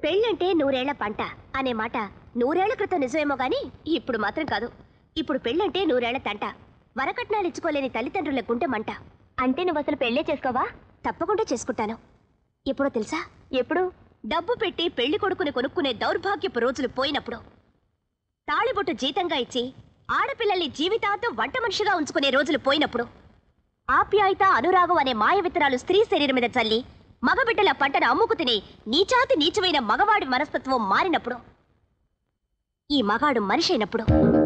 పెళ్ళంటే నూరేళ్ల పంట అనే మాట నూరేళ్ల క్రితం నిజమేమో గాని ఇప్పుడు మాత్రం కాదు ఇప్పుడు పెళ్ళంటే నూరేళ్ల తంట వరకట్నాలు ఇచ్చుకోలేని తల్లిదండ్రుల గుంటె మంట అంటే నువ్వు అసలు పెళ్ళే చేసుకోవా తప్పకుండా చేసుకుంటాను ఎప్పుడో తెలుసా ఎప్పుడు డబ్బు పెట్టి పెళ్లి కొడుకుని కొనుక్కునే దౌర్భాగ్యపు రోజులు పోయినప్పుడు తాళిబొట్టు జీతంగా ఇచ్చి ఆడపిల్లల్ని జీవితాంతం వంట మనిషిగా ఉంచుకునే రోజులు పోయినప్పుడు ఆప్యాయత అనురాగం అనే మాయ విత్తనాలు స్త్రీ శరీరం మీద చల్లి మగబిడ్డల పంటను అమ్ముకు తినే నీచాతి నీచమైన మగవాడి మనస్తత్వం మారినప్పుడు ఈ మగాడు మనిషి అయినప్పుడు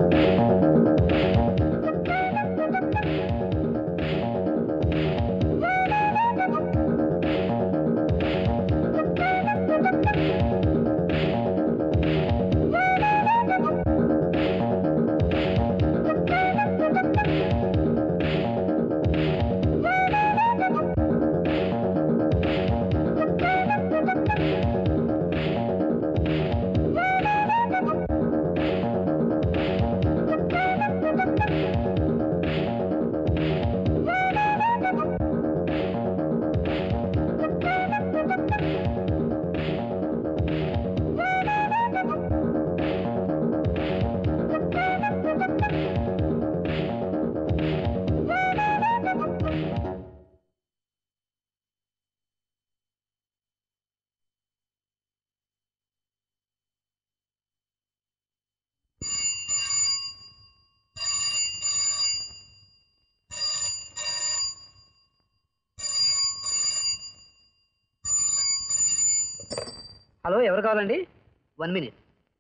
హలో ఎవరు కావాలండి వన్ మినిట్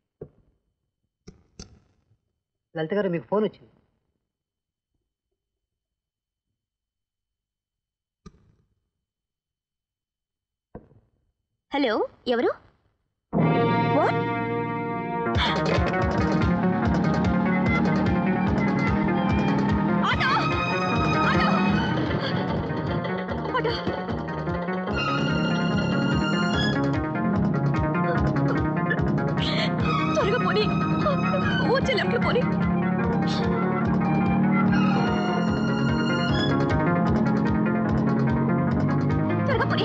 లలిత గారు మీకు ఫోన్ వచ్చింది హలో ఎవరు What? ఆటో! ఆటో! ఆటో! త్వరగా పోనీ వచ్చే లెఫ్ట్ పోనీ త్వరగా పోనీ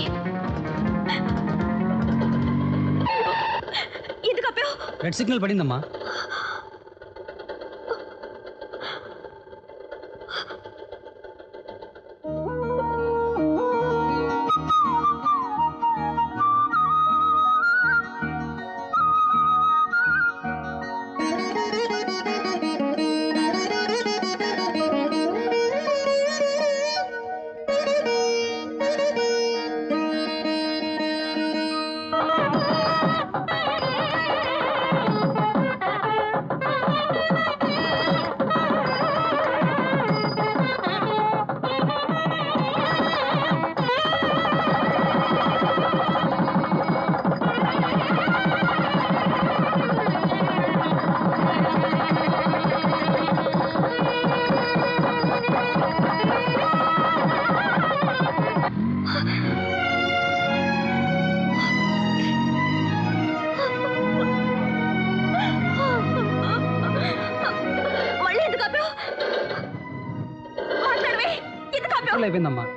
ఎందుకు ఆపావు రెడ్ సిగ్నల్ పడిందమ్మా మళ్ళీ ఎందుకు ఆపావు మాట్లాడవే ఎందుకు ఆపావు పెట్రోల్ అయిపోయిందమ్మా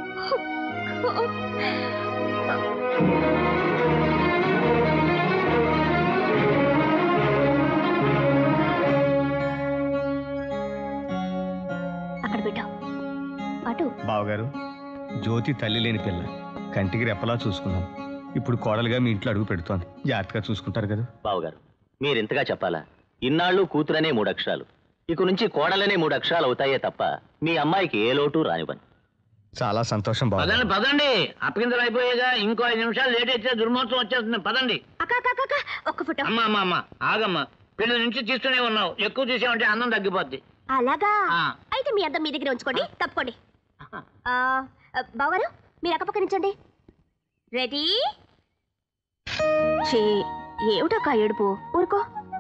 అక్కడ పెట్టావు అటు బావగారు జ్యోతి తల్లి లేని పిల్ల కంటికి రెప్పలా చూసుకున్నాం ఇప్పుడు కోడలుగా మీ ఇంట్లో అడుగు పెడుతోంది జాగ్రత్తగా చూసుకుంటారు కదా బావగారు మీరింతగా చెప్పాలా ఇన్నాళ్ళు కూతురనే మూడు అక్షరాలు ఇక నుంచి కోడలనే మూడు అక్షరాలు అవుతాయే తప్ప మీ అమ్మాయికి ఏ లోటు రానివ్వను చాలా సంతోషం బావ పదండి పదండి అప్పగింతలు అయిపోయేగా ఇంకో ఐదు నిమిషాలు లేట్ అయితే దుర్మోత్సవం వచ్చేస్తుంది పదండి అక్క అక్క అక్క, అక్క ఒక్క ఫోటో అమ్మ అమ్మ అమ్మ ఆగమ్మ పెళ్లి నుంచి తీస్తూనే ఉన్నావు ఎక్కువ తీసామంటే అన్నం తగ్గిపోద్ది అలాగా ఆ. అయితే మీ అందం మీ దగ్గర ఉంచుకోండి తప్పుకోండి ఆ, ఆ, బావగారు మీరు అక్కపక్క నుంచండి రెడీ చే ఏమిటక్క ఏడుపు ఊరుకో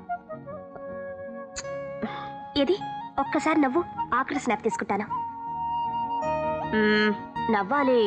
ఏది ఒక్కసారి నవ్వు ఆఖరి స్నాప్ తీసుకుంటాను మ్మ్, నవ్వాలి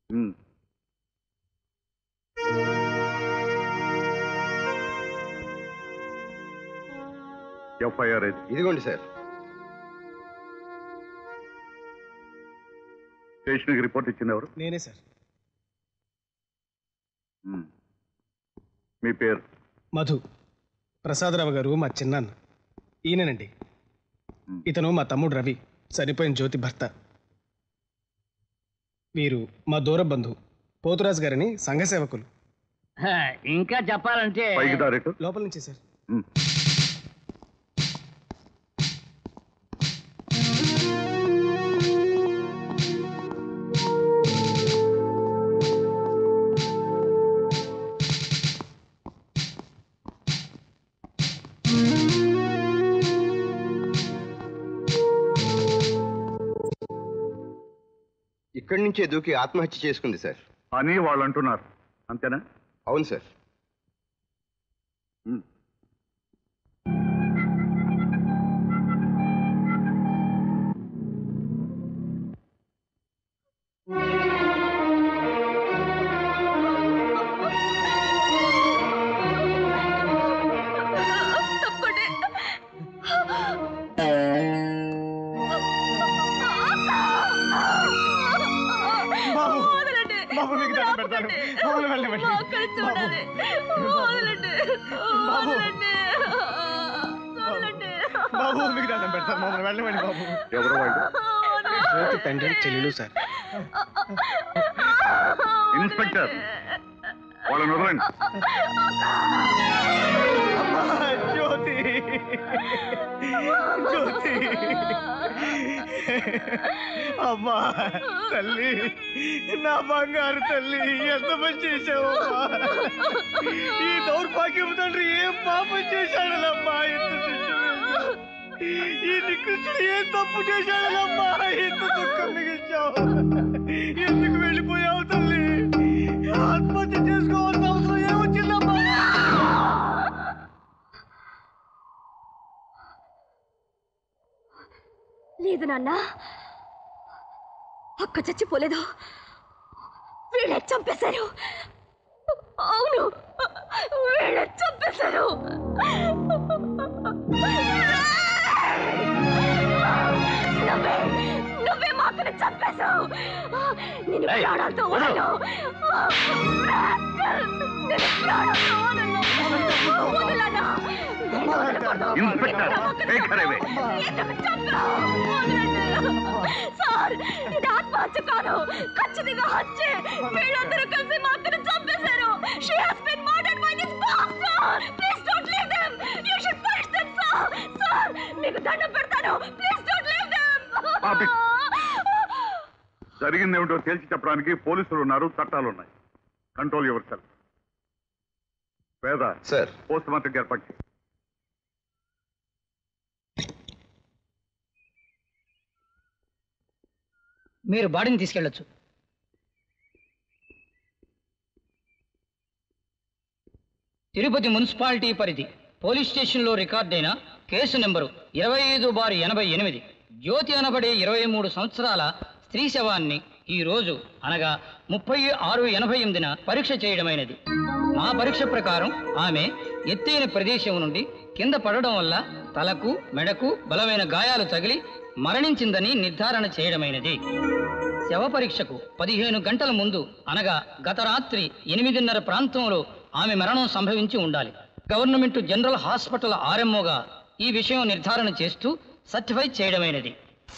ఉమ్. ఎఫ్ఐఆర్ ఇది ఇదిగోండి సార్ స్టేషన్కి రిపోర్ట్ ఇచ్చింది ఎవరు నేనే సార్ ఉమ్. మీ పేరు మధు ప్రసాదరావు గారు మా చిన్నాన్న ఈయనేనండి ఇతను మా తమ్ముడు రవి చనిపోయిన జ్యోతి భర్త వీరు మా దూర బంధువు పోతురాజు గారని సంఘ సేవకులు హ, ఇంకా చెప్పాలంటే పైకి దారెట్టు లోపల నుంచి సార్ ఉమ్. ఇక్కడి నుంచే దూకి ఆత్మహత్య చేసుకుంది సార్ అని వాళ్ళు అంటున్నారు అంతేనా అవును సార్ ఉమ్. తప్పండి బాబు, వదలండి. బాబు, మీకు దండం పెడతాను. బాబుని వెళ్ళనివ్వండి. మా అక్కని చూడాలి. వదలండి. బాబు. వదలండి. వదలండి. బాబు మీకు దండం పెడతాను మమ్మల్ని వెళ్ళమండి బాబు ఎవరు వాళ్ళు జ్యోతి తండ్రి చెల్లెలు సార్ ఇన్స్పెక్టర్ వాళ్ళని వదలండి అమ్మా, జ్యోతి జ్యోతి అమ్మా తల్లి నా బంగారు తల్లి ఎంత పని చేసావమ్మా ఈ దౌర్భాగ్యం తండ్రి ఏం పాపం చేశాడలమ్మా ఇంత శిక్ష వేశావు. ఈ నికృష్టుడు ఏం తప్పు చేశాడలమ్మా ఇంత దుఃఖం మిగిల్చావు ఎందుకు వెళ్ళిపోయావు తల్లి ఆత్మహత్య చేసుకోవాల్సిన అవసరం ఏమొచ్చిందమ్మా లేదు నాన్న అక్క చచ్చిపోలేదు వీళ్ళే చంపేశారు అవును వీళ్ళే చంపేశారు నువ్వే నువ్వే మా అక్కని చంపేశావు నేను ఏయ్, ప్రాణాలతో వదలు. వదలను నేను ప్రాణాలతో వదలను వదలనా నేను వదలకూడదు. ఇన్స్పెక్టర్ టేక్ హర్ అవే ఎందుకు చంపావు? వదలండి. సార్ ఇది ఆత్మహత్య కాదు ఖచ్చితంగా హత్యే వీళ్ళందరూ కలిసి మా అక్కను చంపేశారు she has been murdered by this bastard please don't leave them you should punish them sir sir మీకు దండం పెడతాను please don't leave them Stop it. జరిగింది ఏమిటో తేల్చి చెప్పడానికి పోలీసులు ఉన్నారు చట్టాలు ఉన్నాయి control yourself Veda sir post mortem ఏర్పాటు చేయి. మీరు బాడీని తీసుకెళ్ళొచ్చు తిరుపతి మున్సిపాలిటీ పరిధి పోలీస్ స్టేషన్లో రికార్డైన కేసు నెంబరు ఇరవై ఐదు బారు ఎనభై ఎనిమిది జ్యోతి అనబడే ఇరవై మూడు సంవత్సరాల స్త్రీ శవాన్ని ఈ రోజు అనగా ముప్పై ఆరు ఎనభై ఎనిమిదిన పరీక్ష చేయడమైనది మా పరీక్ష ప్రకారం ఆమె ఎత్తైన ప్రదేశం నుండి కింద పడడం వల్ల తలకు మెడకు బలమైన గాయాలు తగిలి మరణించిందని నిర్ధారణ చేయడమైనది శవ పరీక్షకు పదిహేను గంటల ముందు అనగా గత రాత్రి ఎనిమిదిన్నర ప్రాంతంలో ఆమె మరణం సంభవించి ఉండాలి గవర్నమెంట్ జనరల్ హాస్పిటల్ ఆర్ఎంఓగా ఈ విషయం నిర్ధారణ చేస్తూ సర్టిఫై చేయడమైనది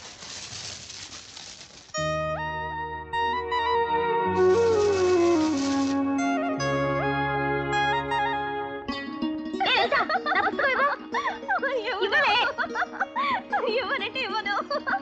ఇవ్వనంటే ఇవ్వను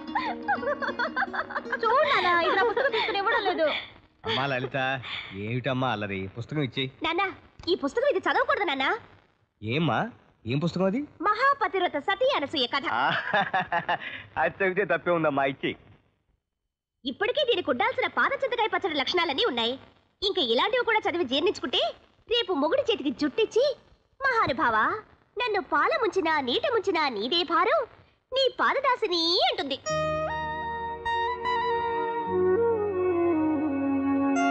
చూడాలా ఇక్కడ పుస్తకం తీసుకుని ఇవ్వడం లేదు అమ్మా లలిత ఏమిటమ్మా అల్లరి పుస్తకం ఇచ్చేయి నాన్న ఈ పుస్తకం ఇది చదవకూడదు నాన్న ఏమ్మా ఏం పుస్తకం అది మహాపతివ్రత సతీ అనసూయ కథ అది చదివితే తప్పే ఉందమ్మా ఇచ్చేయి ఇప్పటికే దీనికి ఉండాల్సిన పాదచింతకాయ పచ్చడి లక్షణాలన్నీ ఉన్నాయి ఇంకా ఇలాంటివి కూడా చదివి జీర్ణించుకుంటే రేపు మొగుడి చేతికి జుట్టిచ్చి మహానుభావ నన్ను పాల ముంచినా నీట ముంచినా నీదే భారం నీ పాదదాసిని అంటుంది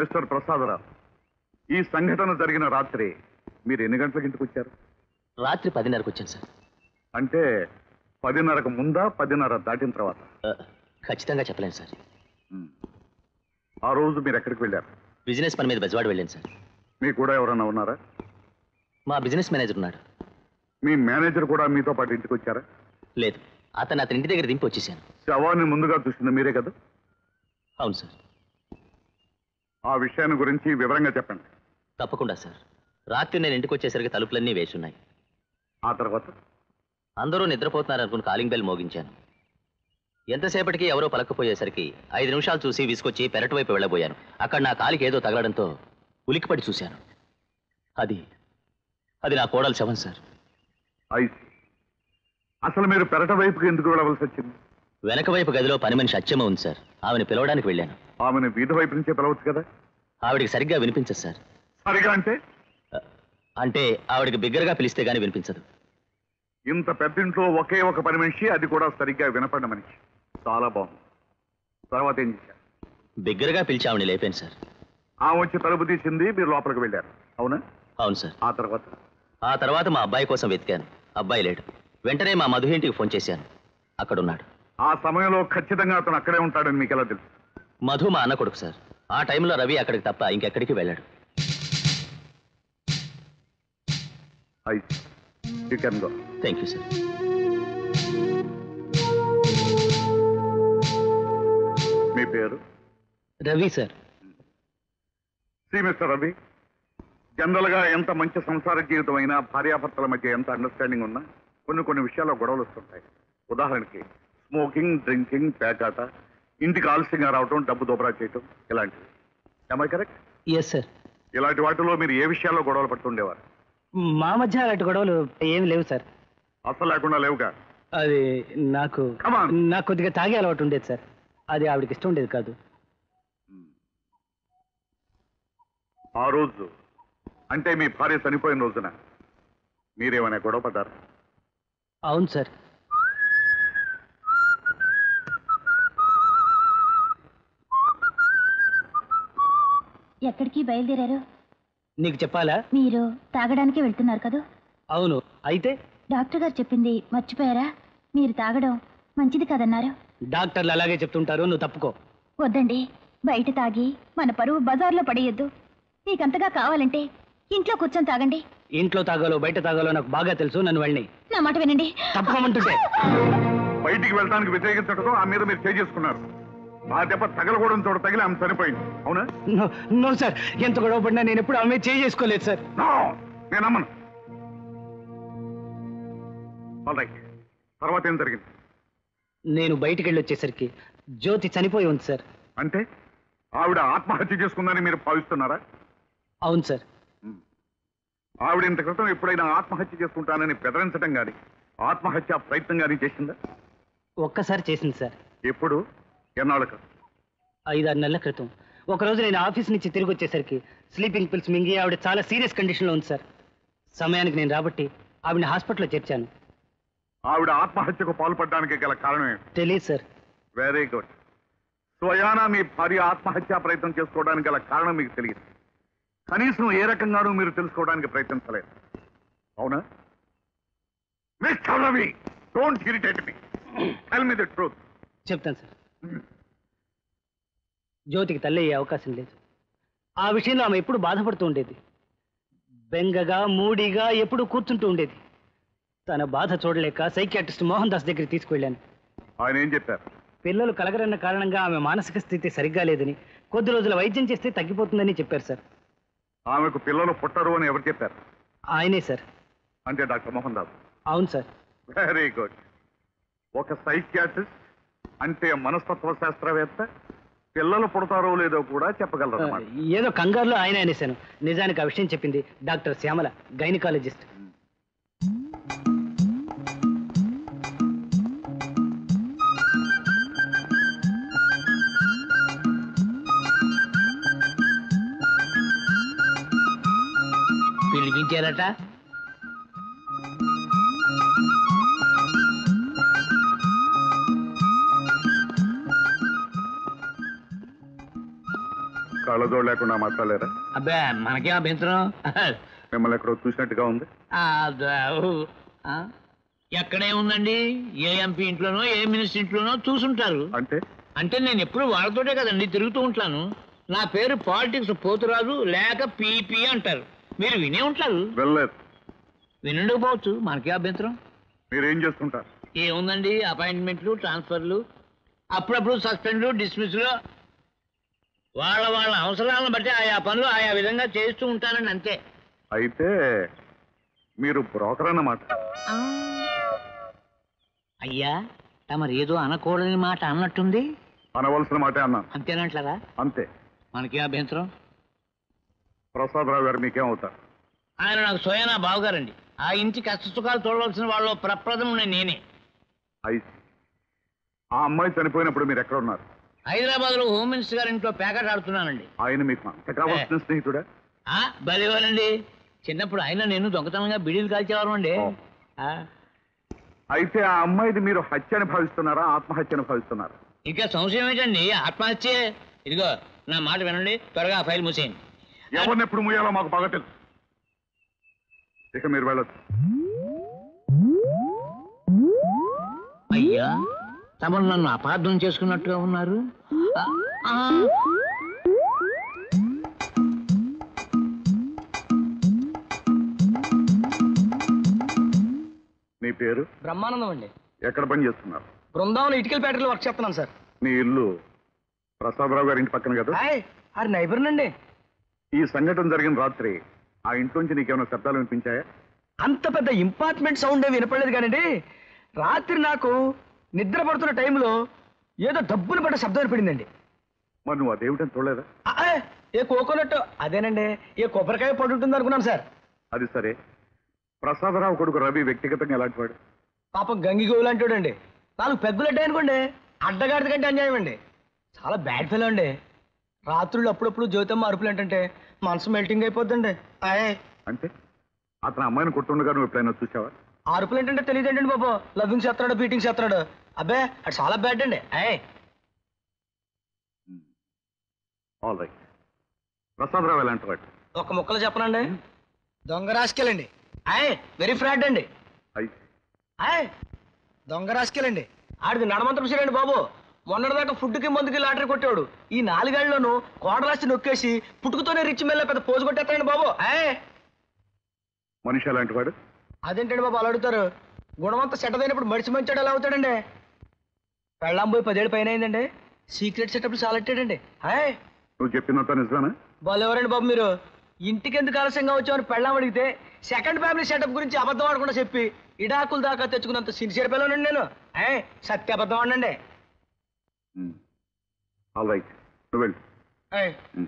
మిస్టర్ ప్రసాదరావు ఈ సంఘటన జరిగిన రాత్రి మీరు ఎన్ని గంటలకు ఇంటికి వచ్చారు రాత్రి పదిన్నరకు వచ్చాను సార్ అంటే పదిన్నరకు ముందా పదిన్నర దాటిన తర్వాత ఆ, ఖచ్చితంగా చెప్పలేను సార్ ఉమ్. ఆ రోజు మీరు ఎక్కడికి వెళ్ళారు బిజినెస్ పని మీద బెజవాడ వెళ్ళాను సార్ మీకు కూడా ఎవరైనా ఉన్నారా మా బిజినెస్ మేనేజర్ ఉన్నాడు మీ మేనేజర్ కూడా మీతో పాటు ఇంటికి వచ్చారా లేదు అతను అతని ఇంటి దగ్గర దింపి వచ్చేసాను శవాన్ని ముందుగా చూసింది మీరే కదా అవును సార్ ఆ విషయాన్ని గురించి వివరంగా చెప్పండి తప్పకుండా సార్ రాత్రి నేను ఇంటికి వచ్చేసరికి తలుపులన్నీ వేసున్నాయి ఆ తర్వాత అందరూ నిద్రపోతున్నారనుకుని కాలింగ్ బెల్ మోగించాను ఎంతసేపటికి ఎవరో పలకపోయేసరికి ఐదు నిమిషాలు చూసి విసుకొచ్చి పెరటి వైపు వెళ్ళబోయాను అక్కడ నా కాలికి ఏదో తగలడంతో ఉలిక్కిపడి చూశాను అది అది నా కోడలు శవం సార్ ఐసి అసలు మీరు పెరట వైపుకి ఎందుకు వెళ్ళవలసి వచ్చింది వెనక వైపు గదిలో పని మనిషి అచ్చమ్మ ఉంది సార్ ఆమెను పిలవడానికి వెళ్ళాను ఆమెను వీధి వైపు నుంచే పిలవచ్చు కదా ఆవిడికి సరిగ్గా వినిపించదు సార్ సరిగా అంటే అంటే ఆవిడికి బిగ్గరగా పిలిస్తే గానీ వినిపించదు ఇంత పెద్దింట్లో ఒకే ఒక పని మనిషి అది కూడా సరిగ్గా వినపడిన మనిషి చాలా బాగుంది తర్వాత ఏం చేశారు బిగ్గరగా పిలిచి ఆవిడని లేపాను సార్ ఆమె వచ్చి తలుపు తీసింది మీరు లోపలికి వెళ్ళారు అవునా అవును సార్ ఆ తర్వాత ఆ తర్వాత మా అబ్బాయి కోసం వెతికాను అబ్బాయి లేడు వెంటనే మా మధు ఇంటికి ఫోన్ చేశాను అక్కడున్నాడు ఆ సమయంలో ఖచ్చితంగా అతను అక్కడే ఉంటాడని మీకు ఎలా తెలుసు మధు మా అన్న కొడుకు సార్ ఆ టైంలో రవి అక్కడికి తప్ప ఇంకెక్కడికి వెళ్ళాడు I see you can go thank you sir మీ పేరు Ravi sir see mister Ravi general గా ఎంత మంచి సంసార జీవితం అయినా భార్యాభర్తల మధ్య ఎంత అండర్స్టాండింగ్ ఉన్నా కొన్ని కొన్ని విషయాల్లో గొడవలు వస్తుంటాయి ఉదాహరణకి స్మోకింగ్ డ్రింకింగ్ పేకాట ఇంటికి ఆలస్యంగా రావటం డబ్బు దోబరా చేయటం ఇలాంటివి ఐ కరెక్ట్ ఎస్ సార్ ఇలాంటి వాటిలో మీరు ఏ విషయాల్లో గొడవలు పడుతుండేవారు మా మధ్య అలాంటి గొడవలు ఏం లేవు సార్ అసలు లేకుండా లేవుగా అది నాకు Come on. నాకు కొద్దిగా తాగే అలవాటు ఉండేది సార్ అది ఆవిడకి ఇష్టం ఉండేది కాదు ఆ రోజు అంటే మీ భార్య చనిపోయిన రోజున మీరేమైనా గొడవ పడ్డారు అవును సార్ ఎక్కడికి బయలుదేరారు నీకు చెప్పాలా మీరు తాగడానికి వెళ్తున్నారు కదా అవును అయితే డాక్టర్ గారు చెప్పింది మర్చిపోయారా మీరు తాగడం మంచిది కదన్నారు డాక్టర్లు అలాగే చెప్తుంటారు నువ్వు తప్పుకో వద్దండి బయట తాగి మన పరువు బజార్లో పడేయొద్దు మీకంతగా కావాలంటే ఇంట్లో కూర్చొని తాగండి ఇంట్లో తాగాలో బయట తాగాలో నాకు బాగా తెలుసు నన్ను వెళ్ళి నా మాట వినండి తప్పుకోమంటుంటే బయటికి వెళ్ళడానికి వ్యతిరేకించడంతో ఆ మీద మీరు చేసుకున్నారు ఆ దెబ్బ తగలకూడడం చోట తగిలి ఆమె చనిపోయింది అవునా నో నో సార్ ఎంత గొడవ పడినా నేను ఎప్పుడు ఆమె చేయి చేసుకోలేదు సార్ నో నేను నమ్మను ఆల్ రైట్ తర్వాత ఏం జరిగింది నేను బయటికి వెళ్ళి వచ్చేసరికి జ్యోతి చనిపోయి ఉంది సార్ అంటే ఆవిడ ఆత్మహత్య చేసుకుందని మీరు భావిస్తున్నారా అవును సార్ ఆవిడ ఇంత క్రితం ఎప్పుడైనా ఆత్మహత్య చేసుకుంటానని బెదరించడం గాని ఆత్మహత్య ప్రయత్నం గాని చేసిందా ఒక్కసారి చేసింది సార్ ఎప్పుడు ఎన్నాళ్ళకు ఐదారు నెలల క్రితం ఒకరోజు నేను ఆఫీస్ నుంచి తిరిగి వచ్చేసరికి స్లీపింగ్ పిల్స్ మింగి ఆవిడ చాలా సీరియస్ కండిషన్లో ఉంది సార్ సమయానికి నేను రాబట్టి ఆవిడని హాస్పిటల్లో చేర్చాను ఆవిడ ఆత్మహత్యకు పాల్పడడానికి గల కారణం ఏంటి తెలియదు సార్ వెరీ గుడ్ స్వయాన మీ భార్య ఆత్మహత్యా ప్రయత్నం చేసుకోవడానికి గల కారణం మీకు తెలియదు కనీసం ఏ రకంగానూ మీరు తెలుసుకోవడానికి ప్రయత్నించలేదు అవునా mister Ravi don't irritate me tell me the truth చెప్తాను సార్ జ్యోతికి తల్లి అయ్యే అవకాశం లేదు ఆ విషయంలో ఆమె ఎప్పుడు బాధపడుతూ ఉండేది బెంగగా మూడిగా ఎప్పుడు కూర్చుంటూ ఉండేది తన బాధ చూడలేక సైకియాట్రిస్ట్ మోహన్ దాస్ దగ్గరికి తీసుకువెళ్ళాను ఆయన ఏం చెప్పారు పిల్లలు కలగరన్న కారణంగా ఆమె మానసిక స్థితి సరిగ్గా లేదని కొద్ది రోజుల వైద్యం చేస్తే తగ్గిపోతుందని చెప్పారు సార్ ఆమెకు పిల్లలు పుట్టరు అని ఎవరు చెప్పారు ఆయనే సార్ అంటే డాక్టర్ మోహన్ దాస్ అవును సార్ వెరీ గుడ్ ఒక సైకియాట్రిస్ట్ అంటే మనస్తత్వ శాస్త్రవేత్త పిల్లలు పుడతారో లేదో కూడా చెప్పగలరు అన్నమాట ఏదో కంగారులో ఆయన అనేశాను నిజానికి ఆ విషయం చెప్పింది డాక్టర్ శ్యామల గైనకాలజిస్ట్ పిలిపించారట కళ్ళజోడు లేకుండా మాట్లాడలేరా అబ్బే మనకే అభ్యంతరం మిమ్మల్ని ఎక్కడో చూసినట్టుగా ఉంది ఆ, ద- ఆ? ఎక్కడే ఉందండి ఏ ఎంపీ ఇంట్లోనో ఏ మినిస్టర్ ఇంట్లోనో చూసుంటారు అంటే అంటే నేను ఎప్పుడు వాళ్ళతోటే కదండి తిరుగుతూ ఉంటాను నా పేరు పాలిటిక్స్ పోతురాజు లేక పీపీ అంటారు మీరు వినే ఉంటారు వెళ్ళలేదు వినుండకపోవచ్చు మనకే అభ్యంతరం మీరేం చేస్తుంటారు ఏముందండి అపాయింట్మెంట్లు ట్రాన్స్ఫర్లు అప్పుడప్పుడు సస్పెండ్లు డిస్మిస్లు వాళ్ళ వాళ్ళ అవసరాలను బట్టి ఆయా పనులు ఆయా విధంగా చేస్తూ ఉంటానండి అంతే అయితే మీరు బ్రోకర్ అన్నమాట అయ్యా తమరు ఏదో అనకూడని మాట అన్నట్టుంది అనవలసిన మాటే అన్నాను అంతేనంటారా అంతే మనకే అభ్యంతరం ప్రసాదరావు గారు మీకేం అవుతారు ఆయన నాకు స్వయనా బావగారండి ఆ ఇంటి కష్ట సుఖాలు చూడవలసిన వాళ్ళు ప్రప్రదం నేనే ఐసి ఆ అమ్మాయి చనిపోయినప్పుడు మీరు ఎక్కడ ఉన్నారు హైదరాబాద్ లో హోమ్ మినిస్టర్ గారి ఇంట్లో ప్యాకెట్ ఆడుతున్నానండి ఆయన మీకు అంత కావాల్సిన స్నేహితుడా ఆ బలివారండి చిన్నప్పుడు ఆయన నేను దొంగతనంగా బిడీలు కాల్చేవారు అండి ఓ. అయితే ఆ అమ్మాయిది మీరు హత్యని భావిస్తున్నారా ఆత్మహత్యని భావిస్తున్నారా ఇంకా సంశయం ఏంటండి ఆత్మహత్య ఇదిగో నా మాట వినండి త్వరగా ఆ ఫైల్ మూసేయండి ఎవరిని ఎప్పుడు ముయ్యాలో మాకు బాగా తెలుసు ఇక మీరు వెళ్ళొచ్చు అయ్యా తమరు నన్ను అపార్థం చేసుకున్నట్టుగా ఉన్నారు ఆ, ఆ. నీ పేరు బ్రహ్మానందం అండి ఎక్కడ పని చేస్తున్నారు బృందావనం ఇటుకల ఫ్యాక్టరీలో వర్క్ చేస్తున్నాను సార్ నీ ఇల్లు ప్రసాదరావు గారి ఇంటి పక్కన కదా హాయ్ ఆరు నైబర్నండి ఈ సంఘటన జరిగిన రాత్రి ఆ ఇంట్లోంచి నీకేమైనా శబ్దాలు వినిపించాయా అంత పెద్ద ఇంపార్ట్మెంట్ సౌండ్ ఏమి వినపడలేదు కానండి రాత్రి నాకు నిద్ర పడుతున్న టైంలో ఏదో దబ్బున పడ్డ శబ్దం వినపడిందండి మరి నువ్వు అదేమిటని చూడలేదా ఆ, ఆ, ఏ కోకోనట్ అదేనండి ఏ కొబ్బరికాయ పడుంటుంది అనుకున్నాను సార్ అది సరే ప్రసాదరావు కొడుకు రవి వ్యక్తిగతంగా ఎలాంటి వాడు పాపం గంగి గోవులు అంటాడండి నాలుగు పెగ్గులడ్డా అనుకోండి అడ్డగాడిద కంటే అన్యాయం అండి చాలా బ్యాడ్ ఫెలో అండి రాత్రులు అప్పుడప్పుడు జ్యోతమ్మ అరుపులు ఏంటంటే మనసు మెల్టింగ్ అయిపోద్దండి ఆయ్ అంటే అతను అమ్మాయిని కొట్టుండగా నువ్వు ఎప్పుడైనా చూసావా ఆ అరుపులు ఏంటంటే తెలియదండి బాబు లవ్వింగ్ చేస్తున్నాడు బీటింగ్ చేస్తున్నాడు అబ్బే అది చాలా బ్యాడ్ అండి ఆయ్ ఆల్ రైట్ ప్రసాదరావు ఎలాంటి వాడు ఒక ముక్కలు చెప్పనండి దొంగ రాసుకెళ్ళండి ఆయ్ వెరీ ఫ్రాడ్ అండి అయితే ఆయ్ దొంగ రాసుకెళ్ళండి ఆడిది నడమంత్రం సరేండి బాబు మొన్నటిదాకా ఫుడ్కి మందుకి లాటరీ కొట్టాడు ఈ నాలుగేళ్లను కోట రాసి నొక్కేసి పుట్టుకతోనే రిచ్ మెల్ల పెద్ద పోజు కొట్టేస్తాడండి బాబు ఆయ్ మనిషి ఎలాంటి వాడు అదేంటండి బాబు అలా అడుగుతారు గుణమంతా సెటదైనప్పుడు మడిచి మంచాడు ఎలా అవుతాడండి పెళ్ళాం పోయి పదేళ్ళు పైన అయిందండి సీక్రెట్ సెటప్లు చాలెట్టాడండి హాయ్ నువ్వు చెప్పినంత నిజమేనా ఎవరండి బాబు మీరు ఇంటికి ఎందుకు ఆలస్యంగా వచ్చామని పెళ్ళాం అడిగితే సెకండ్ ఫ్యామిలీ సెటప్ గురించి అబద్ధం ఆడకుండా చెప్పి ఇడాకుల దాకా తెచ్చుకున్నంత సిన్సియర్ పిల్లనండి నేను ఏ సత్య అబద్ధం ఆడండి ఆల్ రైట్ నువ్వు వెళ్ళు ఏయ్, ఉమ్.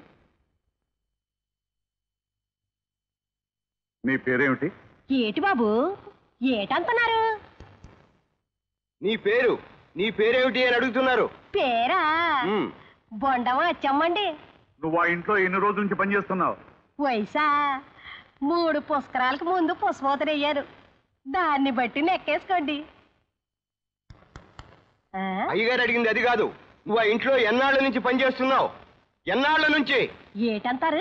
నీ పేరేమిటి ఏటి బాబు ఏటంటున్నారు నీ పేరు నీ పేరేమిటి అని అడుగుతున్నారు పేరా మ్మ్. బొండమ వచ్చమ్మండి నువ్వు ఆ ఇంట్లో ఎన్ని రోజుల నుంచి పనిచేస్తున్నావు వయసా మూడు పుష్కరాలకు ముందు పుష్పోతనయ్యారు దాన్ని బట్టి నెక్కేసుకోండి ఆ? అయ్యగారు అడిగింది అది కాదు నువ్వు ఆ ఇంట్లో ఎన్నాళ్ళ నుంచి పనిచేస్తున్నావు ఎన్నాళ్ళ నుంచి ఏటంటారు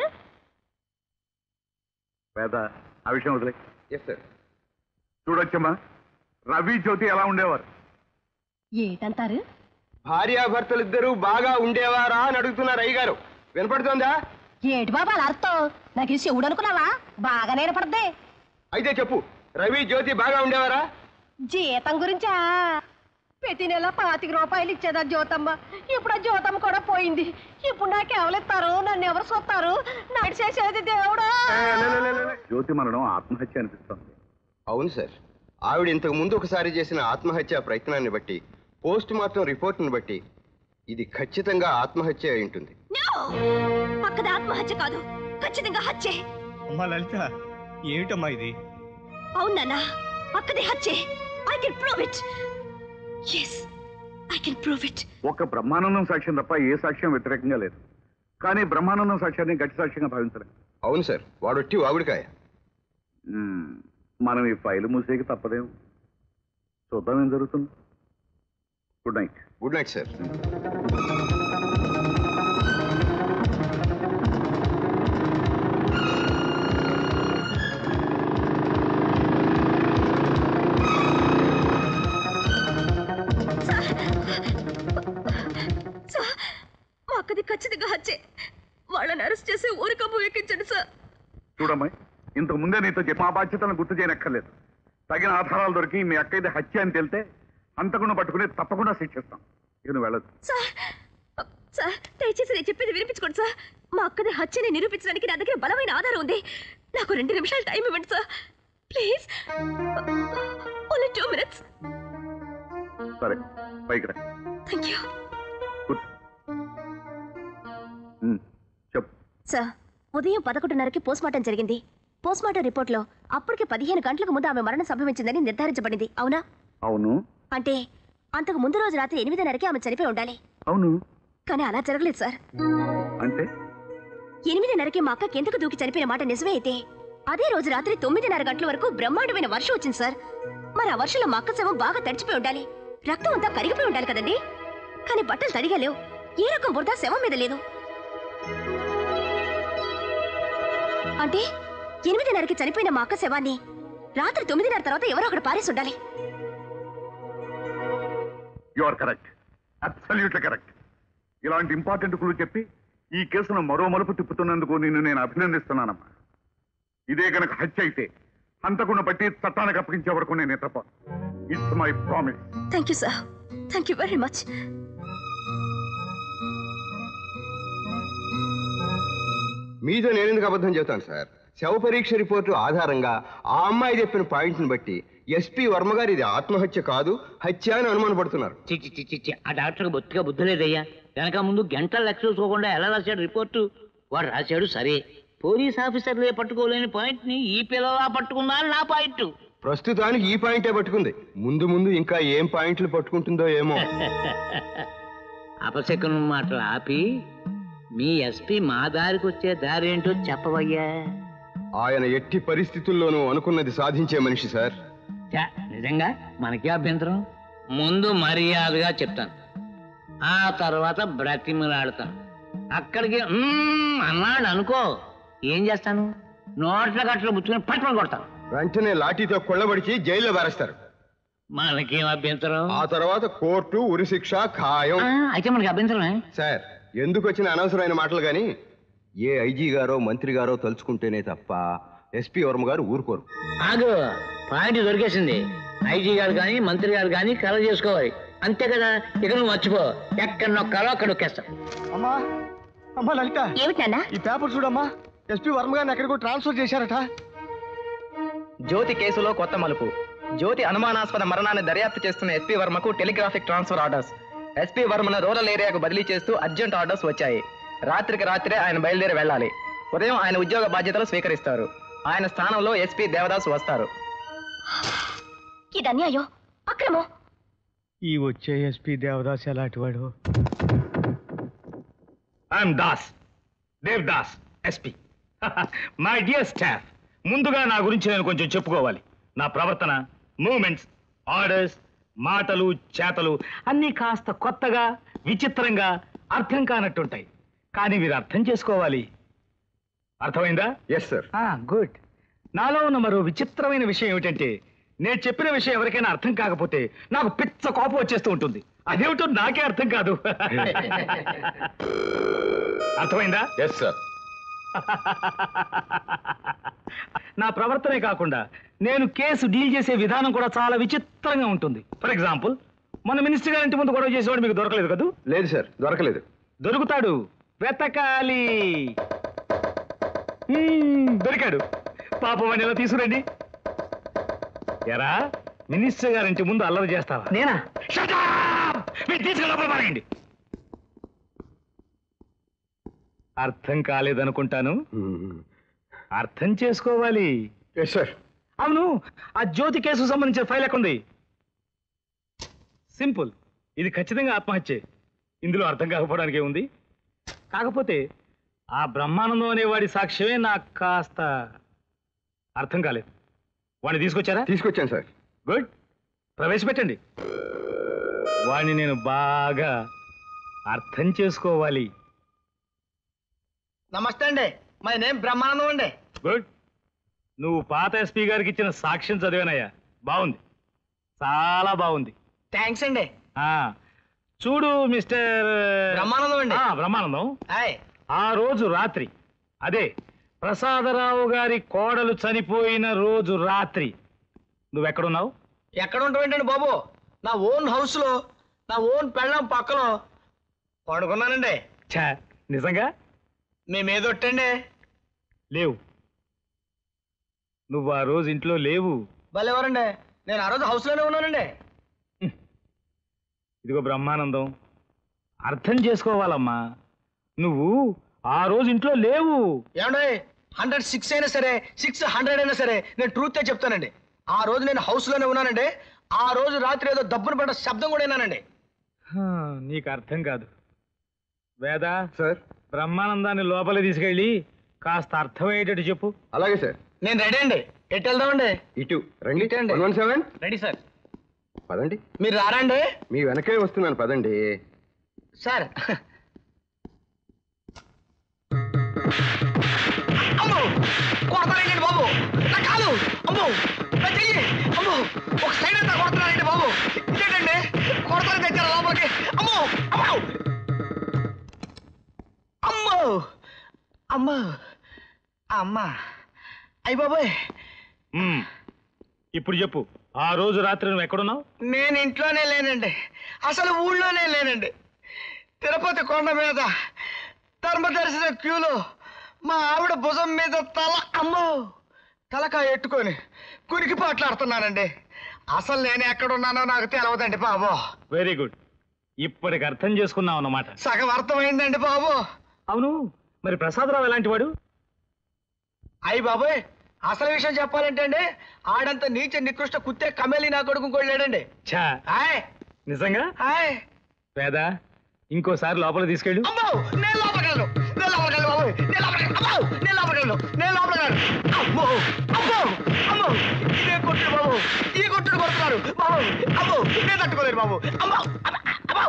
వేద ఆ విషయం వదిలే ఎస్ సార్ చూడొచ్చమ్మా రవి జ్యోతి ఎలా ఉండేవారు ఏటంటారు భార్యాభర్తలిద్దరూ బాగా ఉండేవారా అని అడుగుతున్నారు అయ్యగారు వినపడుతోందా ఏటి బాబు అలా అర్థం నాకు ఈ శివుడు అనుకున్నావా బాగా నేర్పడద్ది అయితే చెప్పు రవి జ్యోతి బాగా ఉండేవారా జీతం గురించా ప్రతి నెల పాతిక రూపాయలు ఇచ్చేదా జ్యోతమ్మ ఇప్పుడు ఆ జ్యోతమ్మ కూడా పోయింది ఇప్పుడు నాకు ఎవరిస్తారు నన్ను ఎవరు చూస్తారు నడిచేసేది దేవుడా జ్యోతి మరణం ఆత్మహత్య అనిపిస్తుంది అవును సార్ ఆవిడ ఇంతకు ముందు ఒకసారి చేసిన ఆత్మహత్య ప్రయత్నాన్ని బట్టి పోస్ట్ మార్టం రిపోర్ట్ను బట్టి ఇది ఖచ్చితంగా ఆత్మహత్య అయి ఉంటుంది పక్కది ఆత్మహత్య కాదు ఖచ్చితంగా హత్యే అమ్మా లలిత ఏమిటమ్మా ఇది అవునన్నా పక్కది హత్యే I can prove it yes I can prove it ఒక్క బ్రహ్మానందం సాక్ష్యం తప్ప ఏ సాక్ష్యం వ్యతిరేకంగా లేదు కానీ బ్రహ్మానందం సాక్ష్యాన్ని గట్టి సాక్ష్యంగా భావించలేదు అవును సార్ వాడొట్టి వాగుడికాయ మ్మ్. మనం ఈ ఫైల్ మూసేకి తప్పదేం చూద్దాం ఏం జరుగుతుంది good night good night sir అక్కది ఖచ్చితంగా హత్యే వాళ్ళని అరెస్ట్ చేసి ఊరికమ్ము ఎక్కించండి సార్ చూడమ్మాయి ఇంతకు ముందే నీతో చెప్పి మా బాధ్యతలను గుర్తు చేయనక్కర్లేదు తగిన ఆధారాలు దొరికి మీ అక్కది హత్య అని తెలితే అంతకుండా పట్టుకుని తప్పకుండా శిక్షిస్తాం ఇక నువ్వు వెళ్ళదు సార్ సార్ దయచేసి నేను చెప్పేది వినిపించుకోండి సార్ మా అక్కది హత్యని నిరూపించడానికి నా దగ్గర బలమైన ఆధారం ఉంది నాకు రెండు నిమిషాలు టైం ఇవ్వండి sir please only two minutes సరే పైకి రా థ్యాంక్ యూ కూర్చో ఉమ్, చెప్పు సార్ ఉదయం పదకొండున్నరకి పోస్ట్మార్టం జరిగింది పోస్ట్మార్టం రిపోర్ట్లో అప్పటికి పదిహేను గంటలకు ముందు ఆమె మరణం సంభవించిందని నిర్ధారించబడింది అవునా అవును అంటే అంతకు ముందు రోజు రాత్రి ఎనిమిదిన్నరకి ఆమె చనిపోయి ఉండాలి అవును కానీ అలా జరగలేదు సార్ అంటే ఎనిమిదిన్నరకి మా అక్కకి ఎందుకు దూకి చనిపోయిన మాట నిజమే అయితే అదే రోజు రాత్రి తొమ్మిదిన్నర గంటల వరకు బ్రహ్మాండమైన వర్షం వచ్చింది సార్ మరి ఆ వర్షంలో మా అక్క శవం బాగా తడిచిపోయి ఉండాలి రక్తం అంతా కరిగిపోయి ఉండాలి కదండి కానీ బట్టలు తడిగా లేవు ఏ రకం బురద శవం మీద లేదు అంటే ఎనిమిదిన్నరకి చనిపోయిన మా అక్క శవాన్ని రాత్రి తొమ్మిదిన్నర తర్వాత ఎవరో అక్కడ పారేసి ఉండాలి you are correct absolutely correct ఇలాంటి ఇంపార్టెంట్ క్లూ చెప్పి ఈ కేసును మరో మలుపు తిప్పుతున్నందుకు నిన్ను నేను అభినందిస్తున్నానమ్మా ఇదే గనక హత్య అయితే హంతకుండా బట్టి చట్టానికి అప్పగించే వరకు నేను తప్ప it's my promise thank you sir thank you very much మీతో నేనెందుకు అబద్ధం చెబుతాను సార్ శవ పరీక్ష రిపోర్టు ఆధారంగా ఆ అమ్మాయి చెప్పిన పాయింట్ని బట్టి ఎస్పీ వర్మ గారు ఇది ఆత్మహత్య కాదు హత్య అని అనుమానపడుతున్నారు చిచ్చి చిచ్చి చిచ్చి ఆ డాక్టర్కి బొత్తిగా బుద్ధి లేదయ్యా వెనక ముందు గంటలు లెక్క చూసుకోకుండా ఎలా రాశాడు రిపోర్టు వాడు రాశాడు సరే పోలీస్ ఆఫీసర్లే పట్టుకోలేని పాయింట్ ని ఈ పిల్లలా పట్టుకుందా అని నా పాయింట్ ప్రస్తుతానికి ఈ పాయింటే పట్టుకుంది ముందు ముందు ఇంకా ఏం పాయింట్లు పట్టుకుంటుందో ఏమో అపశకునం మాటలు ఆపి మీ ఎస్పీ మా దారికి వచ్చే దారి ఏంటో చెప్పవయ్యా ఆయన ఎట్టి పరిస్థితుల్లోనూ అనుకున్నది సాధించే మనిషి సార్ ఛా, నిజంగా మనకే అభ్యంతరం ముందు మర్యాదగా చెప్తాను ఆ తర్వాత బ్రతిమలాడతాను అక్కడికి "మ్మ్" అన్నాడు అనుకో ఏం చేస్తాను నోట్ల గట్ల పుచ్చుకొని పట్టుకొని కొడతాను వెంటనే లాఠీతో కొల్లబడిచి జైల్లో బారేస్తారు మనకేం అభ్యంతరం ఆ తర్వాత కోర్టు ఉరిశిక్ష ఖాయం ఆ, అయితే మనకి అభ్యంతరమే సార్ ఎందుకు వచ్చిన అనవసరమైన మాటలు గాని ఏ ఐజీ గారో మంత్రి గారో తలుచుకుంటేనే తప్ప ఎస్పీ వర్మ గారు ఊరుకోరు ఆగు పాయింట్ దొరికేసింది ఐజీ గారు కానీ మంత్రి గారు కానీ కల చేసుకోవాలి అంతే కదా ఇక నువ్వు మర్చిపో ఎక్కడ నొక్కాలో అక్కడ నొక్కేస్తా అమ్మా అమ్మా లలిత ఏమిటి నాన్న ఈ పేపర్ చూడమ్మా ఎస్పీ వర్మ గారిని ఎక్కడికో ట్రాన్స్ఫర్ చేశారట జ్యోతి కేసులో కొత్త మలుపు జ్యోతి అనుమానాస్పద మరణాన్ని దర్యాప్తు చేస్తున్న ఎస్పీ వర్మకు టెలిగ్రాఫిక్ ట్రాన్స్ఫర్ ఆర్డర్స్ ఎస్పీ వర్మను రూరల్ ఏరియాకు బదిలీ చేస్తూ అర్జెంట్ ఆర్డర్స్ వచ్చాయి రాత్రికి రాత్రే ఆయన బయలుదేరి వెళ్ళాలి ఉదయం ఆయన ఉద్యోగ బాధ్యతలు స్వీకరిస్తారు ఆయన స్థానంలో ఎస్పీ దేవదాస్ వస్తారు ఇది అన్యాయం అక్రమం ఈ వచ్చే ఎస్పీ దేవదాస్ ఎలాంటివాడు I'm Das Dev Das SP my dear staff ముందుగా నా గురించి నేను కొంచెం చెప్పుకోవాలి నా ప్రవర్తన మూమెంట్స్ ఆర్డర్స్ మాటలు చేతలు అన్నీ కాస్త కొత్తగా విచిత్రంగా అర్థం కానట్టుంటాయి కానీ మీరు అర్థం చేసుకోవాలి అర్థమైందా ఎస్ సార్ గుడ్ నాలో ఉన్న మరో విచిత్రమైన విషయం ఏమిటంటే నేను చెప్పిన విషయం ఎవరికైనా అర్థం కాకపోతే నాకు పిచ్చ కోపం వచ్చేస్తూ ఉంటుంది అదేమిటో నాకే అర్థం కాదు అర్థమైందా ఎస్ సార్ నా ప్రవర్తనే కాకుండా నేను కేసు డీల్ చేసే విధానం కూడా చాలా విచిత్రంగా ఉంటుంది ఫర్ ఎగ్జాంపుల్ మన మినిస్టర్ గారి ఇంటి ముందు గొడవ చేసేవాడు మీకు దొరకలేదు కదూ లేదు సార్ దొరకలేదు దొరుకుతాడు వెతకాలి మ్మ్, దొరికాడు పాపం అని ఎలా తీసుకురండి ఎరా మినిస్టర్ గారింటి ముందు అల్లరి చేస్తావా నేనా Shut up! మీరు తీసుకెళ్ళి లోపల పారేయండి. అర్థం కాలేదనుకుంటాను అర్థం చేసుకోవాలి ఎస్ సార్ అవును ఆ జ్యోతి కేసుకు సంబంధించిన ఫైల్ ఎక్కడుంది సింపుల్ ఇది ఖచ్చితంగా ఆత్మహత్యే ఇందులో అర్థం కాకపోవడానికి ఉంది కాకపోతే ఆ బ్రహ్మానందం అనేవాడి సాక్ష్యమే నాకు కాస్త అర్థం కాలేదు వాడిని తీసుకొచ్చారా తీసుకొచ్చాను సార్ గుడ్ ప్రవేశపెట్టండి వాడిని నేను బాగా అర్థం చేసుకోవాలి నమస్తే అండి మై నేమ్ బ్రహ్మానందం అండి గుడ్ నువ్వు పాత ఎస్పీ గారికి ఇచ్చిన సాక్ష్యం చదివానయ్యా బాగుంది చాలా బాగుంది థ్యాంక్స్ అండి ఆ చూడు మిస్టర్ బ్రహ్మానందం అండి. ఆ, బ్రహ్మానందం హాయ్ ఆ రోజు రాత్రి అదే ప్రసాదరావు గారి కోడలు చనిపోయిన రోజు రాత్రి నువ్వెక్కడున్నావు ఎక్కడ ఉంటావేంటండి బాబు నా ఓన్ హౌస్ లో నా ఓన్ పెళ్ళం పక్కలో పడుకున్నానండి ఛా నిజంగా మేమేదొట్టండి లేవు నువ్వు ఆ రోజు ఇంట్లో లేవు భలేవారండి నేను ఆ రోజు హౌస్ లోనే ఉన్నానండి ఇదిగో బ్రహ్మానందం అర్థం చేసుకోవాలమ్మా నువ్వు ఆ రోజు ఇంట్లో లేవు ఏమండి హండ్రెడ్ సిక్స్ అయినా సరే సిక్స్ హండ్రెడ్ అయినా సరే నేను ట్రూతే చెప్తానండి ఆ రోజు నేను హౌస్ లోనే ఉన్నానండి ఆ రోజు రాత్రి ఏదో దబ్బున పడ్డ శబ్దం కూడా విన్నానండి హా, నీకు అర్థం కాదు వేద సార్ బ్రహ్మానందాన్ని లోపల తీసుకెళ్ళి కాస్త అర్థమయ్యేటట్టు చెప్పు అలాగే సార్ నేను రెడీ అండి ఎటు వెళ్దామండి ఇటు రండి ఇటండి. One one seven ready sir పదండి మీరు రారండి మీ వెనకే వస్తున్నాను పదండి సార్ అమ్మో కొడతానండి బాబు నా కాలు అమ్మో నా చెయ్యి అమ్మో ఒక సైడ్ అంతా కొడుతున్నానండి బాబు ఇదేంటండి కొడతాను తెచ్చారు లోపలికి అమ్మో అమ్మో అమ్మో అమ్మో అమ్మా అయ్య బాబోయ్ మ్మ్. ఇప్పుడు చెప్పు ఆ రోజు రాత్రి నువ్వు ఎక్కడున్నావు నేను ఇంట్లోనే లేనండి అసలు ఊళ్ళోనే లేనండి తిరుపతి కొండ మీద ధర్మదర్శన క్యూలో మా ఆవిడ భుజం మీద తల అమ్మో తలకాయ ఎట్టుకొని కురికి పాటలాడుతున్నానండి అసలు నేను ఎక్కడున్నానో నాకు తెలవదండి బాబు వెరీ గుడ్ ఇప్పటికి అర్థం చేసుకున్నావు అన్నమాట సగం అర్థమైందండి బాబు అవును మరి ప్రసాదరావు ఎలాంటి వాడు అయ్యి బాబోయ్ అసలు విషయం చెప్పాలంటే అండి ఆడంత నీచ నికృష్ట కుత్తే కమేలి నా కొడుకు ఇంకోటి లేడండి ఛా హాయ్ నిజంగా హాయ్ వేద ఇంకోసారి లోపల తీసుకెళ్ళు అమ్మో నేను లోపలికెళ్ళను నేను లోపలికెళ్ళను బాబోయ్ నేను లోపలికెళ్ళను అమ్మో నేను లోపలికెళ్ళను నేను లోపలికెళ్ళను అమ్మో అమ్మో అమ్మో ఇదే కొట్టుడు బాబు ఈ కొట్టుడు కొడుతున్నారు బాబు అమ్మో నేను తట్టుకోలేను బాబు అమ్మో అమ్మ, అమ్మో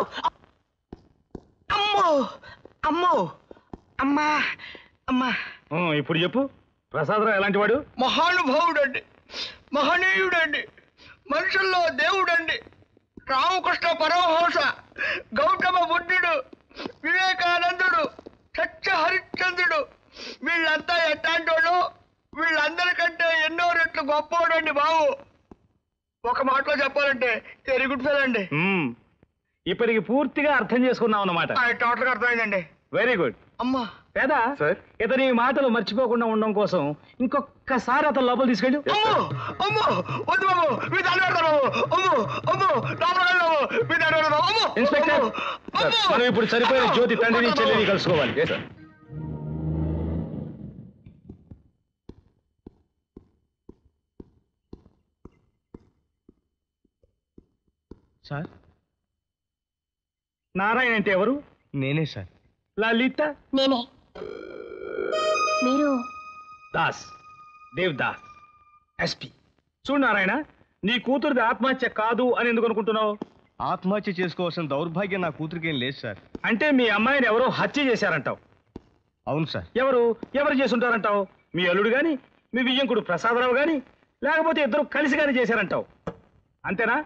అమ్మో అమ్మో అమ్మా అమ్మా ఆ, ఇప్పుడు చెప్పు ప్రసాదరావు ఎలాంటి వాడు మహానుభావుడండి మహనీయుడండి మనుషుల్లో దేవుడండి రామకృష్ణ పరమహంస గౌతమ బుద్ధుడు వివేకానందుడు సత్య హరిశ్చంద్రుడు వీళ్ళంతా ఎట్లాంటోళ్ళు వీళ్ళందరికంటే ఎన్నో రెట్లు గొప్పవాడండి బాబు ఒక మాటలో చెప్పాలంటే వెరీ గుడ్ ఫెల్ అండి మ్మ్. ఇప్పటికి పూర్తిగా అర్థం చేసుకున్నావు అన్నమాట టోటల్గా అర్థమైందండి వెరీ గుడ్ అమ్మా పేద సార్ ఇతని మాటలు మర్చిపోకుండా ఉండడం కోసం ఇంకొకసారి అతను లోపల తీసుకెళ్ళు అమ్మో అమ్మో వద్దు బాబు మీ దండ పెడతాను బాబు అమ్మో అమ్మో లోపలికి బాబు మీ దండ పెడతాను బాబు అమ్మో ఇన్స్పెక్టర్ అమ్మో, మనం ఇప్పుడు చనిపోయిన జ్యోతి తండ్రిని అమ్మో. చెల్లిని కలుసుకోవాలి ఏ సార్ సార్ నారాయణ అంటే ఎవరు నేనే సార్ లలిత నేనే మీరు దాస్ దేవ్ దాస్ ఎస్పి చూడు నారాయణ నీ కూతురిది ఆత్మహత్య కాదు అని ఎందుకు అనుకుంటున్నావు ఆత్మహత్య చేసుకోవాల్సిన దౌర్భాగ్యం నా కూతురికేం లేదు సార్ అంటే మీ అమ్మాయిని ఎవరో హత్య చేశారంటావు అవును సార్ ఎవరు ఎవరు చేసుంటారంటావు మీ అల్లుడు గాని మీ వియ్యంకుడు ప్రసాదరావు గాని లేకపోతే ఇద్దరు కలిసి గాని చేశారంటావు అంతేనా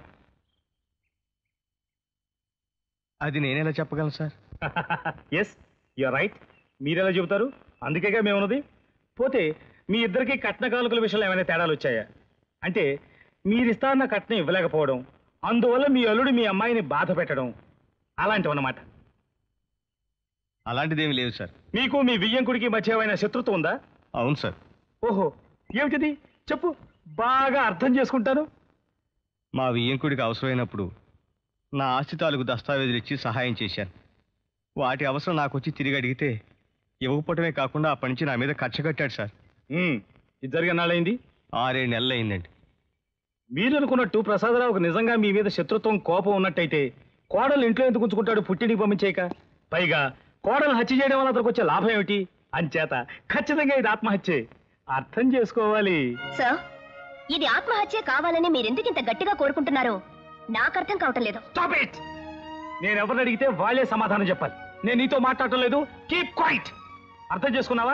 అది నేనెలా చెప్పగలను సార్ ఎస్ యూఆర్ రైట్ మీరెలా చెబుతారు అందుకేగా మేమున్నది పోతే మీ ఇద్దరికి కట్న కానుకల విషయంలో ఏమైనా తేడాలు వచ్చాయా అంటే మీరిస్తాన్న కట్నం ఇవ్వలేకపోవడం అందువల్ల మీ అల్లుడు మీ అమ్మాయిని బాధ పెట్టడం అలాంటివన్నమాట అలాంటిదేమీ లేదు సార్ మీకు మీ వియ్యంకుడికి మధ్య ఏమైనా శత్రుత్వం ఉందా అవును సార్ ఓహో ఏమిటిది చెప్పు బాగా అర్థం చేసుకుంటాను మా వియ్యంకుడికి అవసరమైనప్పుడు నా ఆస్తి తాలూకు దస్తావేజులు ఇచ్చి సహాయం చేశాను వాటి అవసరం నాకు వచ్చి తిరిగి అడిగితే ఇవ్వకపోవటమే కాకుండా అప్పటి నుంచి నా మీద ఖర్చు కట్టాడు సార్ ఉమ్, ఇది జరిగిన నాళ్ళైంది ఆరేడు నెలలు అయిందండి మీరు అనుకున్నట్టు ప్రసాదరావుకు నిజంగా మీ మీద శత్రుత్వం కోపం ఉన్నట్టయితే కోడలు ఇంట్లో ఎందుకు ఉంచుకుంటాడు పుట్టింటికి పంపించేయక పైగా కోడలు హత్య చేయడం వల్ల అతనికి వచ్చే లాభం ఏమిటి అంచేత ఖచ్చితంగా ఇది ఆత్మహత్యే అర్థం చేసుకోవాలి సార్ ఇది ఆత్మహత్య కావాలని మీరెందుకు ఇంత గట్టిగా కోరుకుంటున్నారో నాకు అర్థం కావటం లేదు Stop it! నేను ఎవరిని అడిగితే వాళ్ళే సమాధానం చెప్పాలి నేను నీతో మాట్లాడటం లేదు కీప్ క్వైట్ అర్థం చేసుకున్నావా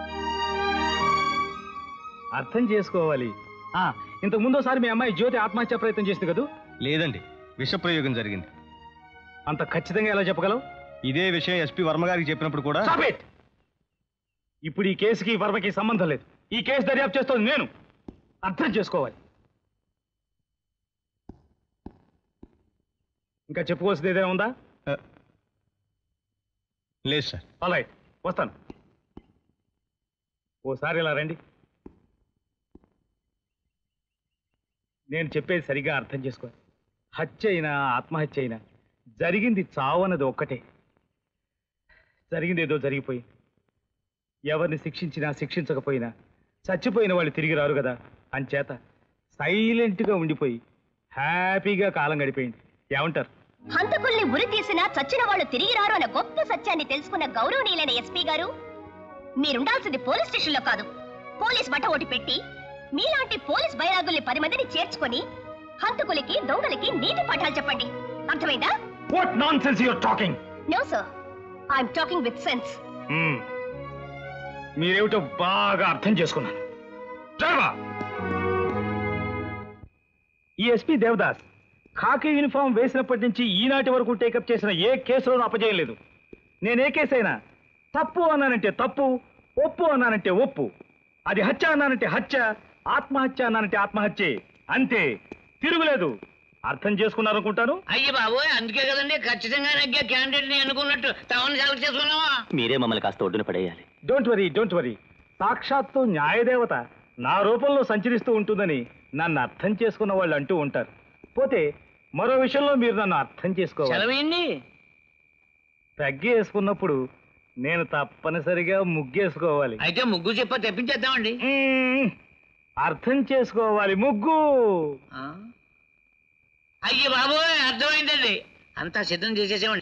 అర్థం చేసుకోవాలి ఆ ఇంతకు ముందోసారి మీ అమ్మాయి జ్యోతి ఆత్మహత్య ప్రయత్నం చేసింది కదూ లేదండి విషప్రయోగం జరిగింది అంత ఖచ్చితంగా ఎలా చెప్పగలవు ఇదే విషయం ఎస్పీ వర్మ గారికి చెప్పినప్పుడు కూడా Stop it! ఇప్పుడు ఈ కేసుకి వర్మకి సంబంధం లేదు ఈ కేసు దర్యాప్తు చేస్తుంది నేను అర్థం చేసుకోవాలి ఇంకా చెప్పుకోవాల్సింది ఏదైనా ఉందా లేదు సార్ అలాగే వస్తాను ఓసారి ఇలా రండి నేను చెప్పేది సరిగా అర్థం చేసుకోవాలి హత్య అయినా ఆత్మహత్య అయినా జరిగింది చావు అన్నది ఒక్కటే జరిగింది ఏదో జరిగిపోయి ఎవరిని శిక్షించినా శిక్షించకపోయినా చచ్చిపోయిన వాళ్ళు తిరిగి రారు కదా అంచేత సైలెంట్గా ఉండిపోయి హ్యాపీగా కాలం గడిపోయింది ఏమంటారు హంతకుల్ని ఉరి తీసినా చచ్చిన వాళ్ళు తిరిగి రారు అన్న గొప్ప సత్యాన్ని తెలుసుకున్న గౌరవనీయులైన ఎస్పీ గారు మీరుండాల్సింది పోలీస్ స్టేషన్ లో కాదు పోలీస్ బట్ట ఓటి పెట్టి మీలాంటి పోలీస్ బైరాగుల్ని పది మందిని చేర్చుకొని హంతకులకి దొంగలకి నీతి పాఠాలు చెప్పండి అర్థమైందా what nonsense you're talking no sir I'm talking with sense మీరేమిటో బాగా అర్థం చేసుకున్నాను డ్రైవర్ ఈ ఎస్పీ దేవదాస్ ఖాకీ యూనిఫామ్ వేసినప్పటి నుంచి ఈనాటి వరకు టేకప్ చేసిన ఏ కేసులోనూ అపజేయలేదు నేను ఏ కేసు అయినా తప్పు అన్నానంటే తప్పు ఒప్పు అన్నానంటే ఒప్పు అది హత్య అన్నానంటే హత్య ఆత్మహత్య అన్నానంటే ఆత్మహత్యే అంతే తిరుగులేదు అర్థం చేసుకున్నారనుకుంటాను అయ్యి బాబోయ్ అందుకే కదండి ఖచ్చితంగా నెగ్గే క్యాండిడేట్ ని ఎన్నుకున్నట్టు తమని సెలెక్ట్ చేసుకున్నావా మీరే మమ్మల్ని కాస్త ఒడ్డున పడేయాలి డోంట్ వరీ డోంట్ వరీ సాక్షాత్తు న్యాయదేవత నా రూపంలో సంచరిస్తూ ఉంటుందని నన్ను అర్థం చేసుకున్న వాళ్ళు అంటూ ఉంటారు పోతే మరో విషయంలో మీరు నన్ను అర్థం చేసుకోవాలి సెలవేయండి తగ్గేసుకున్నప్పుడు నేను తప్పనిసరిగా ముగ్గేసుకోవాలి అయితే ముగ్గు చెప్ప తెప్పించేద్దామండి మ్మ్. అర్థం చేసుకోవాలి ముగ్గు ఆ? అయ్యి బాబోయ్ అర్థమైందండి అంతా సిద్ధం చేసేసేమండి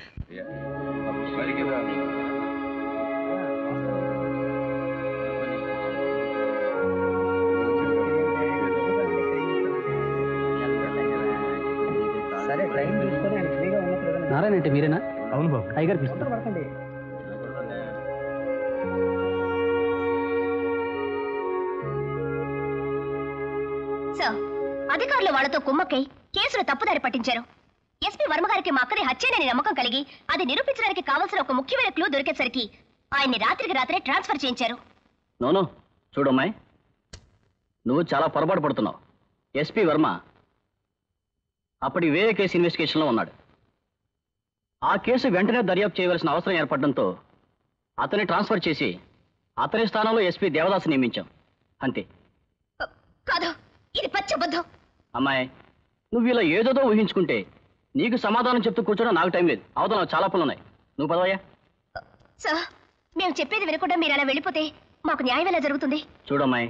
నారాయణ అంటే మీరేనా అవును బాబు టైగర్ పీస్ సార్ అధికారులు వాళ్ళతో కుమ్మక్కై కేసును తప్పుదారి పట్టించారు ఎస్పీ వర్మ గారికి మా అక్కది హత్యేనని నమ్మకం కలిగి అది నిరూపించడానికి కావాల్సిన ఒక ముఖ్యమైన క్లూ దొరికేసరికి ఆయన్ని రాత్రికి రాత్రే ట్రాన్స్ఫర్ చేయించారు నోను చూడమ్మాయి నువ్వు చాలా పొరపాటు పడుతున్నావు ఎస్పీ వర్మ అప్పటి వేరే కేసు ఇన్వెస్టిగేషన్లో ఉన్నాడు ఆ కేసు వెంటనే దర్యాప్తు చేయవలసిన అవసరం ఏర్పడడంతో అతన్ని ట్రాన్స్ఫర్ చేసి అతని స్థానంలో ఎస్పీ దేవదాస్ నియమించాం అంతే కాదు ఇది పచ్చబద్ధం అమ్మాయి నువ్వు ఇలా ఏదోదో ఊహించుకుంటే నీకు సమాధానం చెప్తూ కూర్చోడం నాకు టైం లేదు అవతల నాకు చాలా పనులు ఉన్నాయి నువ్వు పదవయ్యా సార్ మేము చెప్పేది వినకుండా మీరు అలా వెళ్ళిపోతే మాకు న్యాయం ఎలా జరుగుతుంది చూడమ్మాయి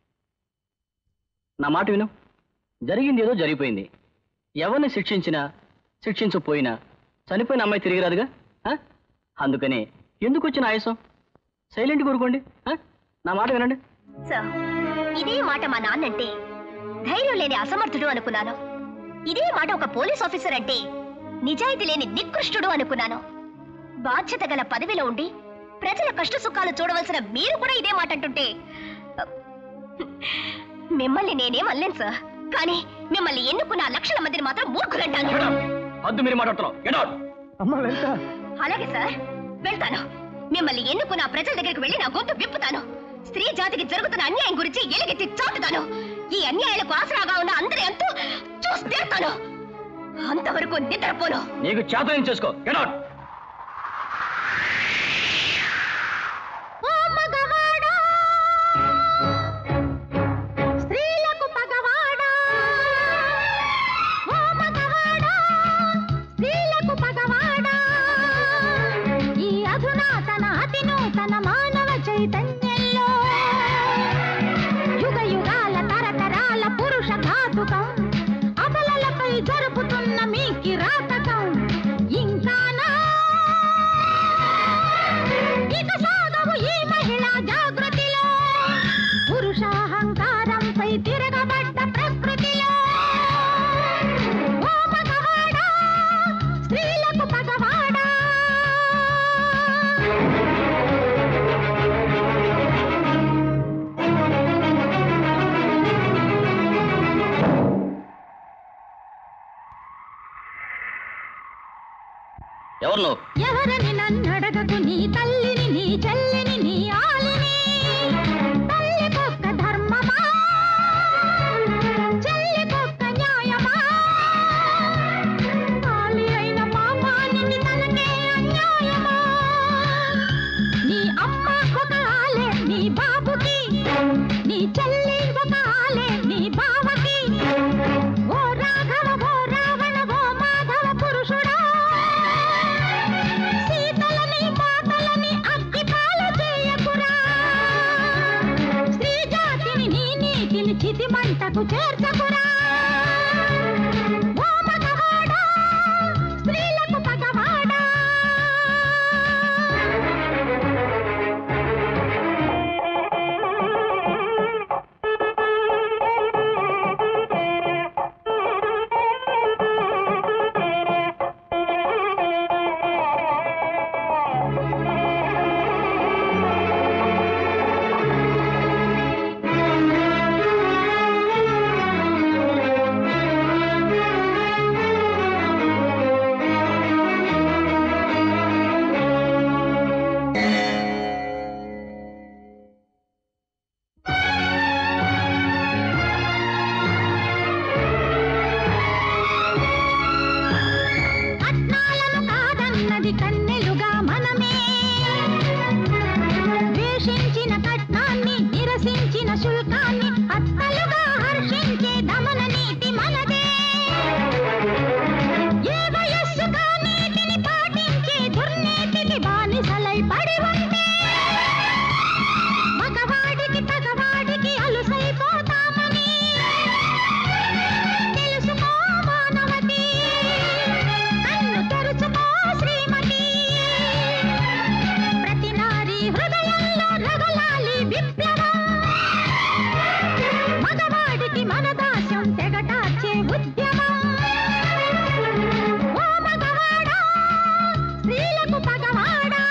నా మాట విను జరిగింది ఏదో జరిగిపోయింది ఎవరిని శిక్షించినా శిక్షించకపోయినా చనిపోయిన అమ్మాయి తిరిగి రాదుగా ఆ? అందుకని ఎందుకు వచ్చిన ఆయాసం సైలెంట్ కోరుకోండి ఆ? నా మాట వినండి సార్ ఇదే మాట మా నాన్నంటే ధైర్యం లేని అసమర్థుడు అనుకున్నాను ఇదే మాట ఒక పోలీస్ ఆఫీసర్ అంటే నిజాయితీ లేని నికృష్టుడు అనుకున్నాను బాధ్యత గల పదవిలో ఉండి ప్రజల కష్ట సుఖాలు చూడవలసిన మీరు కూడా ఇదే మాట అంటుంటే మిమ్మల్ని నేనేం అనలేను సార్ కానీ మిమ్మల్ని ఎన్నుకున్న ఆ లక్షల మందిని మాత్రం మూర్ఖులంటాను వద్దు మీరు మాట్లాడుతున్నావు Get out. అమ్మా లలిత అలాగే సార్ వెళ్తాను మిమ్మల్ని ఎన్నుకున్న ఆ ప్రజల దగ్గరికి వెళ్ళి నా గొంతు విప్పుతాను స్త్రీ జాతికి జరుగుతున్న అన్యాయం గురించి ఎలుగెత్తి చాటుతాను ఈ అన్యాయాలకు ఆసరాగా ఉన్న అందరి అంతూ చూసి తీరుతాను అంతవరకు నిద్రపోను నీకు చేతనం చేసుకో Get out. ఓ మగవాడా స్త్రీలకు పగవాడా ఓ మగవాడా స్త్రీలకు పగవాడా ఈ అధునాతన అతి నూతన మానవ చైతన్యంలో యుగ యుగాల తరతరాల పురుష ఘాతుకం అబలలపై జరుపుతున్న మీ కిరాతకం ఇంకానా ఇక సాగవు ఈ మహిళా జాగృతిలో పురుషాహంకారంపై తిరగబడ్డ ప్రకృతిలో ఓ మగవాడా స్త్రీలకు పగవాడా ఎవరు నువ్వు ఎవరని నన్నడగకు నీ తల్లిని నీ చెల్లిని నీ ఆలిని తల్లి కుక్క ధర్మమా చెల్లి కుక్క న్యాయమా ఆలి అయిన మామానికి తనకే అన్యాయమా నీ అమ్మ ఒక ఆలే నీ బాబుకి నీ చెల్లి ఒక ఆలే నీ బావకి ఓ రాఘవ ఓ రావణ ఓ మాధవ పురుషుడా సీతలని మాతలని అగ్గిపాలు చేయకురా స్త్రీ జాతిని నీ నీతిని చితి మంటకు చేర్చకురా ఓ మగవాడా స్త్రీలకు పగవాడా కట్నాలను కాదన్నది కన్నెలుగా మనమే ద్వేషించిన కట్నాన్ని నిరసించిన శుల్కాన్ని అత్తలుగా హర్షించే దమన నీతి మనదే ఏ వయస్సుగా నీతిని పాటించే దుర్నీతికి బానిసలై పడి ఉంటే మగవాడికి తగవాడికి అలుసైపోతామని తెలుసుకో మానవతి కన్ను తెరుచుకో శ్రీమతి ప్రతి నారీ హృదయంలో రగలాలి విప్లవం మగవాడికి మన దాస్యం తెగటార్చే ఉద్యమం ఓ మగవాడా స్త్రీలకు పగవాడా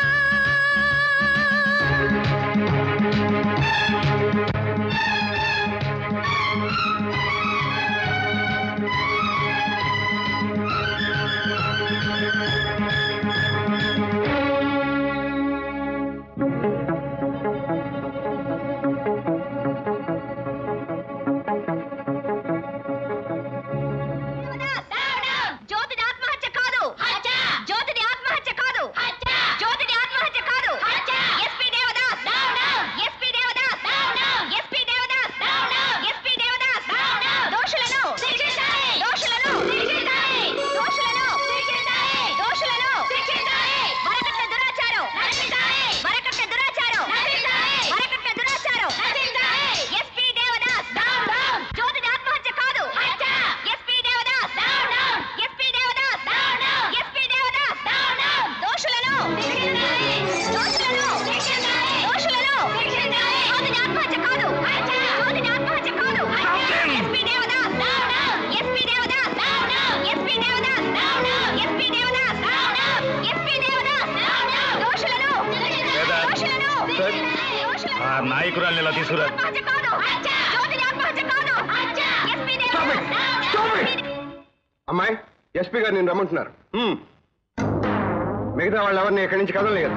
జ్యోతిని ఆత్మహత్య కాదు జ్యోతిని ఆత్మహత్య కాదు జ్యోతిని ఆత్మహత్య కాదు SP Devdas SP Devdas SP Devdas SP Devdas దోషులను దోషులను దోషులను దోషులను వరకట్న దురాచారం వరకట్న దురాచారం వరకట్న దురాచారం ఎస్పీ దేవదాస్ జ్యోతిని ఆత్మహత్య కాదు SP Devdas SP Devdas SP Devdas దోషులను దోషులను దోషులను జ్యోతిని ఆత్మహత్య కాదు జ్యోతిని ఆత్మహత్య కాదు SP Devdas SP Devdas SP Devdas SP Devdas SP Devdas దోషులను దోషులను దోషులను ఆ నాయకురాల్ని ఇలా తీసుకురా ఆత్మహత్య కాదు జ్యోతిని ఆత్మహత్య కాదు ఎస్పీ దేవదాస్ అమ్మాయి ఎస్పీ గారు నేను రమ్మంటున్నారు హ్మ్. మిగతా వాళ్ళు ఎవరిని ఇక్కడి నుంచి కదలలేదు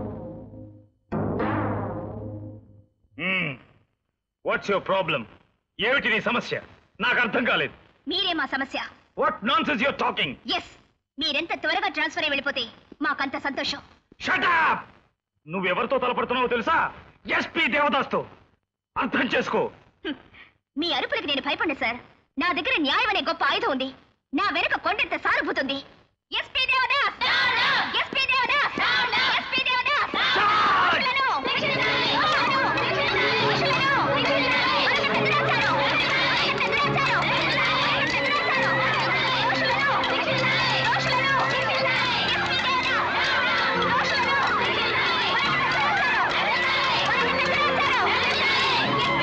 వాట్స్ యువర్ ప్రాబ్లం ఏమిటి నీ సమస్య నాకు అర్థం కాలేదు మీరే మా సమస్య what nonsense your talking yes మీరెంత త్వరగా ట్రాన్స్ఫర్ అయి వెళ్ళిపోతే మాకంత సంతోషం షటప్ నువ్వెవరితో తలపడుతున్నావో తెలుసా ఎస్పీ దేవదాస్తో అర్థం చేసుకో మీ అరుపులకి నేను భయపడ్డా సార్ నా దగ్గర న్యాయం అనే గొప్ప ఆయుధం ఉంది నా వెనుక కొండంత సానుభూతుంది SP Devdas SP Devdas SP Devdas దోషులను! దోషులను! దోషులను! వరకట్న దురాచారం! వరకట్న దురాచారం! వరకట్న దురాచారం! దోషులను! దోషులను! ఎస్పీ దేవదాస్! దోషులను! వరకట్న దురాచారం! వరకట్న దురాచారం! ఎస్పీ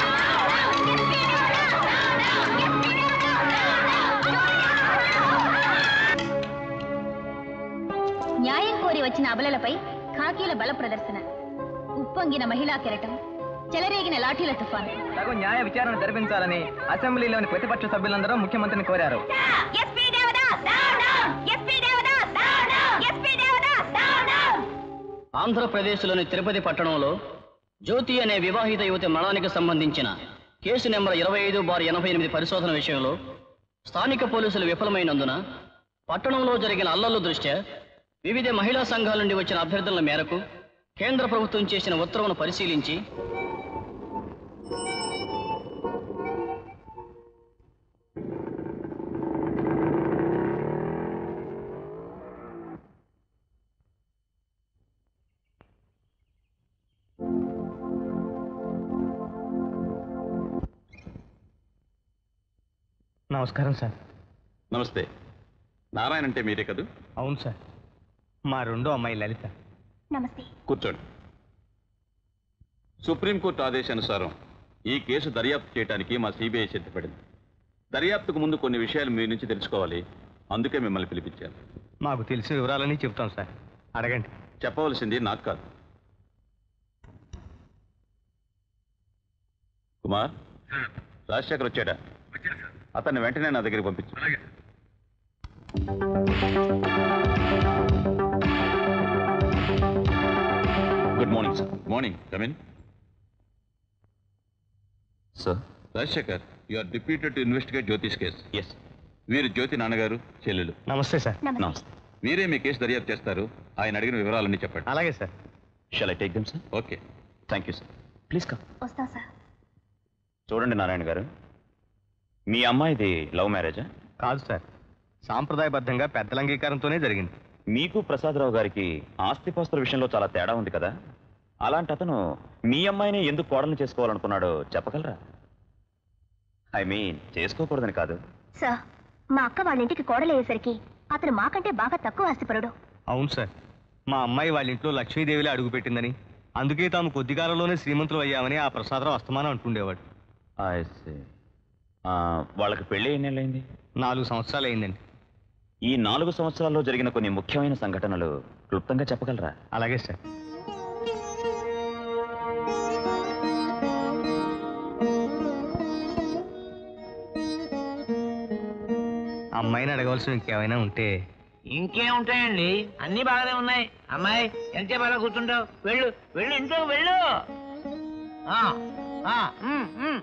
న్యాయం కోరి వచ్చిన అబలలపై ఖాకీల బల ప్రదర్శన ఉప్పొంగిన మహిళా కెరటం చెలరేగిన లాఠీల తుఫాను తగు న్యాయ విచారణ జరిపించాలని అసెంబ్లీలోని ప్రతిపక్ష సభ్యులందరూ ముఖ్యమంత్రిని కోరారు SP Devdas SP Devdas SP ఆంధ్రప్రదేశ్లోని తిరుపతి పట్టణంలో జ్యోతి అనే వివాహిత యువతి మరణానికి సంబంధించిన కేసు నెంబర్ ఇరవై ఐదు బార్ ఎనభై ఎనిమిది పరిశోధన విషయంలో స్థానిక పోలీసులు విఫలమైనందున పట్టణంలో జరిగిన అల్లర్ల దృష్ట్యా వివిధ మహిళా సంఘాల నుండి వచ్చిన అభ్యర్థనల మేరకు కేంద్ర ప్రభుత్వం చేసిన ఉత్తర్వును పరిశీలించి నమస్కారం సార్ నమస్తే నారాయణ అంటే మీరే కదూ అవును సార్ మా రెండో అమ్మాయి లలిత నమస్తే కూర్చోండి సుప్రీంకోర్టు ఆదేశానుసారం ఈ కేసు దర్యాప్తు చేయడానికి మా సిబిఐ సిద్ధపడింది దర్యాప్తుకు ముందు కొన్ని విషయాలు మీ నుంచి తెలుసుకోవాలి అందుకే మిమ్మల్ని పిలిపించాను మాకు తెలిసిన వివరాలన్నీ చెప్తాం సార్ అడగండి చెప్పవలసింది నాకు కాదు కుమార్ రాజశేఖర్ వచ్చాడా అతన్ని వెంటనే నా దగ్గరికి పంపించు good morning sir morning come in sir Rajasekhar you are deputed to investigate Jyoti's case yes వీరు జ్యోతి నాన్నగారు చెల్లెలు నమస్తే సార్ నమస్తే మీరే మీ కేసు దర్యాప్తు చేస్తారు ఆయన అడిగిన వివరాలన్నీ చెప్పండి అలాగే sir shall I take them sir okay thank you sir please come వస్తాం సార్ చూడండి నారాయణ గారు మీ అమ్మాయిది లవ్ మ్యారేజా కాదు సార్ సాంప్రదాయబద్ధంగా పెద్దల అంగీకారంతోనే జరిగింది మీకు ప్రసాదరావు గారికి ఆస్తిపాస్తుల విషయంలో చాలా తేడా ఉంది కదా అలాంటి అతను మీ అమ్మాయిని ఎందుకు కోడలు చేసుకోవాలనుకున్నాడో చెప్పగలరా ఐ మీన్ చేసుకోకూడదని కాదు సార్ మా అక్క వాళ్ళ ఇంటికి కోడలయ్యేసరికి అతను మాకంటే బాగా తక్కువ ఆస్తిపరుడు అవును సార్ మా అమ్మాయి వాళ్ళ ఇంట్లో లక్ష్మీదేవిలో అడుగుపెట్టిందని అందుకే తాము కొద్ది కాలంలోనే శ్రీమంతులు అయ్యామని ఆ ప్రసాదరావు అస్తమానం అంటుండేవాడు I see. ఆ, వాళ్ళకి పెళ్లి ఎన్ని నెలలైంది నాలుగు సంవత్సరాలు అయిందండి ఈ నాలుగు సంవత్సరాల్లో జరిగిన కొన్ని ముఖ్యమైన సంఘటనలు క్లుప్తంగా చెప్పగలరా అలాగే సార్ అమ్మాయిని అడగవలసిన ఇంకేమైనా ఉంటే ఇంకేం ఉంటాయండి అన్ని బాగానే ఉన్నాయి అమ్మాయి ఎంతసేపు అలా కూర్చుంటావు వెళ్ళు వెళ్ళు ఇంట్లో వెళ్ళు ఆ, ఆ, ఉమ్, ఉమ్.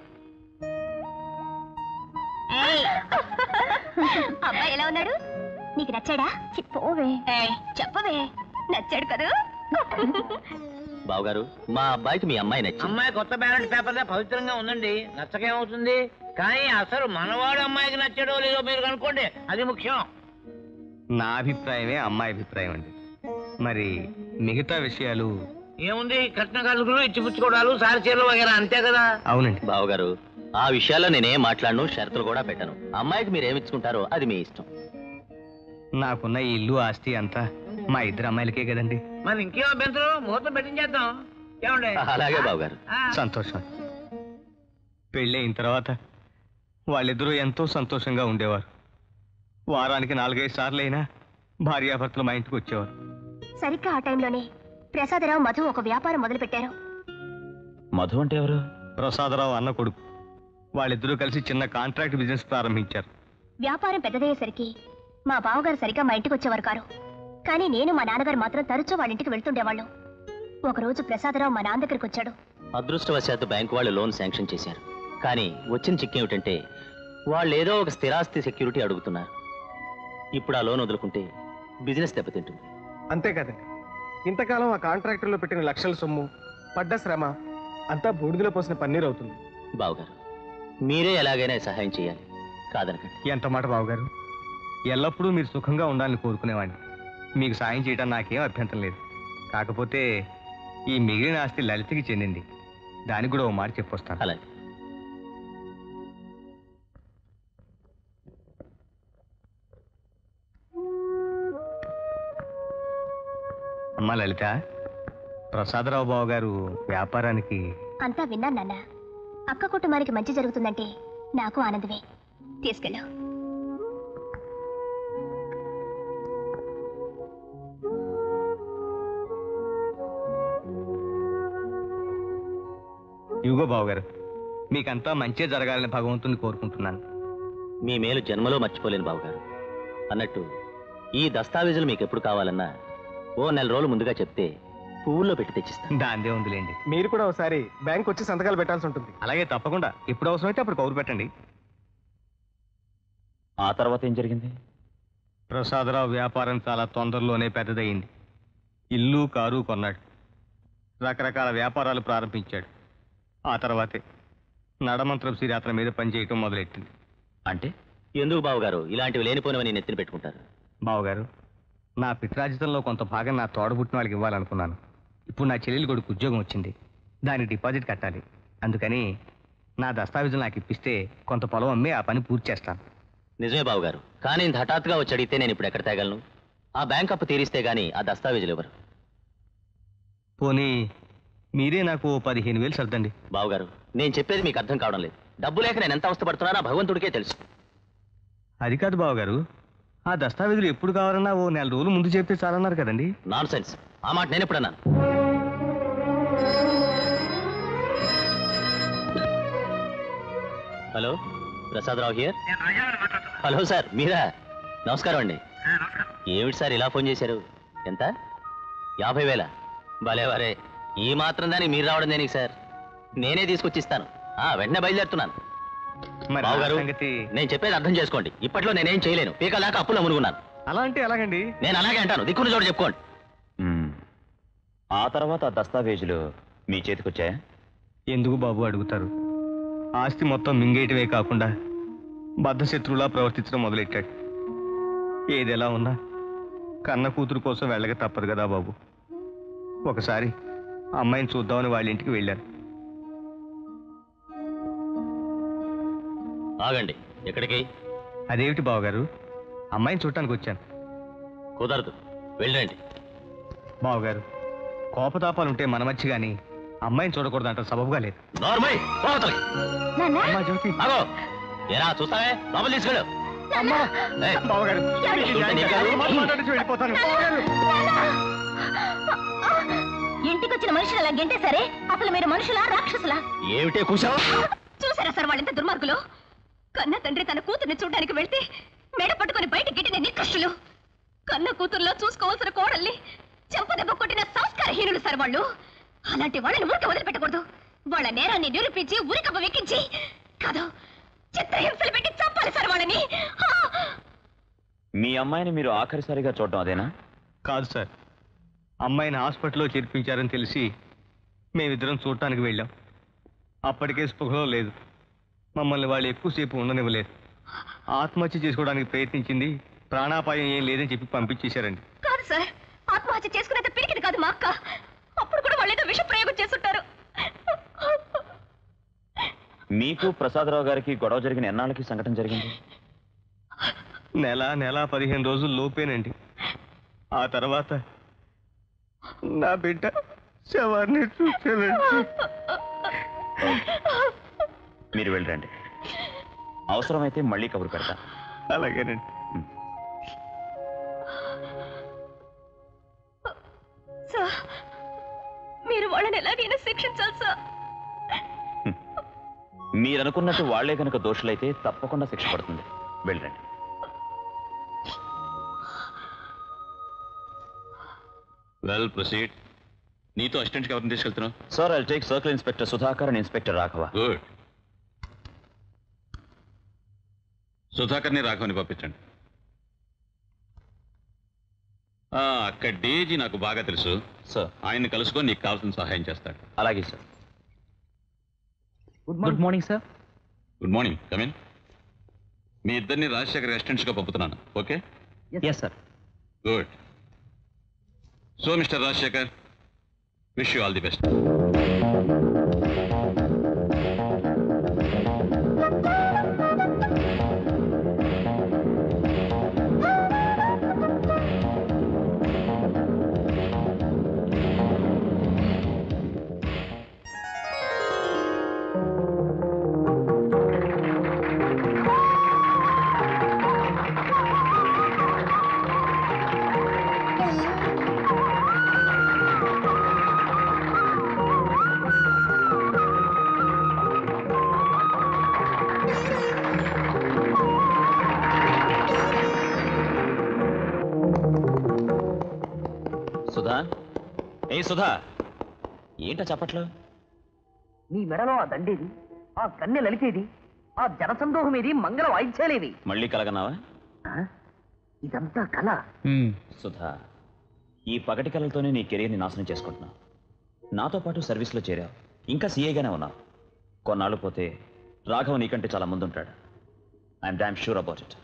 అబ్బాయి ఎలా ఉన్నాడు నీకు నచ్చాడా చెప్పవే చెప్పవే నచ్చాడు కదా బావగారు మా అబ్బాయికి మీ అమ్మాయి నచ్చింది అమ్మాయి కొత్త బ్యాలెట్ పేపర్ పవిత్రంగా ఉందండి నచ్చకేమవుతుంది కానీ అసలు మనవాడు అమ్మాయికి నచ్చాడో లేదో మీరు కనుక్కోండి అది ముఖ్యం నా అభిప్రాయమే అమ్మాయి అభిప్రాయం అండి మరి మిగతా విషయాలు ఏముంది కట్న కాలుగులు ఇచ్చిపుచ్చుకోవడాలు సారచీరలు వగేరా అంతే కదా అవునండి బావగారు ఆ విషయాల్లో నేనేం మాట్లాడను షరతులు కూడా పెట్టను అమ్మాయికి మీరు ఏమిచ్చుకుంటారో అది మీ ఇష్టం నాకున్న ఈ ఇల్లు ఆస్తి అంతా మా ఇద్దరు అమ్మాయిలకే కదండి మరి ఇంకేం అభ్యంతరం ముహూర్తం పెట్టించేద్దాం ఏమండి అలాగే బావగారు సంతోషం పెళ్ళి అయిన తర్వాత వాళ్ళిద్దరూ ఎంతో సంతోషంగా ఉండేవారు వారానికి నాలుగైదు సార్లు అయినా భార్యాభర్తలు మా ఇంటికి వచ్చేవారు సరిగ్గా ఆ టైంలోనే ప్రసాదరావు మధు ఒక వ్యాపారం మొదలుపెట్టారు మధు అంటే ఎవరు ప్రసాదరావు అన్న కొడుకు వాళ్ళిద్దరూ కలిసి చిన్న కాంట్రాక్ట్ బిజినెస్ ప్రారంభించారు వ్యాపారం పెద్దదయ్యేసరికి మా బావగారు సరిగ్గా మా ఇంటికి వచ్చేవారు కారు కానీ నేను మా నాన్నగారు మాత్రం తరచూ వాళ్ళ ఇంటికి వెళ్తుండేవాళ్ళం ఒకరోజు ప్రసాదరావు మా నాన్న దగ్గరికి వచ్చాడు అదృష్టవశాత్తు బ్యాంకు వాళ్ళు లోన్ శాంక్షన్ చేశారు కానీ వచ్చిన చిక్కు ఏమిటంటే వాళ్ళు ఏదో ఒక స్థిరాస్తి సెక్యూరిటీ అడుగుతున్నారు ఇప్పుడు ఆ లోన్ వదులుకుంటే బిజినెస్ దెబ్బతింటుంది అంతే కదండి ఇంతకాలం ఆ కాంట్రాక్టర్లో పెట్టిన లక్షల సొమ్ము పడ్డ శ్రమ అంతా బూడిదలో పోసిన పన్నీర్ అవుతుంది బావగారు మీరే ఎలాగైనా సహాయం చేయాలి కాదనకండి ఎంత మాట బావగారు ఎల్లప్పుడూ మీరు సుఖంగా ఉండాలని కోరుకునేవాడిని మీకు సాయం చేయడం నాకేం అభ్యంతరం లేదు కాకపోతే ఈ మిగిలిన ఆస్తి లలితకి చెందింది దానికి కూడా ఓ మాట చెప్పొస్తాను అలాగే అమ్మా లలిత ప్రసాదరావు బావ గారు వ్యాపారానికి అంతా విన్నాను నాన్న అక్క కుటుంబానికి మంచి జరుగుతుందంటే నాకు ఆనందమే తీసుకెళ్ళు ఇవిగో బావగారు మీకంతా మంచి జరగాలని భగవంతుని కోరుకుంటున్నాను మీ మేలు జన్మలో మర్చిపోలేను బావగారు అన్నట్టు ఈ దస్తావేజులు మీకు ఎప్పుడు కావాలన్నా ఓ నెల రోజులు ముందుగా చెప్తే పువ్వుల్లో పెట్టి తెచ్చిస్తాను దాందే ఉందిలేండి మీరు కూడా ఒకసారి బ్యాంక్ వచ్చి సంతకాలు పెట్టాల్సి ఉంటుంది అలాగే తప్పకుండా ఎప్పుడు అవసరమైతే అప్పుడు కౌరు పెట్టండి ఆ తర్వాత ఏం జరిగింది ప్రసాదరావు వ్యాపారం చాలా తొందరలోనే పెద్దదయ్యింది ఇల్లు కారు కొన్నాడు రకరకాల వ్యాపారాలు ప్రారంభించాడు ఆ తర్వాతే నడమంత్రం సిరి అతని మీద పనిచేయటం మొదలెట్టింది అంటే ఎందుకు బావగారు ఇలాంటివి లేనిపోనివని నెత్తిన పెట్టుకుంటారు బావగారు నా పిత్రాజితంలో కొంత భాగం నా తోడబుట్టిన వాళ్ళకి ఇవ్వాలనుకున్నాను ఇప్పుడు నా చెల్లెలి కొడుకు ఉద్యోగం వచ్చింది దానికి డిపాజిట్ కట్టాలి అందుకని నా దస్తావేజులు నాకు ఇప్పిస్తే కొంత పొలం అమ్మి ఆ పని పూర్తి చేస్తాను నిజమే బావగారు కానీ ఇంత హఠాత్తుగా వచ్చి అడిగితే నేను ఇప్పుడు ఎక్కడ తేగలను ఆ బ్యాంక్ అప్పు తీరిస్తే గానీ ఆ దస్తావేజులు ఇవ్వరు పోనీ మీరే నాకు ఓ పదిహేను వేలు సర్దండి బావగారు నేను చెప్పేది మీకు అర్థం కావడం లేదు డబ్బు లేక నేను ఎంత అవస్థపడుతున్నానో ఆ భగవంతుడికే తెలుసు అది కాదు బావగారు ఆ దస్తావేజులు ఎప్పుడు కావాలన్నా ఓ నెల రోజులు ముందు చెప్తే చాలన్నారు కదండి నాన్ సెన్స్ ఆ మాట నేను ఎప్పుడు అన్నాను hello Prasadarao here hello sir మీరా నమస్కారం అండి ఏమిటి సార్ ఇలా ఫోన్ చేశారు ఎంత యాభై వేల భలేవారే ఈ మాత్రం దానికి మీరు రావడం దేనికి సార్ నేనే తీసుకొచ్చిస్తాను ఆ వెంటనే బయలుదేరుతున్నాను మరి బావు నా గారు సంగతి నేను చెప్పేది అర్థం చేసుకోండి ఇప్పట్లో నేనేం చేయలేను పీక దాకా అప్పులో మునుగున్నాను అలా అంటే ఎలాగండి నేను అలాగే అంటాను దిక్కున చోట చెప్పుకోండి మ్మ్. ఆ తర్వాత ఆ దస్తావేజులు మీ చేతికొచ్చాయా ఎందుకు బాబు అడుగుతారు ఆస్తి మొత్తం మింగేయటమే కాకుండా బద్ధశత్రువులా ప్రవర్తించడం మొదలెట్టాడు ఏది ఎలా ఉన్నా కన్న కూతురు కోసం వెళ్ళక తప్పదు కదా బాబు ఒకసారి అమ్మాయిని చూద్దామని వాళ్ళ ఇంటికి వెళ్ళాను ఆగండి ఎక్కడికి అదేమిటి బావగారు అమ్మాయిని చూడటానికి వచ్చాను కుదరదు వెళ్ళండి బావగారు కోపతాపాలుంటే మన మధ్య గాని అమ్మాయిని చూడకూడదంట సబబుగా లేదు నార్మల్ పోతలకి అమ్మా జ్యోతి ఆగో ఏరా చూస్తావే లోపల తీసుకెళ్ళు ఏయ్, బావగారు చూస్తే నీకు కాదు. మాట్లాడేసి వెళ్ళిపోతాను బావగారు ఇంటికి వచ్చిన మనుషులు అలా గెంటే సరే అసలు మీరు మనుషులా రాక్షసులా ఏమిటే కూసావు చూసారా సార్ వాళ్ళెంత దుర్మార్గులు కన్న తండ్రి తన కూతుర్ని చూడడానికి వెళ్తే మెడ పట్టుకొని బయట గిట్టిన నికృష్టులు కన్న కూతుర్లో చూసుకోవాల్సిన కోడల్ని చెంపదెబ్బ కొట్టిన సంస్కారహీనులు సార్ వాళ్ళు అలాంటి వాళ్ళని ఊరికే వదిలిపెట్టకూడదు వాళ్ళ నేరాన్ని నిరూపించి ఉరికప్ప వెక్కించి కాదు చిత్రహింసలు పెట్టి చంపాలి సార్ వాళ్ళని ఆ! మీ అమ్మాయిని మీరు ఆఖరిసారిగా చూడడం అదేనా కాదు సార్ అమ్మాయిని హాస్పిటల్లో చేర్పించారని తెలిసి మేమిద్దరం చూడటానికి వెళ్ళాం అప్పటికే స్పృహలో లేదు మమ్మల్ని వాళ్ళు ఎక్కువసేపు ఉండనివ్వలేదు ఆత్మహత్య చేసుకోవడానికి ప్రయత్నించింది ప్రాణాపాయం ఏం లేదని చెప్పి పంపించేశారండి కాదు సార్ ఆత్మహత్య చేసుకునేంత పిరికిది కాదు మా అక్క అప్పుడు కూడా వాళ్ళు ఏదో విష ప్రయోగం చేస్తుంటారు మీకు ప్రసాదరావు గారికి గొడవ జరిగిన ఎన్నాళ్ళకి సంఘటన జరిగింది నెల నెల పదిహేను రోజులు లోపేనండి ఆ తర్వాత నా బిడ్డ శవాన్ని చూసానండి మీరు వెళ్ళరండి అవసరమైతే మళ్ళీ కబురు పెడతా అలాగేనండి సార్ మీరు వాళ్ళని ఎలాగైనా శిక్షించాలి సార్ మీరనుకున్నట్టు వాళ్లే కనుక దోషులైతే తప్పకుండా శిక్ష పడుతుంది వెళ్ళండి వెల్ ప్రొసీడ్ నీతో అసిస్టెంట్కి ఎవరిని తీసుకెళ్తున్నావు sir I take circle inspector Sudhakar and inspector Raghava good సుధాకర్ని రాఘవని పంపించండి ఆ, అక్కడ డేజీ నాకు బాగా తెలుసు సార్ ఆయన్ని కలుసుకొని నీకు కావాల్సిన సహాయం చేస్తాడు అలాగే sir good morning sir good morning come in మీ ఇద్దరిని రాజశేఖర్ అసిస్టెంట్స్గా పంపుతున్నాను okay yes sir good so mister Rajasekhar wish you all the best ఆ ఏ సుధా ఏంటా చెప్పట్లు నీ మెడలో ఆ దండేది ఆ కన్నె లలితేది ఆ జనసందోహం ఏది మంగళ వాయిద్యాలేవి మళ్ళీ కలగన్నావా ఇదంతా కళ సుధా ఈ పగటి కళలతోనే నీ కెరీర్ని నాశనం చేసుకుంటున్నావు నాతో పాటు సర్వీస్లో చేరావు ఇంకా సీఏగానే ఉన్నావు కొన్నాళ్ళు పోతే రాఘవ నీకంటే చాలా ముందుంటాడు I'm damn sure about it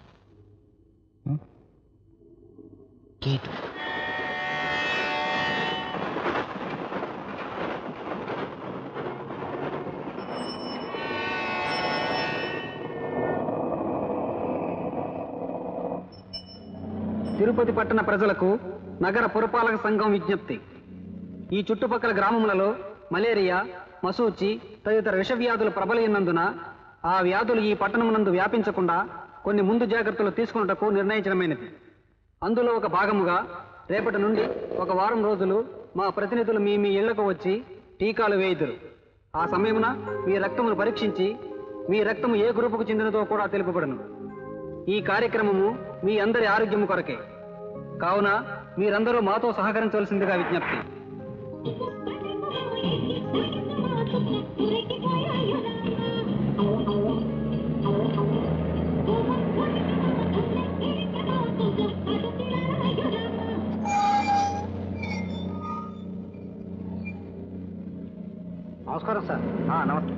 Tirupati పట్టణ ప్రజలకు నగర పురపాలక సంఘం విజ్ఞప్తి ఈ చుట్టుపక్కల గ్రామములలో మలేరియా మసూచి తదితర విష వ్యాధులు ప్రబలైనందున ఆ వ్యాధులు ఈ పట్టణమునందు వ్యాపించకుండా కొన్ని ముందు జాగ్రత్తలు తీసుకున్నటకు నిర్ణయించడమైనది అందులో ఒక భాగముగా రేపటి నుండి ఒక వారం రోజులు మా ప్రతినిధులు మీ మీ ఇళ్లకు వచ్చి టీకాలు వేయుదురు ఆ సమయమున మీ రక్తమును పరీక్షించి మీ రక్తము ఏ గ్రూపుకు చెందినదో కూడా తెలుపబడును ఈ కార్యక్రమము మీ అందరి ఆరోగ్యము కొరకే కావున మీరందరూ మాతో సహకరించవలసిందిగా విజ్ఞప్తి నమస్కారం సార్ నమస్తే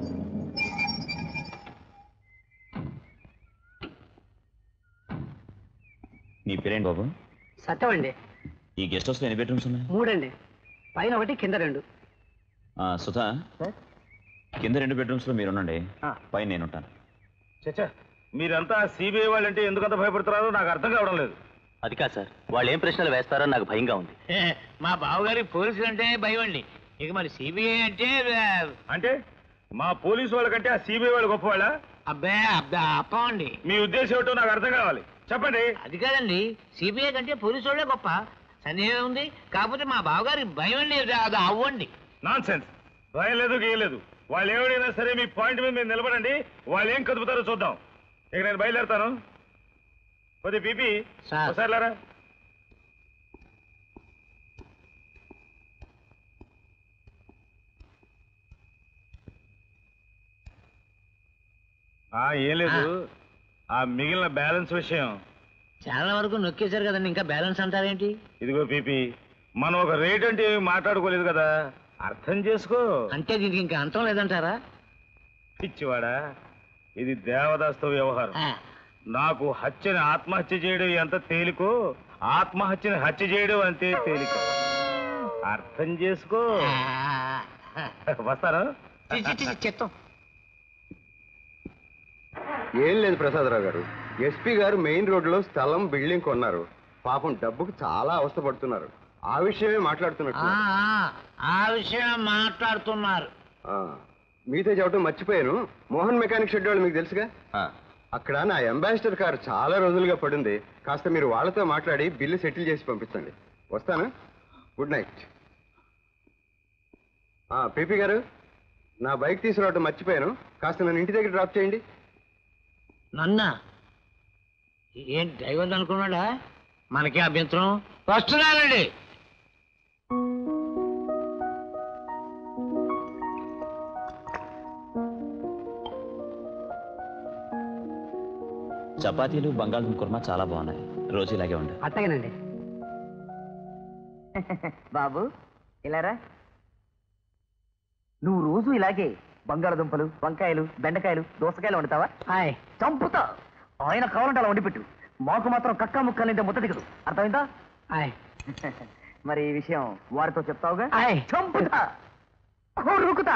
నీ పేరేంటి బాబు సత్యం అండి ఈ గెస్ట్ హౌస్లో ఎన్ని బెడ్రూమ్స్ ఉన్నాయి మూడండి పైన ఒకటి కింద రెండు ఆ, సుధా కింద రెండు బెడ్రూమ్స్లో మీరు ఉండండి పైన నేను ఉంటాను చచ్చా మీరంతా సిబిఐ వాళ్ళంటే ఎందుకంత భయపడుతున్నారో నాకు అర్థం కావడం లేదు అది కాదు సార్ వాళ్ళు ఏం ప్రశ్నలు వేస్తారో నాకు భయంగా ఉంది మా బావగారి పోలీసులు అంటే భయం అండి ఇక మరి సిబిఐ అంటే అంటే మా పోలీసు వాళ్ళకంటే ఆ సిబిఐ వాళ్ళు గొప్ప వాళ్ళ అబ్బే అబ్బా అప్పండి మీ ఉద్దేశం ఏంటో నాకు అర్థం కావాలి చెప్పండి అది కాదండి సిబిఐ కంటే పోలీసు వాళ్ళే గొప్ప సందేహం ఉంది కాకపోతే మా బావగారికి భయం అండి అది అవ్వండి నాన్ సెన్స్ భయం లేదు గీయలేదు వాళ్ళు ఏమైనా సరే మీ పాయింట్ మీద మీరు నిలబడండి వాళ్ళు ఏం కదుపుతారో చూద్దాం ఇక నేను బయలుదేరుతాను కొద్ది పీపీ ఒకసారి లేరా ఆ, ఏం లేదు ఆ మిగిలిన బ్యాలెన్స్ విషయం చాలా వరకు నొక్కేశారు కదండి ఇంకా బ్యాలెన్స్ అంటారేంటి ఇదిగో పీపీ మనం ఒక రేట్ అంటే ఏమీ మాట్లాడుకోలేదు కదా అర్థం చేసుకో అంటే దీనికి ఇంకా అంతం లేదంటారా పిచ్చివాడా ఇది దేవదాస్తో వ్యవహారం నాకు హత్యని ఆత్మహత్య చేయడం ఎంత తేలికో ఆత్మహత్యని హత్య చేయడం అంతే తేలిక అర్థం చేసుకో వస్తాను చెత్తం ఏం లేదు ప్రసాదరావు గారు ఎస్పీ గారు మెయిన్ రోడ్లో స్థలం బిల్డింగ్ కొన్నారు పాపం డబ్బుకు చాలా అవస్థపడుతున్నారు ఆ విషయమే మాట్లాడుతున్నట్టు ఆ, ఆ, ఆ విషయం మాట్లాడుతున్నారు ఆ, మీతో చెప్పడం మర్చిపోయాను మోహన్ మెకానిక్ షెడ్ వాళ్ళు మీకు తెలుసుగా అక్కడ నా అంబాసిడర్ కారు చాలా రోజులుగా పడింది కాస్త మీరు వాళ్ళతో మాట్లాడి బిల్లు సెటిల్ చేసి పంపించండి వస్తాను గుడ్ నైట్ పీపీ గారు నా బైక్ తీసుకురావడం మర్చిపోయాను కాస్త నన్ను ఇంటి దగ్గర డ్రాప్ చేయండి నన్న ఏం డ్రైవర్ అనుకున్నాడా మనకి అభ్యంతరం వస్తున్నానండి చపాతీలు బంగాళదుంప కుర్మా చాలా బాగున్నాయి రోజు ఇలాగే ఉండు అట్టగేనండి బాబు ఇలారా నువ్వు రోజు ఇలాగే బంగాళదుంపలు వంకాయలు బెండకాయలు దోసకాయలు వండుతావా హాయ్ చంపుతా ఆయన కావాలంటే అలా వండి పెట్టు మాకు మాత్రం కక్క ముక్కలింటే ముద్ద దిగదు అర్థమైందా హాయ్ మరి ఈ విషయం వారితో చెప్తావుగా హాయ్ చంపుతా రుకుతా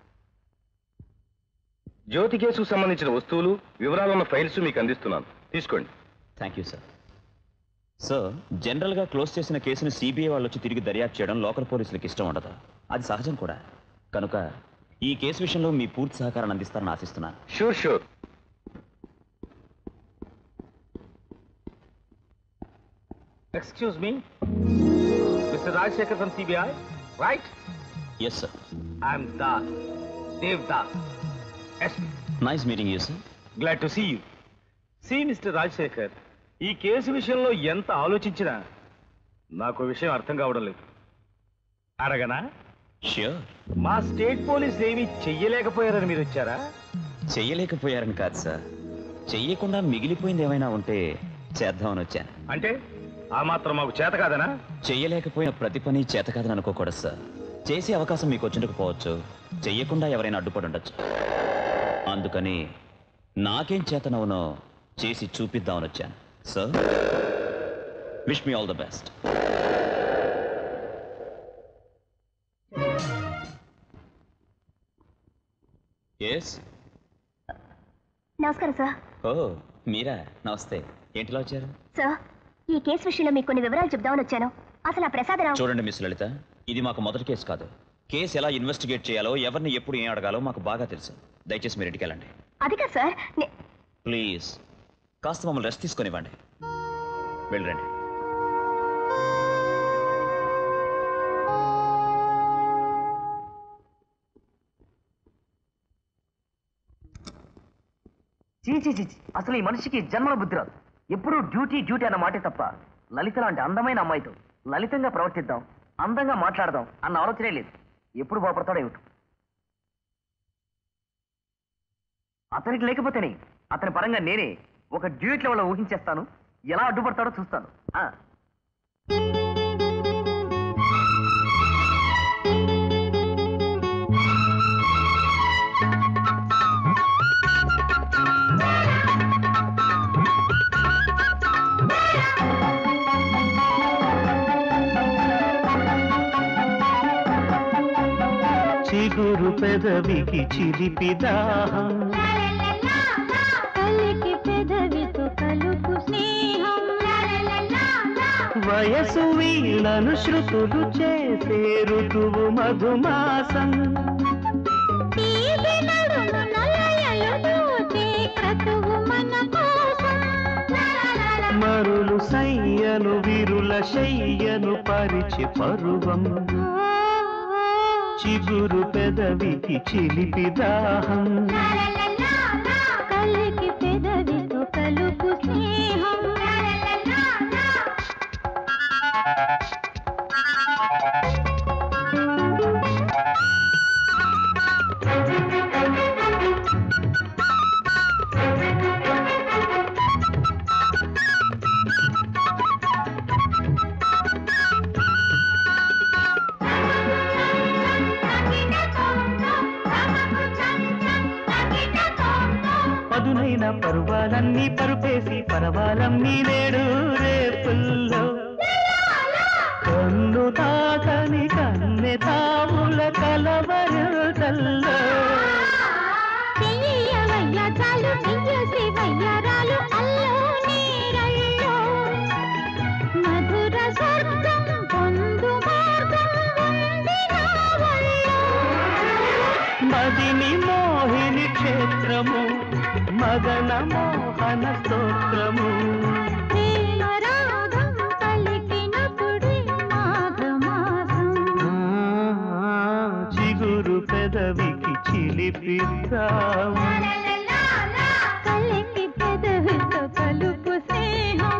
జ్యోతి కేసుకు సంబంధించిన వస్తువులు వివరాలున్న ఫైల్స్ మీకు అందిస్తున్నాను తీసుకోండి థ్యాంక్ యూ సార్ సార్ జనరల్గా క్లోజ్ చేసిన కేసుని సిబిఐ వాళ్ళు వచ్చి తిరిగి దర్యాప్తు చేయడం లోకల్ పోలీసులకు ఇష్టం ఉండదు అది సహజం కూడా కనుక ఈ కేసు విషయంలో మీ పూర్తి సహకారాన్ని అందిస్తారని ఆశిస్తున్నాను sure sure excuse me mister Rajasekhar from CBI right yes sir I'm Das Dev Das SP nice meeting you sir glad to see you see mister Rajasekhar ఈ కేసు విషయంలో ఎంత ఆలోచించినా నాకు విషయం అర్థం కావడం లేదు అడగనా ష్యూర్ మా స్టేట్ పోలీస్ ఏమీ చెయ్యలేకపోయారని మీరు వచ్చారా చెయ్యలేకపోయారని కాదు సార్ చెయ్యకుండా మిగిలిపోయింది ఏమైనా ఉంటే చేద్దామని వచ్చాను అంటే ఆ మాత్రం మాకు చేత కాదనా చెయ్యలేకపోయిన ప్రతి పని చేత కాదని అనుకోకూడదు సార్ చేసే అవకాశం మీకు వచ్చిండకపోవచ్చు చెయ్యకుండా ఎవరైనా అడ్డుపడి ఉండొచ్చు అందుకని నాకేం చేతనవునో చేసి చూపిద్దామని వచ్చాను sir wish me all the best yes నమస్కారం సార్ ఓ మీరా నమస్తే ఏంటిలా వచ్చారు సార్ ఈ కేసు విషయంలో మీకు కొన్ని వివరాలు చెప్దామని వచ్చాను అసలు ఆ ప్రసాదరావు చూడండి మిస్ లలిత ఇది మాకు మొదటి కేసు కాదు కేసు ఎలా ఇన్వెస్టిగేట్ చేయాలో ఎవరిని ఎప్పుడు ఏం అడగాలో మాకు బాగా తెలుసు దయచేసి మీరు ఇంటికి వెళ్ళండి అది కాదు సార్ నే- ప్లీజ్ కాస్త మమ్మల్ని రెస్ట్ తీసుకొనివ్వండి వెళ్ళండి చీ చీ చీ చీ. అసలు ఈ మనిషికి జన్మల బుద్ధి రాదు ఎప్పుడూ డ్యూటీ డ్యూటీ అన్న మాటే తప్ప లలిత లాంటి అందమైన అమ్మాయితో లలితంగా ప్రవర్తిద్దాం అందంగా మాట్లాడదాం అన్న ఆలోచనే లేదు ఎప్పుడు బాగుపడతాడో ఏమిటో అతనికి లేకపోతేనే అతని పరంగా నేనే ఒక డ్యూట్ లెవెల్లో ఊహించేస్తాను ఎలా అడ్డుపడతాడో చూస్తాను ఆ. చిగురు పెదవికి చిలిపి దాహం కలికి పెదవితో కలుపు స్నేహం వయసు వీళ్ళను శృతులు చేసే ఋతువు మధుమాసం తీపి నడుము నలయలు దోచే క్రతువు మన కోసం మరులు సయ్యను విరుల శయ్యను పరిచి పరువం చిగురు పెదవికి చిలిపి దాహం కలికి పెదవితో కలుపు స్నేహం పదునైన పరువాలన్నీ పరుపేసి పరవాలన్నీ నేడు రేపుల్లో కన్ను తాకని కన్నె తావుల కలవరుతల్లో చెయ్యవయ్య చాలు చెయ్యసి వయ్యారాలు అల్లో నీరల్లో మధుర స్వర్గం పొందు మార్గం ఉంది నా వల్లో. మదిని మోహిని క్షేత్రము మదన మోహన స్తోత్రము ప్రేమ రాగం పలికినప్పుడే మాఘమాసం చిగురు పెదవికి చిలిపిద్దాము కలికి పెదవితో కలుపు స్నేహం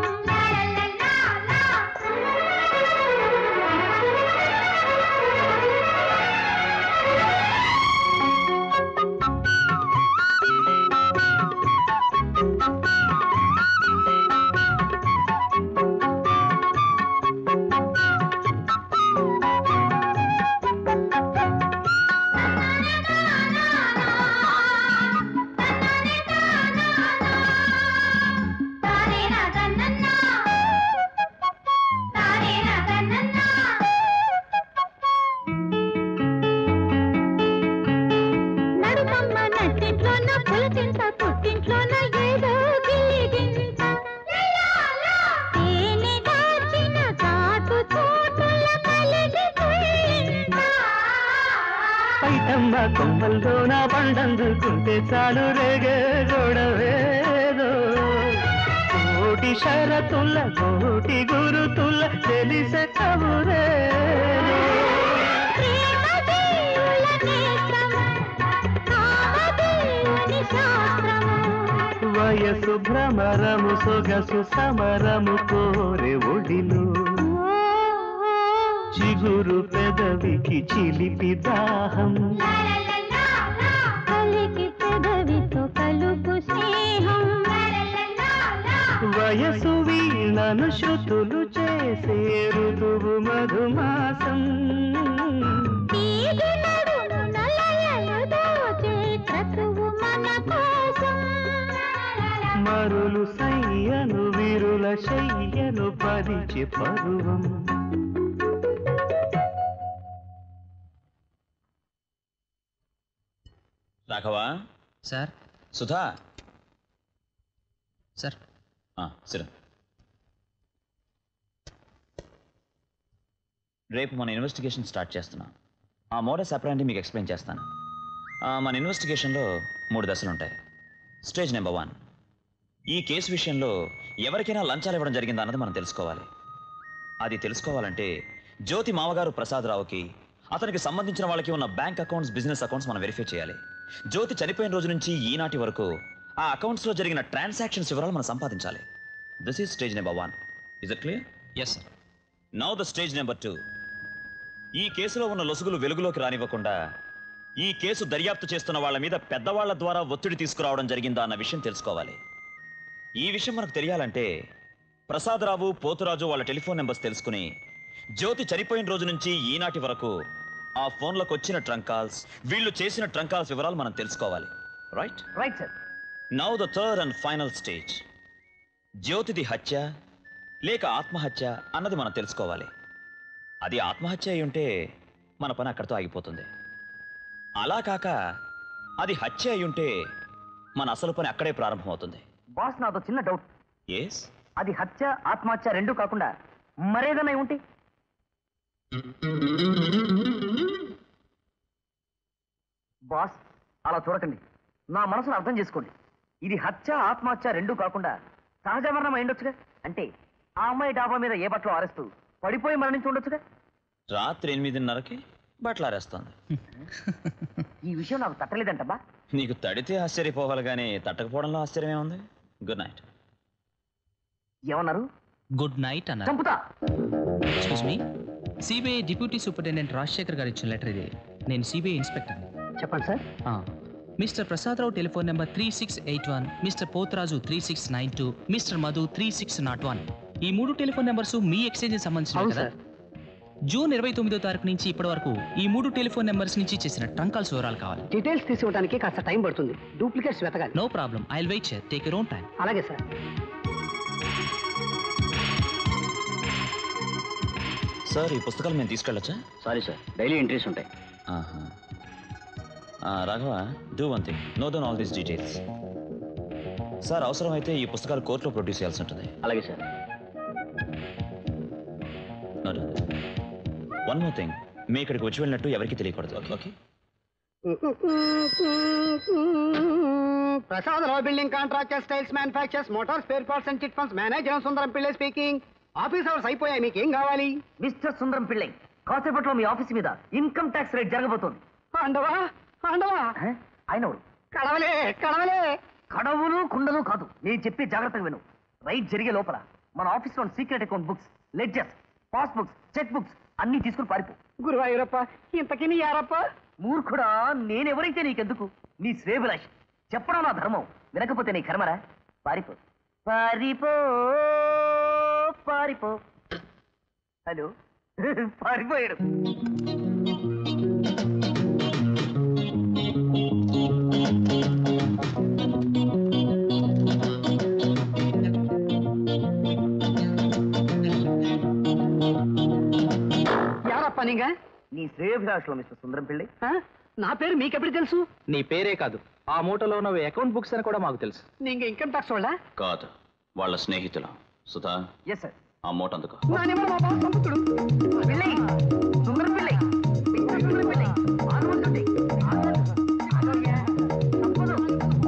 నడుమమ్మ నట్టింట్లోన పులకింత పుట్టింట్లోన ఏదో గిలిగింత తేనె దాచిన చాటు చోటుల కలిగి తుళ్ళింత పైటమ్మ కొమ్మల్లోన పండందుకుంటే చాలు రేగే గొడవేదో కోటి షరతుల కోటి గురుతుల తెలిసే కబురేదో ప్రేమ దేవుల నేత్రము కామదేవుని శాస్త్రము వయసు భ్రమరము సొగసు సమరము కోరె ఒడిలు చిగురు పెదవికి చిలిపి దాహం కలికి పెదవితో కలుపు స్నేహం వయసు వీణను శృతులు చేసే ఋతువు మధుమాసం తీగి నడుము నలయలు దోచే క్రతువు మన కోసం మరులు సయ్యను విరుల శయ్యను పరిచి పరువం రాఘవా సార్ సుధా సార్ సరే రేపు మన ఇన్వెస్టిగేషన్ స్టార్ట్ చేస్తున్నాం ఆ మోడస్ అప్రాంటి మీకు ఎక్స్ప్లెయిన్ చేస్తాను ఆ, మన ఇన్వెస్టిగేషన్లో మూడు దశలు ఉంటాయి స్టేజ్ నెంబర్ వన్ ఈ కేసు విషయంలో ఎవరికైనా లంచాలు ఇవ్వడం జరిగిందా అన్నది మనం తెలుసుకోవాలి అది తెలుసుకోవాలంటే జ్యోతి మామగారు ప్రసాదరావుకి అతనికి సంబంధించిన వాళ్ళకి ఉన్న బ్యాంక్ అకౌంట్స్ బిజినెస్ అకౌంట్స్ మనం వెరిఫై చేయాలి జ్యోతి చనిపోయిన రోజు నుంచి ఈనాటి వరకు ఆ అకౌంట్స్లో జరిగిన ట్రాన్సాక్షన్స్ వివరాలు మనం సంపాదించాలి this is stage number one is it clear yes sir now the stage number two ఈ కేసులో ఉన్న లొసుగులు వెలుగులోకి రానివ్వకుండా ఈ కేసు దర్యాప్తు చేస్తున్న వాళ్ళ మీద పెద్దవాళ్ల ద్వారా ఒత్తిడి తీసుకురావడం జరిగిందా అన్న విషయం తెలుసుకోవాలి ఈ విషయం మనకు తెలియాలంటే ప్రసాదరావు పోతురాజు వాళ్ళ టెలిఫోన్ నెంబర్స్ తెలుసుకుని జ్యోతి చనిపోయిన రోజు నుంచి ఈనాటి వరకు ఆ ఫోన్లకు వచ్చిన ట్రంక్ కాల్స్ వీళ్ళు చేసిన ట్రంక్ కాల్స్ వివరాలు మనం తెలుసుకోవాలి right right sir now the third and final stage జ్యోతిది హత్య లేక ఆత్మహత్య అన్నది మనం తెలుసుకోవాలి అది ఆత్మహత్య అయి ఉంటే మన పని అక్కడితో ఆగిపోతుంది అలా కాక అది హత్య అయి ఉంటే మన అసలు పని అక్కడే ప్రారంభమవుతుంది బాస్ నాతో చిన్న డౌట్ ఎస్ అది హత్య ఆత్మహత్య రెండు కాకుండా మరేదన్నా ఉంటే బాస్ అలా చూడకండి నా మనసును అర్థం చేసుకోండి ఇది హత్య ఆత్మహత్య రెండు కాకుండా సహజ మరణం అయిండొచ్చుగా అంటే ఆ అమ్మాయి డాబా మీద ఏ బట్టలు ఆరేస్తూ పడిపోయి మరణించి ఉండొచ్చుగా రాత్రి ఎనిమిదిన్నరకి బట్టలారేస్తుంది ఈ విషయం నాకు తట్టలేదంటబ్బా నీకు తడితే ఆశ్చర్యపోవాలి కానీ తట్టకపోవడంలో ఆశ్చర్యమే ఉంది గుడ్ నైట్ ఏమన్నారు గుడ్ నైట్ అన్నారు చంపుతా excuse me CBI deputy superintendent Rajasekhar గారు ఇచ్చిన లెటర్ ఇది నేను సిబిఐ ఇన్స్పెక్టర్ చెప్పండి sir mister Prasadarao telephone number three six eight one mister Potharaju three six nine two mister Madhu three six nought one ఈ మూడు టెలిఫోన్ నెంబర్స్ మీ ఎక్స్చేంజ్ సంబంధించిన అవును కదా సార్. జూన్ ఇరవై తొమ్మిదో తారీఖు నుంచి ఇప్పటి వరకు ఈ మూడు టెలిఫోన్ నెంబర్స్ నుంచి చేసిన ట్రంకాల్స్ వివరాలు కావాలి డీటెయిల్స్ తీసుకోవడానికి కాస్త టైం పడుతుంది డూప్లికేట్స్ వెతకాలి no problem I wait take your own time అలాగే సార్ సార్ ఈ పుస్తకాలు మేము తీసుకెళ్ళొచ్చా సారీ సార్ డైలీ ఎంట్రీస్ ఉంటాయి ఆహా. ఆ, Raghava do one thing note down all these details sir అవసరమైతే ఈ పుస్తకాలు కోర్టులో ప్రొడ్యూస్ చేయాల్సి ఉంటుంది అలాగే సార్ వన్ మోర్ థింగ్ మీ ఇక్కడికి వచ్చి వెళ్ళినట్టు ఎవరికి తెలియకూడదు okay Prasad Rao building contractor tiles manufacturers motor spare parts and chit funds manager Sundaram Pillai speaking office hours అయిపోయాయి మీకు ఏం కావాలి మిస్టర్ సుందరం పిళ్ళై కాసేపట్లో మీ ఆఫీస్ మీద ఇన్కమ్ ట్యాక్స్ రేట్ జరగబోతోంది అండవా అండవా ఆయన ఎవరు కడవలే కడవలే కడవులు కుండలు కాదు నేను చెప్పే జాగ్రత్తగా విను రైట్ జరిగే లోపల మన ఆఫీస్ లో secret account books ledgers pass books cheque books అన్ని తీసుకుని పారిపో గురువాయూరప్ప ఇంతకీ నీ యారప్ప మూర్ఖుడా నేనెవరైతే నీకెందుకు నీ శ్రేభిలాష్ చెప్పడం నా ధర్మం వినకపోతే నీ కర్మరా పారిపో పారిపో పారిపో హలో పారిపోయాడు యారప్ప నీగా నీ శ్రేయభిలాషలో మిస్టర్ సుందరం పిళ్ళై నా పేరు మీకెప్పుడు తెలుసు నీ పేరే కాదు ఆ మూటలో ఉన్న అకౌంట్ బుక్స్ అని కూడా మాకు తెలుసు నీங்க ఇన్కమ్ ట్యాక్స్ వాళ్ళ కాదు వాళ్ళ స్నేహితులు సుధా ఎస్ సార్ ఆ మూట అందుకో నా నెంబర్ మా బాస్ పంపుతుడు పిళ్ళై సుందరం పిళ్ళై మిస్టర్ సుందరం పిళ్ళై ఆగమంటుండి ఆగయ్యా తప్పదు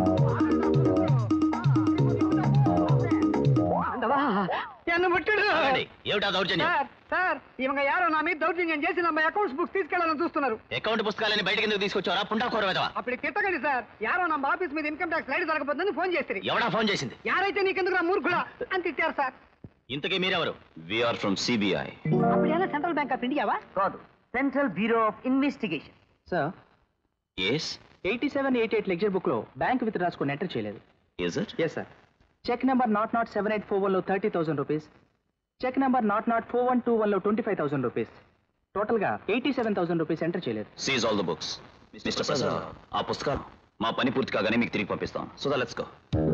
అండవా ఎన్ను ముట్టుడు ఏమిటా దౌర్జన్యం సార్ సార్ ఇవங்க యారో నా మీద దౌర్జన్యం చేసి నా అకౌంట్స్ బుక్స్ తీసుకెళ్లాలని చూస్తున్నారు అకౌంట్ పుస్తకాలని బయటకి ఎందుకు తీసుకొచ్చారా పుండా కోరవేదవా అప్పుడు తిట్టకండి సార్ యారో నా ఆఫీస్ మీద ఇన్కమ్ ట్యాక్స్ లైట్ జరగబోతుందని ఫోన్ చేస్తారు ఎవడా ఫోన్ చేసింది యారైతే నీకెందుకు నా మూర్ఖుడా అని తిట్టారు సార్ ఇంతకీ మీరెవరు విఆర్ ఫ్రమ్ సిబిఐ అప్పుడు ఏమైనా సెంట్రల్ బ్యాంక్ ఆఫ్ ఇండియావా కాదు central bureau of investigation sir yes eighty seven eighty eight ledger book లో బ్యాంక్ విత్ రాసుకొని ఎంటర్ చేయలేదు is it yes sir cheque number nought nought seven eight four వన్లో thirty thousand rupees cheque number nought nought four one two వన్లో twenty five thousand rupees టోటల్గా eighty seven thousand rupees enter చేయలేదు seize all the books mister Prasad ఆ పుస్తకాలు మా పని పూర్తి కాగానే మీకు తిరిగి పంపిస్తాం సో దా లెట్స్ గో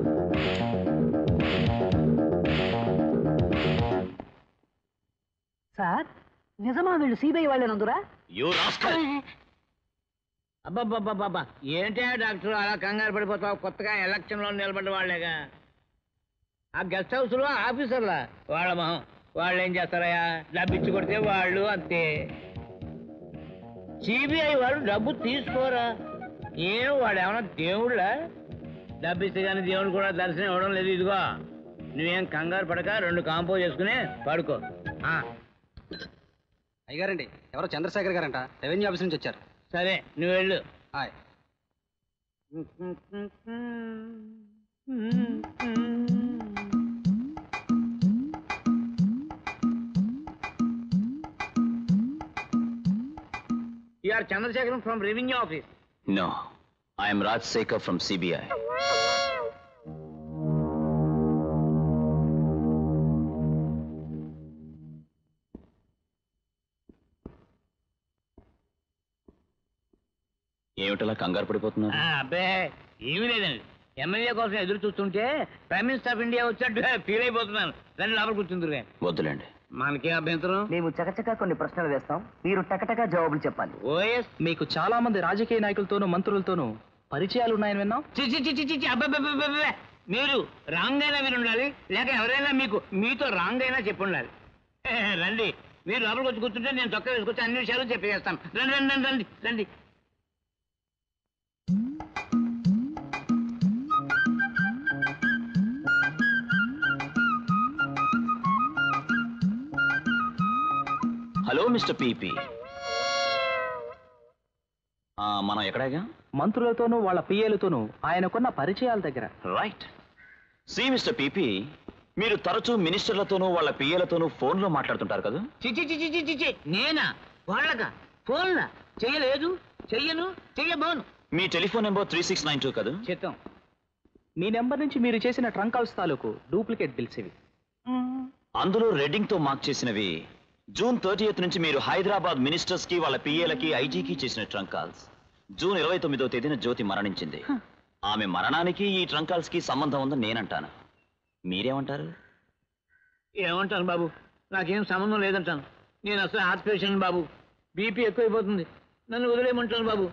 సార్ నిజమా వీళ్ళు సిబిఐ వాళ్ళేనందురా యూ రాస్కల్ అబ్బబ్బబ్బబ్బా ఏంటే డాక్టర్ అలా కంగారు పడిపోతావు కొత్తగా ఎలక్షన్ లో నిలబడ్డ వాళ్ళేగా ఆ గెస్ట్ హౌస్ లో ఆఫీసర్లా వాళ్ళ మొహం వాళ్ళు ఏం చేస్తారయ్యా డబ్బు ఇచ్చి కొడితే వాళ్ళు అంతే సిబిఐ వాళ్ళు డబ్బు తీసుకోరా ఏం వాడు ఏమన్నా దేవుళ్ళ డబ్బు ఇస్తే కానీ దేవుడు కూడా దర్శనం ఇవ్వడం లేదు ఇదిగో నువ్వేం కంగారు పడక రెండు కాంపో చేసుకుని పడుకో ఆ, అయ్యారండి ఎవరో చంద్రశేఖర్ గారంట రెవెన్యూ ఆఫీస్ నుంచి వచ్చారు సరే నువ్వు వెళ్ళు hi You are Chandrasekharan from Revenue Office. No I'm Raj Sekhar from CBI ఏమిటలా కంగారు పడిపోతున్నారు ఆ, అబ్బే ఏమీ లేదండి ఎమ్మెల్యే కోసం ఎదురు చూస్తుంటే ప్రైమ్ మినిస్టర్ ఆఫ్ ఇండియా వచ్చాడు ఫీల్ అయిపోతున్నాను రండి లోపల కూర్చుందిరే వద్దులేండి మనకే అభ్యంతరం మేము చకచకా కొన్ని ప్రశ్నలు వేస్తాం మీరు టకటకా జవాబులు చెప్పాలి ఓఎస్ మీకు చాలా మంది రాజకీయ నాయకులతోనూ మంత్రులతోనూ పరిచయాలు ఉన్నాయని విన్నాం చిచి చిచి చిచి అబ్బబ్బబ్బబ్బబ్బే. మీరు రాంగ్ అయినా మీరు ఉండాలి లేక ఎవరైనా మీకు మీతో రాంగ్ అయినా చెప్పి ఉండాలి ఏ, రండి మీరు లోపలికి వచ్చి కూర్చుంటే నేను చొక్కా వేసుకొచ్చి అన్ని విషయాలు చెప్పేస్తాను రండి రండి రండి రండి రండి హలో మిస్టర్ పీపీ మనం ఎక్కడాగా మంత్రులతోనూ వాళ్ళ పిఏలతోనూ ఆయనకున్న పరిచయాల దగ్గర రైట్ సి మిస్టర్ పీపీ మీరు తరచూ మినిస్టర్లతోనూ వాళ్ళ పిఏలతోనూ ఫోన్లో మాట్లాడుతుంటారు కదా చిచి చిచి చిచి చిచి నేనా వాళ్ళగా ఫోన్లా చెయ్యలేదు చెయ్యను చెయ్యబోను మీ telephone number three six nine two కదా చిత్తం మీ నెంబర్ నుంచి మీరు చేసిన ట్రంక్ హౌస్ తాలూకు డూప్లికేట్ బిల్స్ ఇవి అందులో రెడ్డింగ్ తో మార్క్ చేసినవి జూన్ థర్టీ నుంచి మీరు హైదరాబాద్ మినిస్టర్స్ కి వాళ్ళ పిఏలకి ఐజీకి చేసిన ట్రంక్ కాల్స్ జూన్ ఇరవై తొమ్మిదో తేదీన జ్యోతి మరణించింది ఆమె మరణానికి ఈ ట్రంక్ కాల్స్ కి సంబంధం ఉందని నేనంటాను మీరేమంటారు ఏమంటాను బాబు నాకేం సంబంధం లేదంటాను నేను అసలు హార్ట్ పేషెంట్ బాబు బీపీ ఎక్కువైపోతుంది నన్ను వదిలేయమంటాను బాబు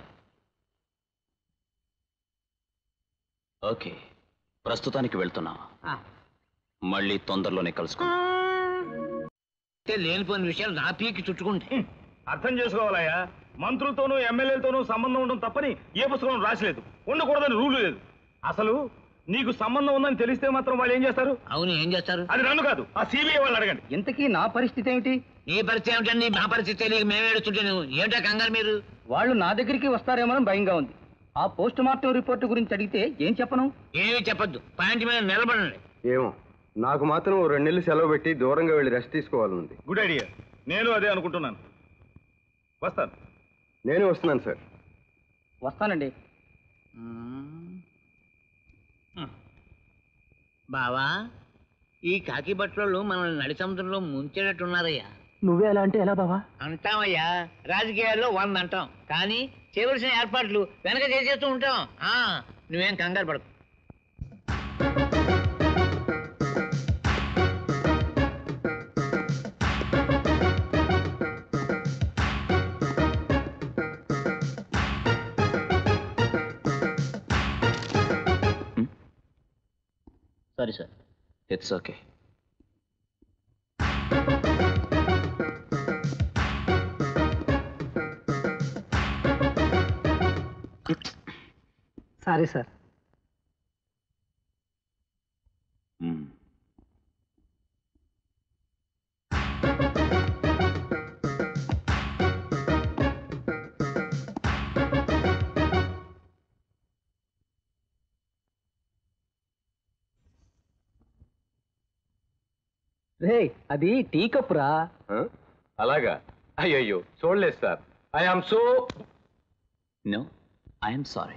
ఓకే ప్రస్తుతానికి వెళ్తున్నా ఆ. మళ్ళీ తొందరలోనే కలుసుకుందాం అంటే లేనిపోయిన విషయాలు నా పీకి చుట్టుకుంటే అర్థం చేసుకోవాలయ్యా మంత్రులతోనూ ఎమ్మెల్యేలతోనూ సంబంధం ఉండడం తప్పని ఏ పుస్తకం రాసలేదు ఉండకూడదని రూల్ లేదు అసలు నీకు సంబంధం ఉందని తెలిస్తే మాత్రం వాళ్ళు ఏం చేస్తారు అవును ఏం చేస్తారు అది నన్ను కాదు ఆ సిబిఐ వాళ్ళు అడగండి ఇంతకీ నా పరిస్థితి ఏమిటి నీ పరిస్థితి ఏమిటండి మా పరిస్థితి తెలియక మేము ఏడుస్తుంటే నువ్వు ఏంటో కంగారు మీరు వాళ్ళు నా దగ్గరికి వస్తారేమోనని భయంగా ఉంది ఆ పోస్ట్ మార్టం రిపోర్ట్ గురించి అడిగితే ఏం చెప్పను ఏమీ చెప్పొద్దు పాయింట్ మీద నిలబడండి ఏమో నాకు మాత్రం ఓ రెండు నెలలు సెలవు పెట్టి దూరంగా వెళ్ళి రెస్ట్ తీసుకోవాలనుంది గుడ్ ఐడియా నేను అదే అనుకుంటున్నాను వస్తాను నేను వస్తున్నాను సార్ వస్తానండి బావా ఈ కాకి బట్టలు మనల్ని నడి సముద్రంలో ముంచేటట్టున్నారయ్యా నువ్వే అలా అంటే ఎలా బావా అంటామయ్యా రాజకీయాల్లో వంద అంటాం కానీ చేయవలసిన ఏర్పాట్లు వెనక చేసేస్తూ ఉంటాం ఆ నువ్వేం కంగారు పడకు సరే sir it's okay sorry sir రే అది టీ కప్పురా అలాగా అయ్యయ్యో చూడలేదు sir I am so no I'm sorry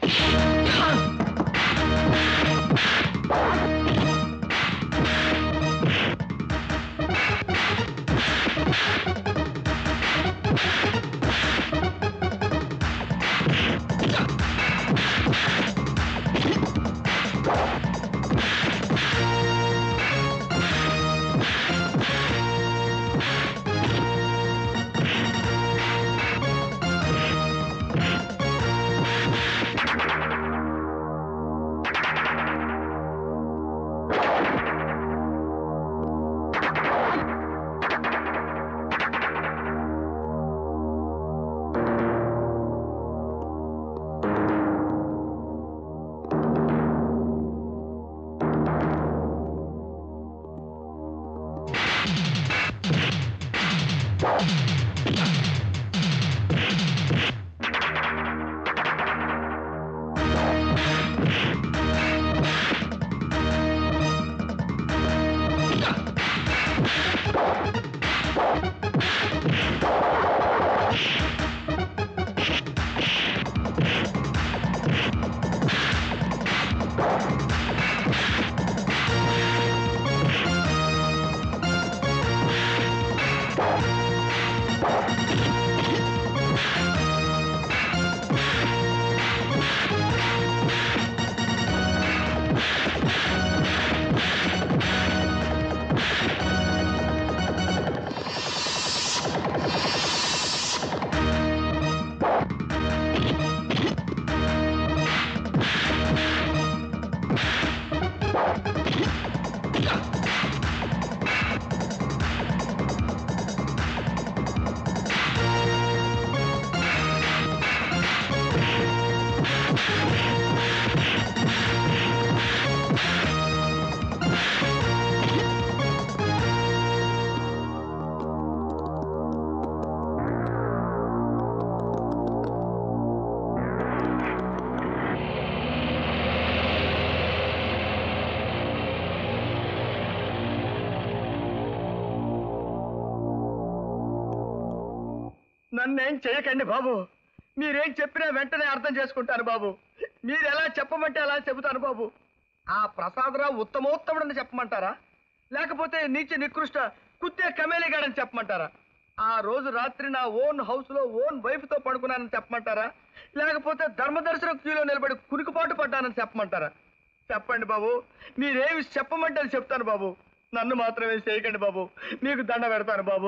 నన్నేం చేయకండి బాబు మీరేం చెప్పినా వెంటనే అర్థం చేసుకుంటాను బాబు మీరు ఎలా చెప్పమంటే అలా చెబుతాను బాబు ఆ ప్రసాదరావు ఉత్తమోత్తముడని చెప్పమంటారా లేకపోతే నీచ నికృష్ట కుత్తే కమేలిగాడని చెప్పమంటారా ఆ రోజు రాత్రి నా ఓన్ హౌస్ లో ఓన్ వైఫ్ తో పడుకున్నానని చెప్పమంటారా లేకపోతే ధర్మదర్శనం క్యూలో నిలబడి కునుకుపాటు పడ్డానని చెప్పమంటారా చెప్పండి బాబు మీరేమి చెప్పమంటే అది చెప్తాను బాబు నన్ను మాత్రమే చేయకండి బాబు మీకు దండ పెడతాను బాబు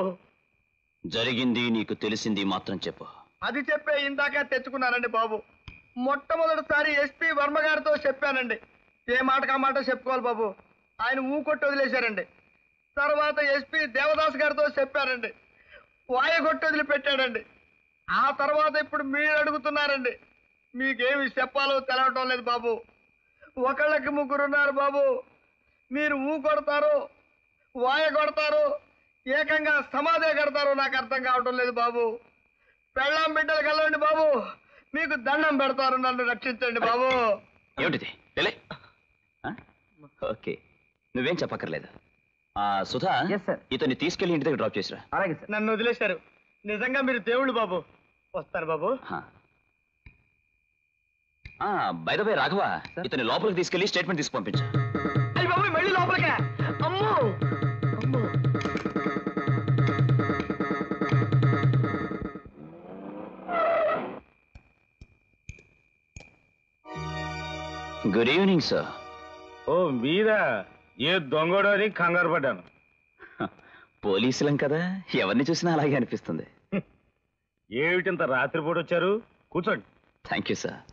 జరిగింది నీకు తెలిసింది మాత్రం చెప్పు అది చెప్పే ఇందాక తెచ్చుకున్నానండి బాబు మొట్టమొదటిసారి ఎస్పీ వర్మ గారితో చెప్పానండి ఏ మాటకు ఆ మాట చెప్పుకోవాలి బాబు ఆయన ఊకొట్టి వదిలేశారండి తర్వాత ఎస్పీ దేవదాస్ గారితో చెప్పారండి వాయగొట్టి వదిలిపెట్టాడండి ఆ తర్వాత ఇప్పుడు మీరు అడుగుతున్నారండి మీకేమి చెప్పాలో తెలవటం లేదు బాబు ఒకళ్ళకి ముగ్గురున్నారు బాబు మీరు ఊ కొడతారు వాయ కొడతారు ఏకంగా సమాధే కడతారు నాకు అర్థం కావటం లేదు బాబు పెళ్ళాం బిడ్డలు కలవండి బాబు మీకు దండం పెడతారు నన్ను రక్షించండి బాబు ఏమిటిది లే ఓకే నువ్వేం చెప్పక్కర్లేదు ఆ సుధా ఇతన్ని తీసుకెళ్లి ఇంటి దగ్గర డ్రాప్ చేసిరా అలాగే సార్ నన్ను వదిలేశారు నిజంగా మీరు దేవుళ్ళు బాబు వస్తారు బాబు బై బై రాఘవ ఇతని లోపలికి తీసుకెళ్లి స్టేట్మెంట్ తీసి పంపించు అయ్యి బాబు మళ్ళీ లోపలికే అమ్మో అమ్మో గుడ్ ఈవినింగ్ సార్ ఓ మీరా ఏ దొంగడో అని కంగారు పడ్డాను పోలీసులం కదా ఎవరిని చూసినా అలాగే అనిపిస్తుంది ఏమిటింత రాత్రిపూట వచ్చారు కూర్చోండి థ్యాంక్ యూ సార్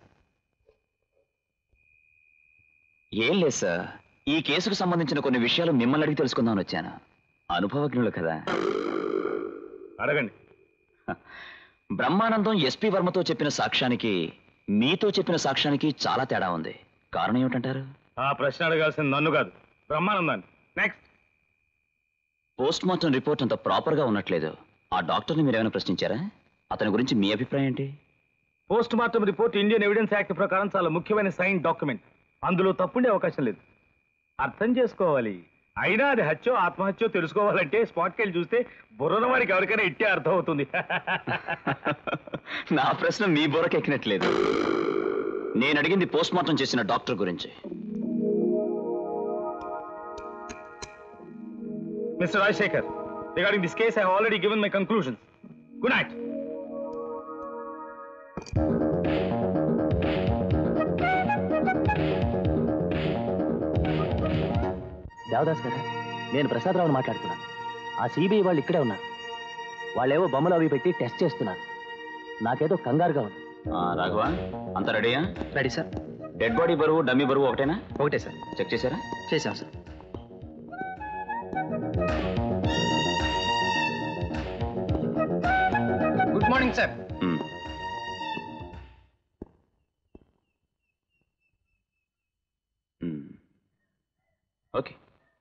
ఏం లేదు సార్ ఈ కేసుకు సంబంధించిన కొన్ని విషయాలు మిమ్మల్ని అడిగి తెలుసుకుందామని వచ్చాను అనుభవజ్ఞులు కదా అడగండి బ్రహ్మానందం ఎస్పీ వర్మతో చెప్పిన సాక్ష్యానికి మీతో చెప్పిన సాక్ష్యానికి చాలా తేడా ఉంది కారణం ఏమిటంటారు ఆ ప్రశ్న అడగాల్సింది నన్ను కాదు బ్రహ్మానందాన్ని నెక్స్ట్ పోస్ట్ మార్టం రిపోర్ట్ అంత ప్రాపర్ గా ఉన్నట్లేదు ఆ డాక్టర్ని మీరు ఏమైనా ప్రశ్నించారా అతని గురించి మీ అభిప్రాయం ఏంటి post mortem report Indian evidence act ప్రకారం చాలా ముఖ్యమైన సైన్ డాక్యుమెంట్ అందులో తప్పుండే అవకాశం లేదు అర్థం చేసుకోవాలి అయినా అది హత్యో ఆత్మహత్యో తెలుసుకోవాలంటే స్పాట్కి వెళ్ళి చూస్తే బుర్రన వాడికి ఎవరికైనా ఇట్టే అర్థం అవుతుంది నా ప్రశ్న మీ బుర్రకెక్కినట్లేదు నేను అడిగింది పోస్ట్ మార్టం చేసిన డాక్టర్ గురించి mister Rajasekhar regarding this case I already given my conclusion good night Devadas గారా నేను ప్రసాదరావుని మాట్లాడుతున్నాను ఆ సిబిఐ వాళ్ళు ఇక్కడే ఉన్నారు వాళ్ళేవో బొమ్మలు అవి పెట్టి టెస్ట్ చేస్తున్నారు నాకేదో కంగారుగా ఉంది రాఘవ అంత రెడీయా రెడీ సార్ డెడ్ బాడీ బరువు డమ్మీ బరువు ఒకటేనా ఒకటే సార్ చెక్ చేశారా చేశాం sir good morning sir okay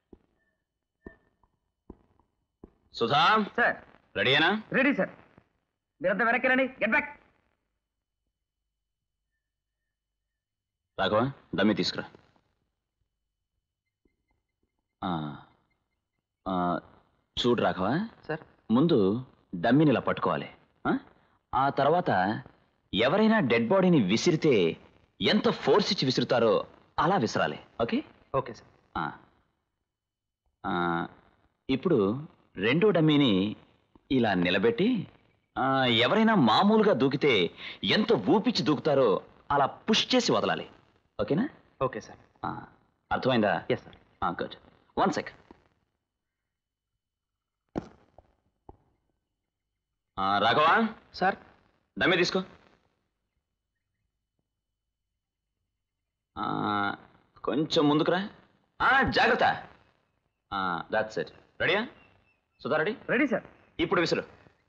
Sudha sir రెడీయేనా రెడీ సార్ మీరంతా వెనక్కి రండి గెట్ బ్యాక్ రాఘవ డమ్మీ తీసుకురా ఆ, ఆ, చూడు రాఘవ సార్ ముందు డమ్మీని ఇలా పట్టుకోవాలి ఆ? ఆ తర్వాత ఎవరైనా డెడ్ బాడీని విసిరితే ఎంత ఫోర్స్ ఇచ్చి విసురుతారో అలా విసరాలి ఓకే ఓకే సార్ ఆ. ఆ, ఇప్పుడు రెండో డమ్మీని ఇలా నిలబెట్టి ఆ, ఎవరైనా మామూలుగా దూకితే ఎంత ఊపిచ్చి దూకుతారో అలా పుష్ చేసి వదలాలి ఓకేనా ఓకే సార్ ఆ, అర్థమైందా yes sir good one sec Raghava sir డమ్మే తీసుకో ఆ, కొంచెం ముందుకురా ఆ, జాగ్రత్త దాట్స్ ఇట్ రెడీయా సుధా రెడీ రెడీ సార్ ఇప్పుడు విసురు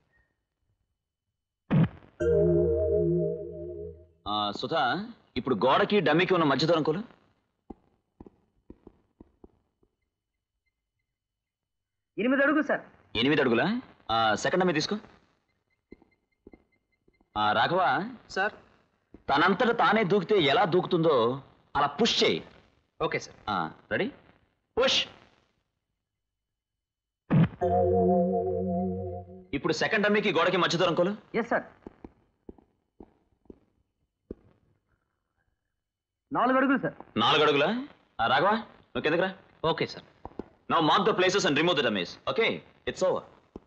ఆ, సుధా ఇప్పుడు గోడకి డమ్మికి ఉన్న మధ్య దూరం కోలు ఎనిమిది అడుగులు సార్ ఎనిమిది అడుగులా ఆ, సెకండ్ డమ్మి తీసుకో ఆ, రాఘవ సార్ తనంతట తానే దూకితే ఎలా దూకుతుందో అలా పుష్ చేయి ఓకే సార్ రెడీ పుష్ ఇప్పుడు సెకండ్ డమ్మీకి గోడకి మధ్య దూరం కోలు ఎస్ సార్ నాలుగు అడుగులు సార్ నాలుగు అడుగులా ఆ, రాఘవ నువ్వు కిందకి రా okay sir now mark the places and remove the dummies okay it's over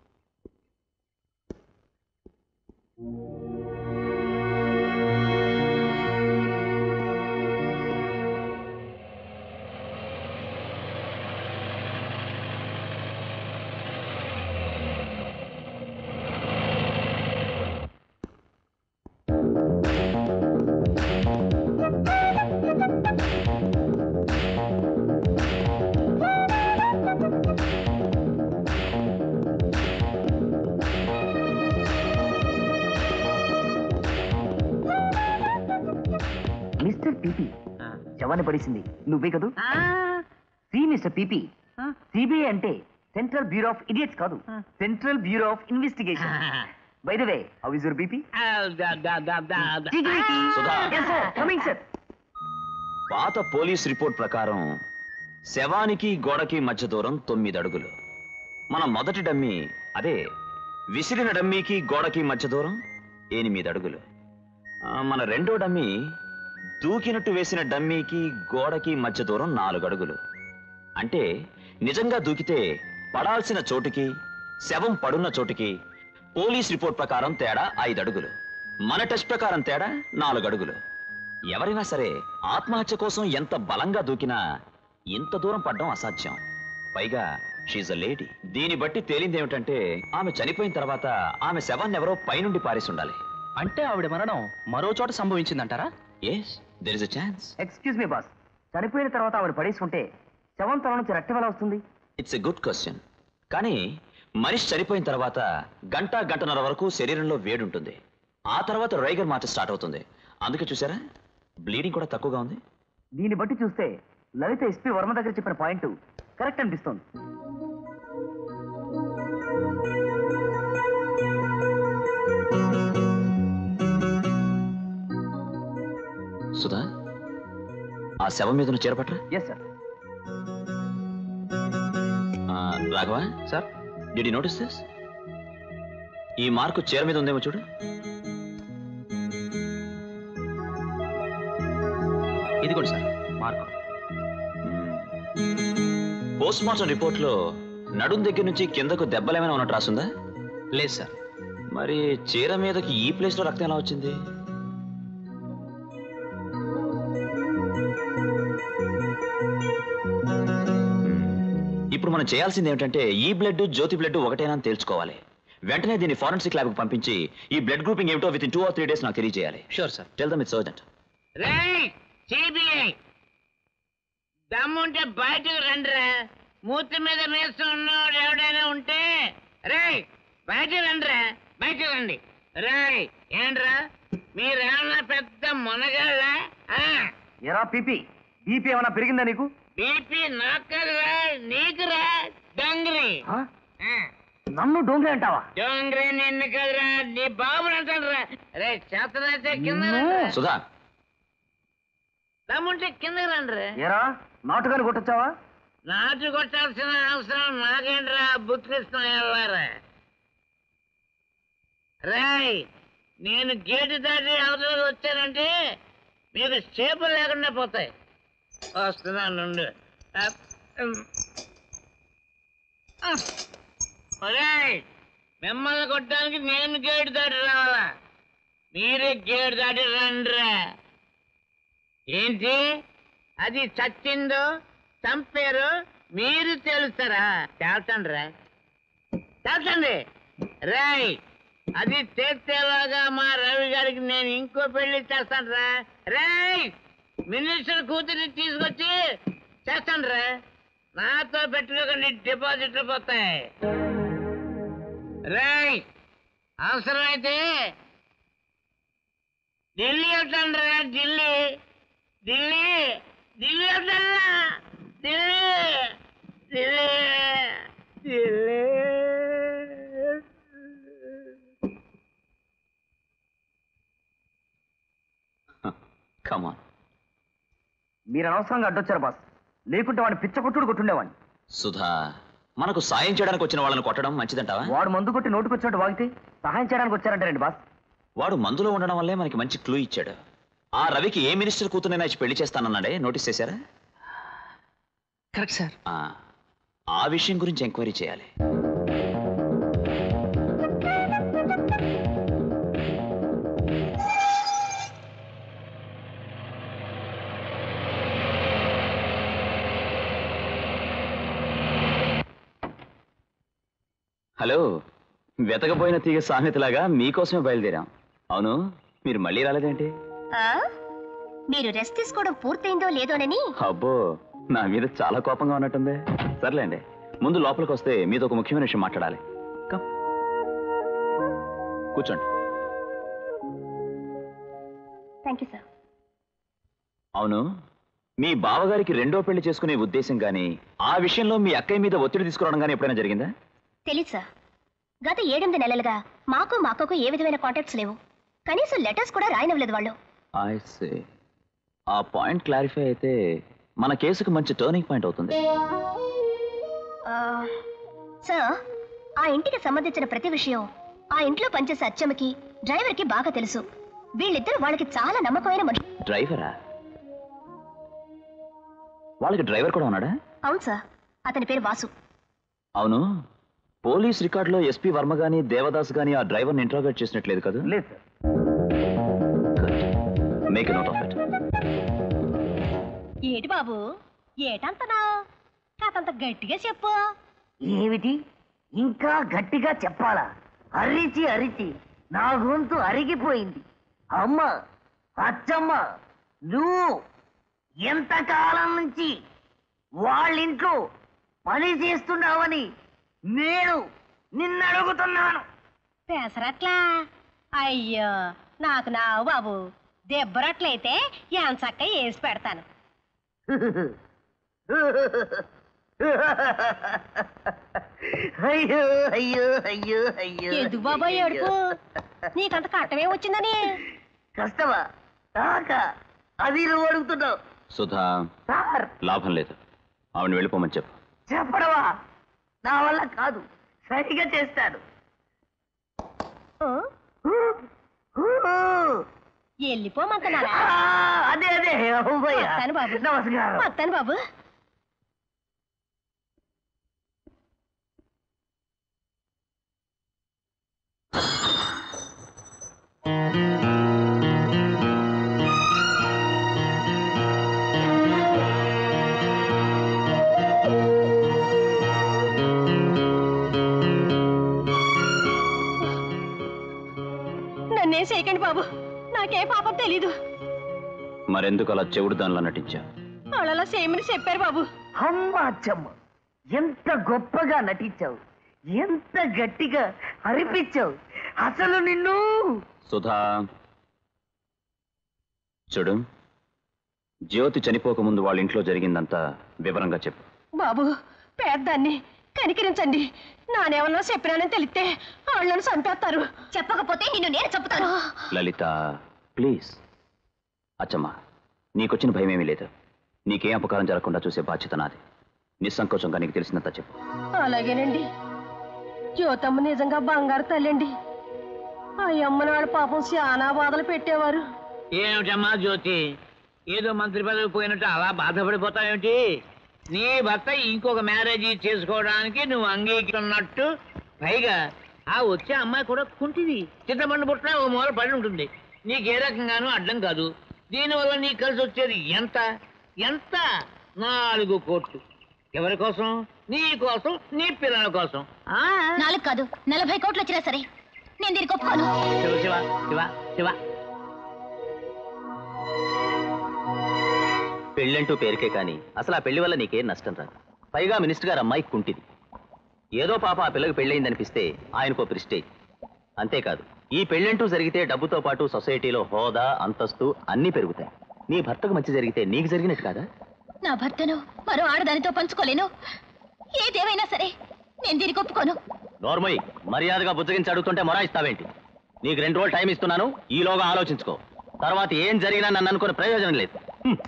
mister PP శవాన్ని పడేసింది నువ్వే కదూ సి మిస్టర్ పీపీ సిబిఐ అంటే సెంట్రల్ బ్యూరో ఆఫ్ ఇడియట్స్ కాదు central bureau of investigation by the way how is your BP Sudha. Coming sir పాత police report ప్రకారం శవానికి గోడకి మధ్య దూరం తొమ్మిది అడుగులు మన మొదటి డమ్మీ అదే విసిరిన డమ్మీకి గోడకి మధ్య దూరం ఎనిమిది అడుగులు ఆ, మన రెండో డమ్మీ దూకినట్టు వేసిన డమ్మీకి గోడకి మధ్య దూరం నాలుగు అడుగులు అంటే నిజంగా దూకితే పడాల్సిన చోటుకి శవం పడున్న చోటుకి పోలీస్ రిపోర్ట్ ప్రకారం తేడా ఐదు అడుగులు మన టెస్ట్ ప్రకారం తేడా నాలుగు అడుగులు ఎవరైనా సరే ఆత్మహత్య కోసం ఎంత బలంగా దూకినా ఇంత దూరం పడ్డం అసాధ్యం పైగా షీజ్ అ లేడీ దీన్ని బట్టి తేలింది ఏమిటంటే ఆమె చనిపోయిన తర్వాత ఆమె శవాన్ని ఎవరో పైనుండి పారేసి ఉండాలి అంటే ఆవిడ మరణం మరో చోట సంభవించిందంటారా yes there is a chance excuse me boss చనిపోయిన తర్వాత ఆవిడ పడేసి ఉంటే శవం తల నుంచి రక్తం ఎలా వస్తుంది ఇట్స్ ఎ గుడ్ క్వశ్చన్ కానీ మనిషి చనిపోయిన తర్వాత గంట గంటన్నర వరకు శరీరంలో వేడుంటుంది ఆ తర్వాత రైగర్ మాట స్టార్ట్ అవుతుంది అందుకే చూసారా బ్లీడింగ్ కూడా తక్కువగా ఉంది దీన్ని బట్టి చూస్తే లలిత ఎస్పీ వర్మ దగ్గర చెప్పిన పాయింట్ కరెక్ట్ అనిపిస్తోంది సుధా ఆ శవం మీద చేరపట్రా yes sir Raghava sir did you notice this ఈ మార్కు చీర మీద ఉందేమో చూడు ఇదిగోండి sir mark post mortem report లో నడుం దగ్గర నుంచి కిందకు దెబ్బలేమైనా ఉన్నట్టు రాసుందా లేదు సార్ మరి చీర మీదకి ఈ ప్లేస్ లో రక్తం ఎలా వచ్చింది ఇప్పుడు మనం చేయాల్సింది ఏమిటంటే ఈ బ్లడ్ జ్యోతి బ్లడ్ ఒకటేనా అని తెలుసుకోవాలి వెంటనే దీన్ని ఫారెన్సిక్ ల్యాబ్ పంపించి ఈ బ్లడ్ గ్రూపింగ్ ఏమిటో within two or three days నాకు తెలియజేయాలి sure sir tell them it's urgent రేయ్ సిబిఐ దమ్ముంటే బయటకు రండిరా మూతి మీద మేస్తున్నోడు ఎవడైనా ఉంటే రేయ్ బయటకు రండిరా బయటకు రండి రేయ్ ఏంట్రా మీరేమన్నా పెద్ద మునగాళ్ళ ఎరా పిపి బీపీ ఏమైనా పెరిగిందా నీకు బీపీ నాకరా నీకురా డొంగరి నన్ను డోంగ్రే అంటావా డొంగరి నిన్ను కదరా నీ బాబుని అంటాడురా రే చేతనైతే కింద రండిరా. సుధా దమ్ముంటే కిందకి రండిరా ఎరా నాటుగాని కొట్టొచ్చావా నాటు కొట్టాల్సిన అవసరం నాకేంట్రా బుత్కృష్ణ వెళ్ళారా రాయ్ నేను గేటు దాటి అవతలకి వచ్చానంటే మీకు చేపలు లేకుండా పోతాయి వస్తున్నాను నుండు. అప్, ఉమ్. ఆ. ఒరేయ్, మిమ్మల్ని కొట్టడానికి నేను గేటు దాటి రావాలా మీరే గేటు దాటి రండిరా ఏంటి అది చచ్చిందో చంపారు మీరు తెలుస్తారా తేల్చండి రా తేల్చండి రాయ్ అది తేల్చేలాగా మా రవి గారికి నేను ఇంకో పెళ్లి చేస్తాను రా రాయ్ మినిస్టర్ కూతురిని తీసుకొచ్చి చేస్తాను రా నాతో పెట్టుకోకండి డిపాజిట్లు పోతాయి రాయ్ అవసరమైతే ఢిల్లీ వెళ్తాను రా ఢిల్లీ ఢిల్లీ ఢిల్లీ వెళ్తాను ఢిల్లీ ఢిల్లీ ఢిల్లీ కమాన్ మీరు అనవసరంగా అడ్డొచ్చారు బాస్ లేకుంటే వాడిని పిచ్చ కొట్టుడు కొట్టుండేవాడిని సుధా మనకు సాయం చేయడానికి వచ్చిన వాళ్ళని కొట్టడం మంచిదంటావా వాడు మందు కొట్టి నోటుకొచ్చినట్టు వాగితే సహాయం చేయడానికి వచ్చారంటారండి బాస్ వాడు మందులో ఉండడం వల్లే మనకి మంచి క్లూ ఇచ్చాడు ఆ రవికి ఏ మినిస్టర్ కూతురైనా ఇచ్చి పెళ్లి చేస్తానన్నాడే నోటీస్ చేశారా కరెక్ట్ సార్ ఆ, ఆ విషయం గురించి ఎంక్వైరీ చేయాలి హలో వెతకపోయిన తీగ సామెతలాగా మీకోసమే బయలుదేరాం అవును మీరు మళ్ళీ రాలేదేంటి ఆ? మీరు రెస్ట్ తీసుకోవడం పూర్తయిందో లేదోనని అబ్బో నా మీద చాలా కోపంగా ఉన్నట్టుంది సర్లేండి ముందు లోపలికి వస్తే మీతో ఒక ముఖ్యమైన విషయం మాట్లాడాలి Come. కూర్చోండి థ్యాంక్ యూ సార్ అవును మీ బావగారికి రెండో పెళ్లి చేసుకునే ఉద్దేశం గాని ఆ విషయంలో మీ అక్కయ్య మీద ఒత్తిడి తీసుకురావడం గానీ ఎప్పుడైనా జరిగిందా తెలీదు సార్ గత ఏడెనిమిది నెలలుగా మాకు మా అక్కకు ఏ విధమైన కాంటాక్ట్స్ లేవు కనీసం లెటర్స్ కూడా రాయనివ్వలేదు వాళ్ళు ఐ సే ఆ పాయింట్ క్లారిఫై అయితే మన కేసుకు మంచి టర్నింగ్ పాయింట్ అవుతుంది ఆ, సార్ ఆ ఇంటికి సంబంధించిన ప్రతి విషయం ఆ ఇంట్లో పనిచేసే అచ్చమ్మకి డ్రైవర్కి బాగా తెలుసు వీళ్ళిద్దరు వాళ్ళకి చాలా నమ్మకమైన మనుషులు డ్రైవరా వాళ్ళకి డ్రైవర్ కూడా ఉన్నాడా అవును సార్ అతని పేరు వాసు అవును పోలీస్ రికార్డులో ఎస్పీ వర్మ గాని దేవదాస్ గాని ఆ డ్రైవర్ని ఇంట్రాగేట్ చేసినట్లేదు కదా లేదు sir make note of it ఏటి బాబు ఏటంతనా కాతంత గట్టిగా చెప్పు ఏమిటి ఇంకా గట్టిగా చెప్పాలా అరిచి అరిచి నా గొంతు అరిగిపోయింది అమ్మ అచ్చమ్మ నువ్వు ఎంతకాలం నుంచి వాళ్ళింట్లో పని చేస్తున్నావని నేను నిన్ను అడుగుతున్నాను పెసరట్లా అయ్యో నాకు నావు బాబు దెబ్బరట్లయితే ఎంచక్క వేసి పెడతాను అయ్యో అయ్యో అయ్యో అయ్యో ఎందుకు బాబాయ్ ఏడుపు నీకంత కట్టమే వచ్చిందని కష్టమా కాక అది నువ్వు అడుగుతున్నావు సుధా సార్ లాభం లేదు ఆవిడ వెళ్ళిపోమని చెప్పు చెప్పడవా నా వల్ల కాదు సరిగా చేస్తాను వెళ్ళిపోమంటున్నారా ఆ, అదే అదే అమ్మయ్య. వస్తాను బాబు నమస్కారం వస్తాను బాబు నన్నేం చేయకండి బాబు నాకే పాపం తెలీదు మరెందుకు అలా చెవుడు దానిలో నటించా వాళ్ళలా చేయమని చెప్పారు బాబు అమ్మ అచ్చమ్మ ఎంత గొప్పగా నటించావు ఎంత గట్టిగా అరిపించావు అసలు నిన్ను సుధా చూడు జ్యోతి చనిపోకముందు వాళ్ళ ఇంట్లో జరిగిందంతా వివరంగా చెప్పు బాబు పేద్దాన్ని కనికరించండి నానేమన్నా చెప్పినానని తెలిస్తే వాళ్ళని చంపేస్తారు చెప్పకపోతే నిన్ను నేను చెప్తాను లలిత ప్లీజ్ అచ్చమ్మా నీకొచ్చిన భయమేమీ లేదు నీకేం అపకారం జరగకుండా చూసే బాధ్యత నాది నిస్సంకోచంగా నీకు తెలిసినంత చెప్పు అలాగేనండి జ్యోతమ్మ నిజంగా బంగారు తల్లండి ఆ అమ్మ నాడు పాపం చాలా బాధలు పెట్టేవారు ఏమిటమ్మా జ్యోతి ఏదో మంత్రి పదవి పోయినట్టు అలా బాధపడిపోతావేమిటి నీ భర్త ఇంకొక మ్యారేజ్ చేసుకోవడానికి నువ్వు అంగీకరిస్తున్నట్టు పైగా ఆ వచ్చే అమ్మాయి కూడా కుంటిది చింతపండు పుట్టిన ఓ మూల పడి ఉంటుంది నీకు ఏ రకంగానూ అడ్డం కాదు దీనివల్ల నీకు కలిసి వచ్చేది ఎంత ఎంత నాలుగు కోట్లు ఎవరి కోసం నీ కోసం నీ పిల్లల కోసం ఆ? నాలుగు కాదు నలభై కోట్లు వచ్చినా సరే నేను దీనికి ఒప్పుకోను శివ శివ శివ శివ పెళ్ళంటూ పేరుకే కానీ అసలు ఆ పెళ్లి వల్ల నీకేం నష్టం రాదు పైగా మినిస్టర్ గారు అమ్మాయి కుంటిది ఏదో పాప ఆ పిల్లకి పెళ్ళయిందనిపిస్తే ఆయనకో ప్రిస్టేజ్ అంతేకాదు ఈ పెళ్ళంటూ జరిగితే డబ్బుతో పాటు సొసైటీలో హోదా అంతస్తు అన్నీ పెరుగుతాయి నీ భర్తకు మంచి జరిగితే నీకు జరిగినట్టు కాదా నా భర్తను మరో ఆడదానితో పంచుకోలేను ఏదేమైనా సరే నేను దీనికి ఒప్పుకోను నోర్మోయ్ మర్యాదగా బుజ్జగించి అడుగుతుంటే మొరాయిస్తావేంటి నీకు రెండు రోజులు టైం ఇస్తున్నాను ఈలోగా ఆలోచించుకో తర్వాత ఏం జరిగినా నన్ను అనుకునే ప్రయోజనం లేదు హ్మ్.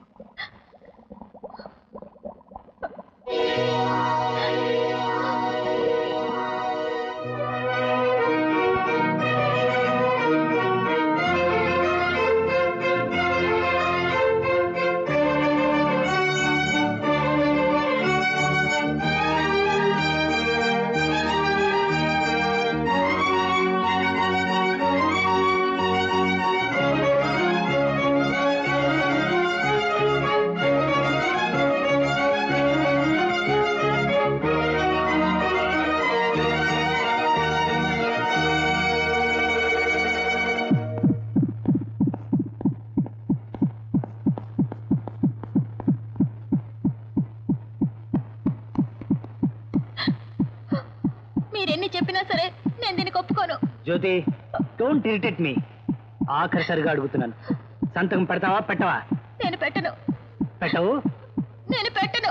మీరెన్ని చెప్పినా సరే నేను దీనికి ఒప్పుకోను జ్యోతి డోంట్ ఇరిటేట్ మీ ఆఖరిసరిగా అడుగుతున్నాను సంతకం పెడతావా పెట్టవా నేను పెట్టను పెట్టవు నేను పెట్టను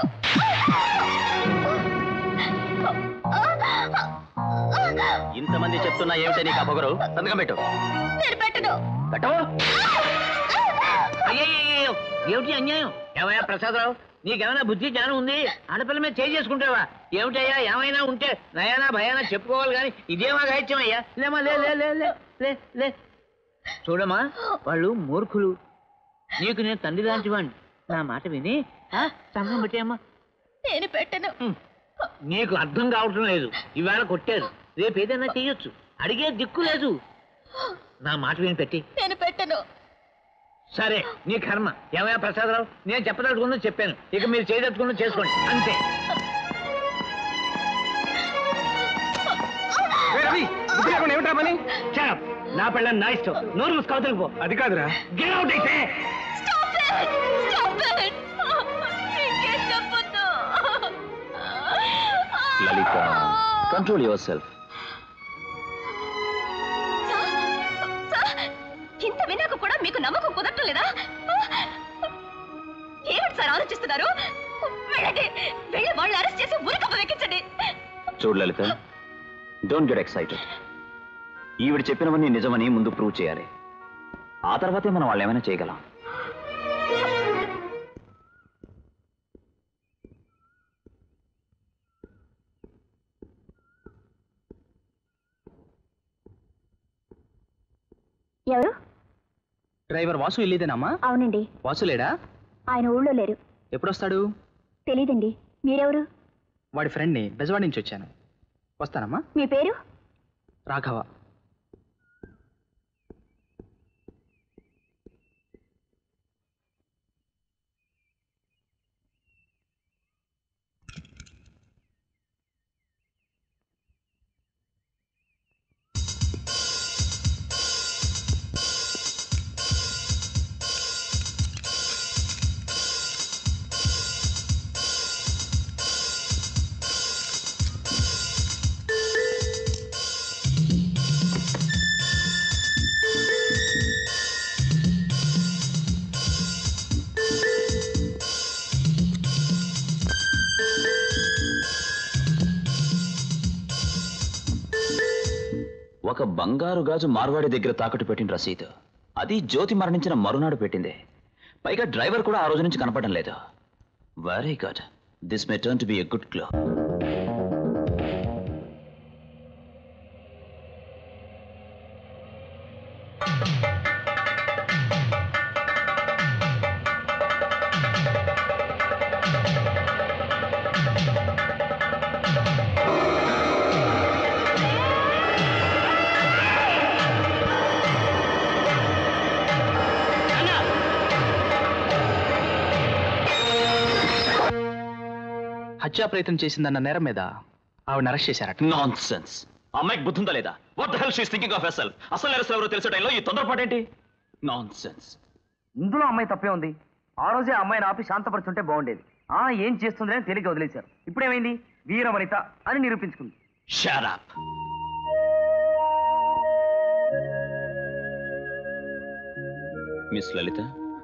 ఇంతమంది చెప్తున్నా ఏమిటే నీకు ఆ పొగరు సంతకం పెట్టు నేను పెట్టను పెట్టవు అయ్యయ్యో ఏమిటి అన్యాయం ఏమయ్యా ప్రసాదరావు నీకేమైనా బుద్ధి జ్ఞానం ఉంది ఆడపిల్ల మీద చేయి చేసుకుంటావా ఏమిటయ్యా ఏమైనా ఉంటే నయానా భయానా చెప్పుకోవాలి కానీ ఇదేమా గాయిత్యం అయ్యా లేమా లే లే లే లే లే లే చూడమ్మా వాళ్ళు మూర్ఖులు నీకు నేను తండ్రి లాంటి వాడిని నా మాట విని ఆ, సంఘం పెట్టేయమ్మా నేను పెట్టను నీకు అర్థం కావటం లేదు ఇవాళ కొట్టారు రేపు ఏదైనా చెయ్యొచ్చు అడిగే దిక్కు లేదు నా మాట విని పెట్టి నేను పెట్టను సరే నీ కర్మ ఏమయ్యా ప్రసాదరావు నేను చెప్పదలుచుకున్నా చెప్పాను ఇక మీరు చేయదలుచుకున్నా చేసుకోండి అంతే ఏమిటా పని Shut up. నా పెళ్ళని నా ఇష్టం నోరు మూసుకోవతలకు పో అది కాదురా Get out అయితే ఇంకేం చెప్పొద్దు Lalitha control yourself sir, ఇంత వినాక కూడా మీకు నమ్మకం కుదరటం లేదా ఏమిటి సార్ ఆలోచిస్తున్నారు వెళ్ళండి వెళ్ళి వాళ్ళు అరెస్ట్ చేసి ఉరికప్ప వెక్కించండి చూడు లలిత డోంట్ గెట్ ఎక్సైటెడ్ ఈవిడ చెప్పినవన్నీ నిజమని ముందు ప్రూవ్ చేయాలి ఆ తర్వాతే మనం వాళ్ళు ఏమైనా చేయగలం డ్రైవర్ వాసు వెళ్ళేదేనమ్మా అవునండి వాసు లేడా ఆయన ఊళ్ళో లేరు ఎప్పుడొస్తాడు తెలీదండి మీరెవరు వాడి ఫ్రెండ్ని బెజవాడ నుంచి వచ్చాను వస్తానమ్మా మీ పేరు రాఘవ ఒక బంగారు గాజు మార్వాడి దగ్గర తాకట్టు పెట్టిన రసీదు అది జ్యోతి మరణించిన మరునాడు పెట్టింది పైగా డ్రైవర్ కూడా ఆ రోజు నుంచి కనపడడం లేదు very good this may turn to be a good clue హత్యా ప్రయత్నం చేసిందన్న నేరం మీద ఆవిడ అరెస్ట్ చేశారట నాన్ సెన్స్ అమ్మాయికి బుద్ధుందా లేదా what the hell she's thinking of ఎస్ఎల్ అసలు నేరస్తులు ఎవరో తెలిసే టైంలో ఈ తొందరపాటేంటి నాన్ సెన్స్ ఇందులో అమ్మాయి తప్పే ఉంది ఆ రోజే ఆ అమ్మాయిని ఆపి శాంతపరుచుంటే బాగుండేది ఆ ఏం చేస్తుందని తేలిక వదిలేశారు ఇప్పుడేమైంది వీరవనిత అని నిరూపించుకుంది షారాప్ మిస్ లలిత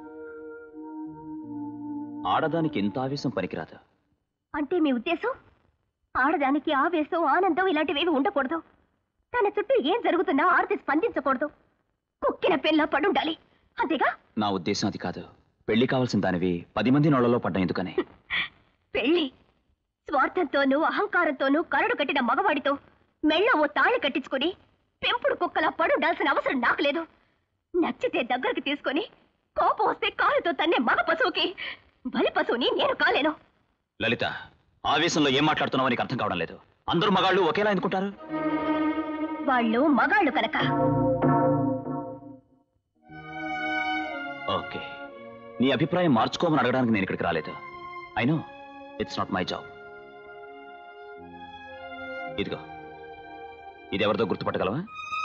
ఆడదానికి ఇంత ఆవేశం పనికిరాదు అంటే మీ ఉద్దేశం ఆడదానికి ఆవేశం ఆనందం ఇలాంటివేవి ఉండకూడదు తన చుట్టూ ఏం జరుగుతున్నా ఆర్తి స్పందించకూడదు కుక్కిన పిల్ల పడుండాలి అంతేగా నా ఉద్దేశం అది కాదు పెళ్లి కావాల్సిన దానివి పది మంది నోళ్లలో పడ్డా ఎందుకని పెళ్లి స్వార్థంతోనూ అహంకారంతోనూ కరడు కట్టిన మగవాడితో మెళ్ళ ఓ తాళి కట్టించుకుని పెంపుడు కుక్కలా పడుండాల్సిన అవసరం నాకు లేదు నచ్చితే దగ్గరికి తీసుకొని కోపం వస్తే కాలుతో తన్నే మగ పశువుకి బలి పశువుని నేను కాలేను లలిత ఆవేశంలో ఏం మాట్లాడుతున్నావో నీకు అర్థం కావడం లేదు అందరూ మగాళ్ళు ఒకేలా ఎందుకుంటారు వాళ్ళు మగాళ్ళు కనుక ఓకే నీ అభిప్రాయం మార్చుకోమని అడగడానికి నేను ఇక్కడికి రాలేదు I know it's not my job ఇదిగో ఇది ఎవరిదో గుర్తుపట్టగలవా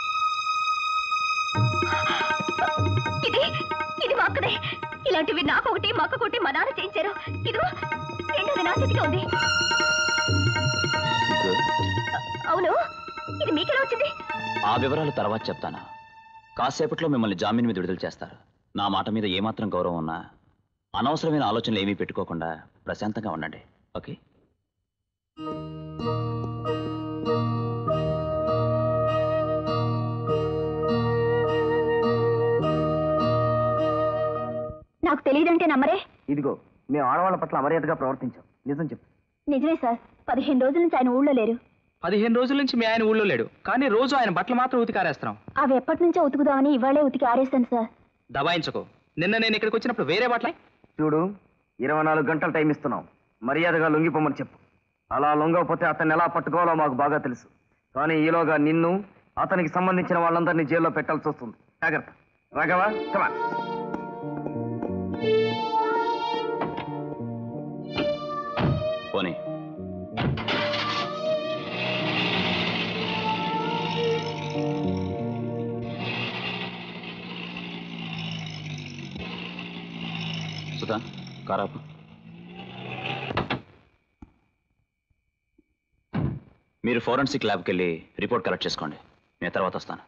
ఇది ఇది మా అక్కదే ఇలాంటివి నాకొకటి మా అక్కకొకటి మా నాన్న చేయించారు ఇదిగో రెండోది నా చేతికి ఉంది Good. అవును ఇది మీకెలా వచ్చింది ఆ వివరాలు తర్వాత చెప్తాను కాసేపట్లో మిమ్మల్ని జామీన్ మీద విడుదల చేస్తారు నా మాట మీద ఏమాత్రం గౌరవం ఉన్నా అనవసరమైన ఆలోచనలు ఏమీ పెట్టుకోకుండా ప్రశాంతంగా ఉండండి ఓకే నాకు తెలియదంటే నమ్మరే ఇదిగో మేము ఆడవాళ్ళ పట్ల అమర్యాదగా ప్రవర్తించాం నిజం చెప్పు నిజమే సార్ పదిహేను రోజుల నుంచి ఆయన ఊళ్ళో లేరు పదిహేను రోజుల నుంచి మీ ఆయన ఊళ్ళో లేడు కానీ రోజు ఆయన బట్టలు మాత్రం ఉతికారేస్తున్నాం అవి ఎప్పటి నుంచో ఉతుకుదామని ఇవాళే ఉతికి ఆరేస్తాను సార్ దబాయించుకో నిన్న నేను ఇక్కడికి వచ్చినప్పుడు వేరే బట్టలే చూడు ఇరవై నాలుగు గంటలు టైం ఇస్తున్నాం మర్యాదగా లొంగిపోమని చెప్పు అలా లొంగకపోతే అతన్ని ఎలా పట్టుకోవాలో మాకు బాగా తెలుసు కానీ ఈలోగా నిన్ను అతనికి సంబంధించిన వాళ్ళందరినీ జైల్లో పెట్టాల్సి వస్తుంది జాగ్రత్త రాఘవ కమా పోనీ సుధా కారాపు మీరు ఫోరెన్సిక్ ల్యాబ్కి వెళ్ళి రిపోర్ట్ కలెక్ట్ చేసుకోండి నేను తర్వాత వస్తాను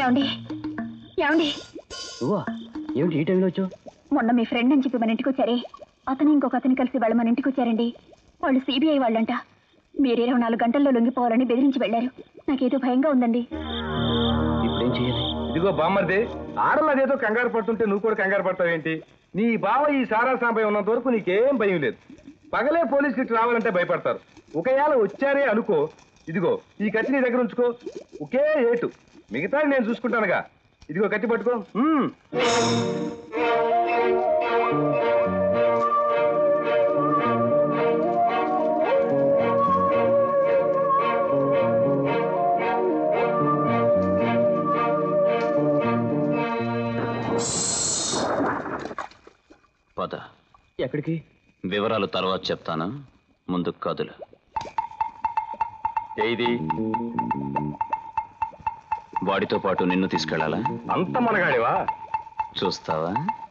ఏమండి ఏమండి నువ్వా ఏమిటి ఈ టైంలో వచ్చావు మొన్న మీ ఫ్రెండ్ అని చెప్పి మన ఇంటికి వచ్చారే అతను ఇంకొక అతను కలిసి వాళ్ళు మన ఇంటికి వచ్చారండి వాళ్ళు సిబిఐ వాళ్ళంట మీరు ఇరవై నాలుగు గంటల్లో లొంగిపోవాలని బెదిరించి వెళ్ళారు నాకేదో భయంగా ఉందండి ఇప్పుడేం చేయాలి ఇదిగో బామ్మర్ది ఆడలదేదో కంగారు పడుతుంటే నువ్వు కూడా కంగారు పడతావేంటి నీ బావ ఈ సారా సాంబై ఉన్నంత వరకు నీకేం భయం లేదు పగలే పోలీస్ కిట్ రావాలంటే భయపడతారు ఒకవేళ వచ్చారే అనుకో ఇదిగో ఈ కత్తి నీ దగ్గర ఉంచుకో ఒకే ఏటు మిగతా నేను చూసుకుంటానుగా ఇదిగో కత్తి పట్టుకో ఉమ్. పద ఎక్కడికి వివరాలు తర్వాత చెప్తాను ముందు కదులు ఏది వాడితో పాటు నిన్ను తీసుకెళ్లాలా అంత మనగాడివా చూస్తావా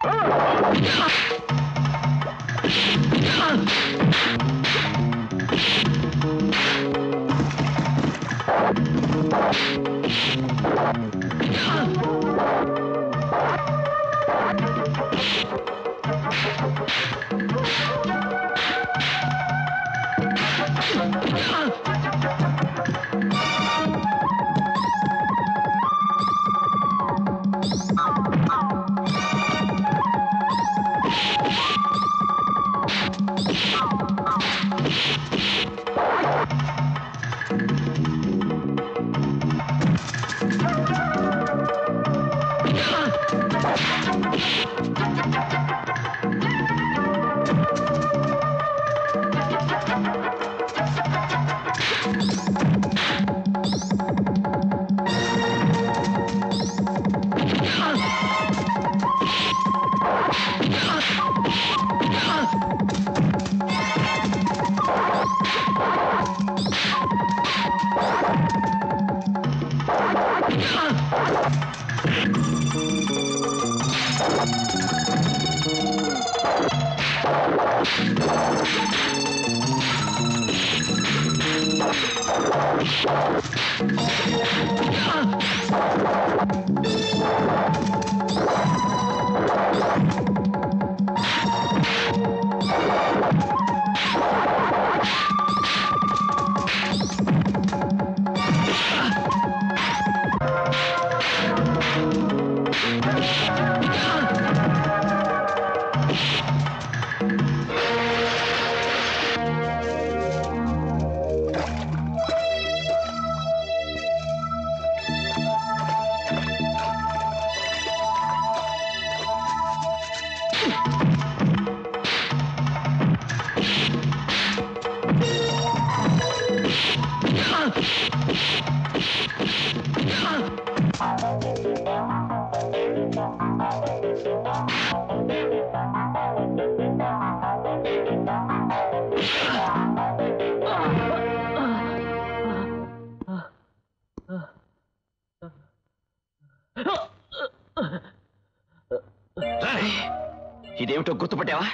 ఇదేమిటో గుర్తుపట్టావా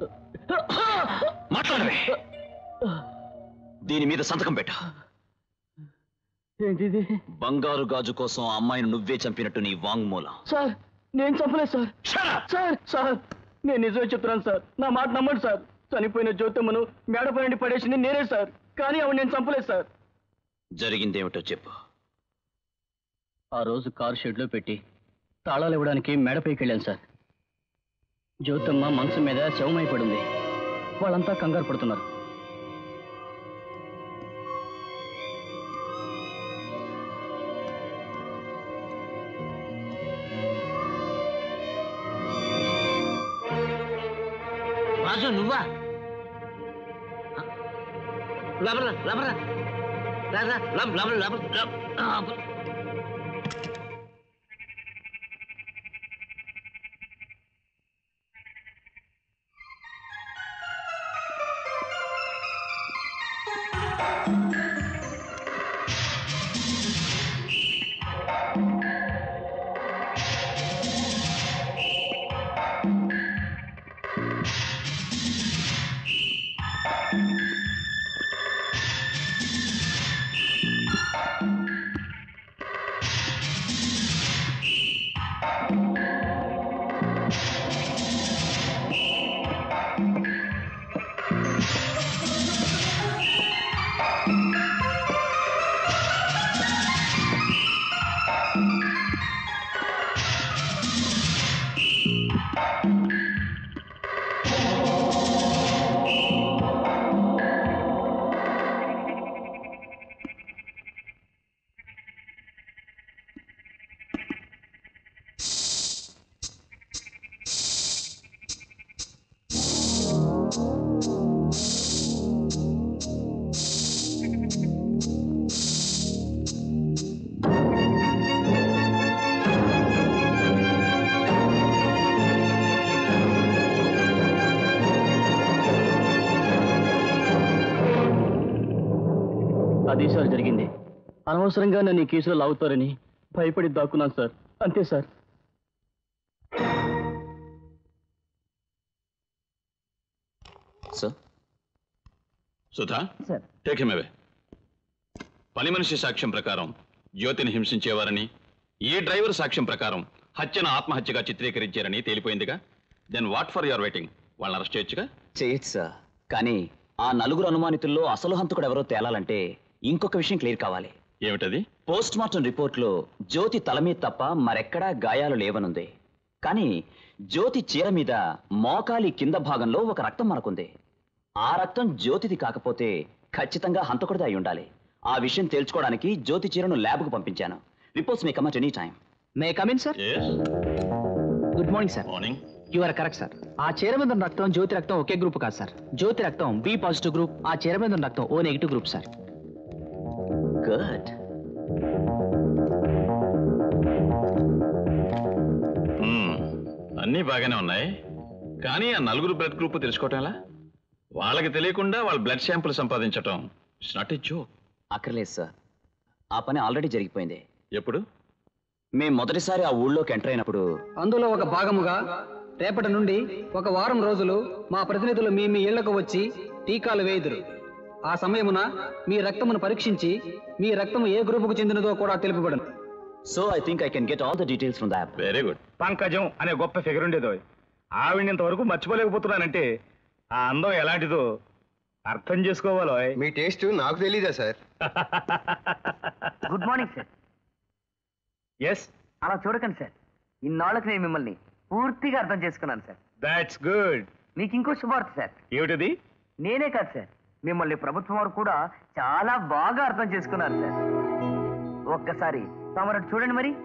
మాట్లాడవే దీని మీద సంతకం పెట్టు ఏంటిది బంగారు గాజు కోసం ఆ అమ్మాయిని నువ్వే చంపినట్టు నీ వాంగ్మూలం సార్ నేను చంపలేదు సార్ సార్ సార్ నేను నిజమే చెప్తున్నాను సార్ నా మాట నమ్మండి సార్ చనిపోయిన జ్యోతమ్మను మేడపై నుండి పడేసింది నేనే సార్ కానీ ఆవిడ నేను చంపలేదు సార్ జరిగిందేమిటో చెప్పు ఆ రోజు కారు షెడ్లో పెట్టి తాళాలు ఇవ్వడానికి మేడపైకి వెళ్ళాను సార్ జ్యోతమ్మ మనసు మీద శవమై పడింది వాళ్ళంతా కంగారు పడుతున్నారు రాజు నువ్వా లబరా లబరా రారా లబ్ లబ్ లబ్ లబ్ ఆ, అదే సార్ జరిగింది అనవసరంగా నన్ను ఈ కేసులో లాగుతారని భయపడి దాక్కున్నాను సార్ అంతే sir sir Sudha sir take him away పని మనిషి సాక్ష్యం ప్రకారం జ్యోతిని హింసించేవారని ఈ డ్రైవర్ సాక్ష్యం ప్రకారం హత్యను ఆత్మహత్యగా చిత్రీకరించారని తేలిపోయిందిగా then what for your waiting వాళ్ళని అరెస్ట్ చేయొచ్చుగా చేయొచ్చు సార్ కానీ ఆ నలుగురు అనుమానితుల్లో అసలు హంతకుడు ఎవరో తేలాలంటే ఇంకొక విషయం క్లియర్ కావాలి ఏమిటది పోస్ట్ మార్టం రిపోర్ట్లో జ్యోతి తల మీద తప్ప మరెక్కడా గాయాలు లేవనుంది కానీ జ్యోతి చీర మీద మోకాలి కింద భాగంలో ఒక రక్తం మనకుంది ఆ రక్తం జ్యోతిది కాకపోతే ఖచ్చితంగా హంతకుడిది అయి ఉండాలి ఆ విషయం తేల్చుకోవడానికి జ్యోతి చీరను ల్యాబ్కు పంపించాను reports may come at any time may come in sir good morning sir morning you are correct sir ఆ చీర మీద ఉన్న రక్తం జ్యోతి రక్తం ఒకే గ్రూప్ కాదు సార్ జ్యోతి రక్తం బి పాజిటివ్ గ్రూప్ ఆ చీర మీద ఉన్న రక్తం O negative group sir good అన్నీ బాగానే ఉన్నాయి కానీ ఆ నలుగురు బ్లడ్ గ్రూప్ తెలుసుకోవటం ఎలా వాళ్ళకి తెలియకుండా వాళ్ళ బ్లడ్ శాంపుల్ సంపాదించటం ఇట్స్ నాట్ ఎ జోక్ అక్కర్లేదు సార్ ఆ పని ఆల్రెడీ జరిగిపోయింది ఎప్పుడు మేము మొదటిసారి ఆ ఊళ్ళోకి ఎంటర్ అయినప్పుడు అందులో ఒక భాగముగా రేపటి నుండి ఒక వారం రోజులు మా ప్రతినిధులు మీ మీ ఇళ్లకు వచ్చి టీకాలు వేయుదురు ఆ సమయమున మీ రక్తమును పరీక్షించి మీ రక్తము ఏ గ్రూపుకు చెందినదో కూడా తెలుపబడను so I think I can get all the details from the app very good Pankajam అనే గొప్ప ఫిగర్ ఉండేదో ఆవిడ ఇంతవరకు మర్చిపోలేకపోతున్నానంటే ఆ అందం ఎలాంటిదో అర్థం చేసుకోవాలో మీ టేస్ట్ నాకు తెలీదా sir good morning sir yes అలా చూడకండి సార్ ఇన్నాళ్ళకి నేను మిమ్మల్ని పూర్తిగా అర్థం చేసుకున్నాను సార్ దాట్స్ గుడ్ మీకు ఇంకో శుభార్త సార్ ఏమిటది నేనే కాదు సార్ మిమ్మల్ని ప్రభుత్వం వారు కూడా చాలా బాగా అర్థం చేసుకున్నారు సార్ ఒక్కసారి తమరు అటు చూడండి మరి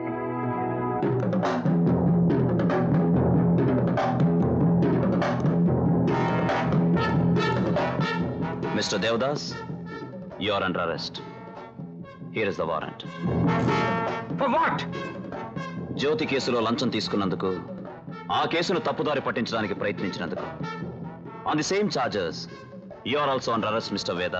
mister Devadas you are under arrest here is the warrant for what Jyothi కేసులో లంచం తీసుకున్నందుకు ఆ కేసును తప్పుదారి పట్టించడానికి ప్రయత్నించినందుకు on the same charges you are also under arrest mister Veda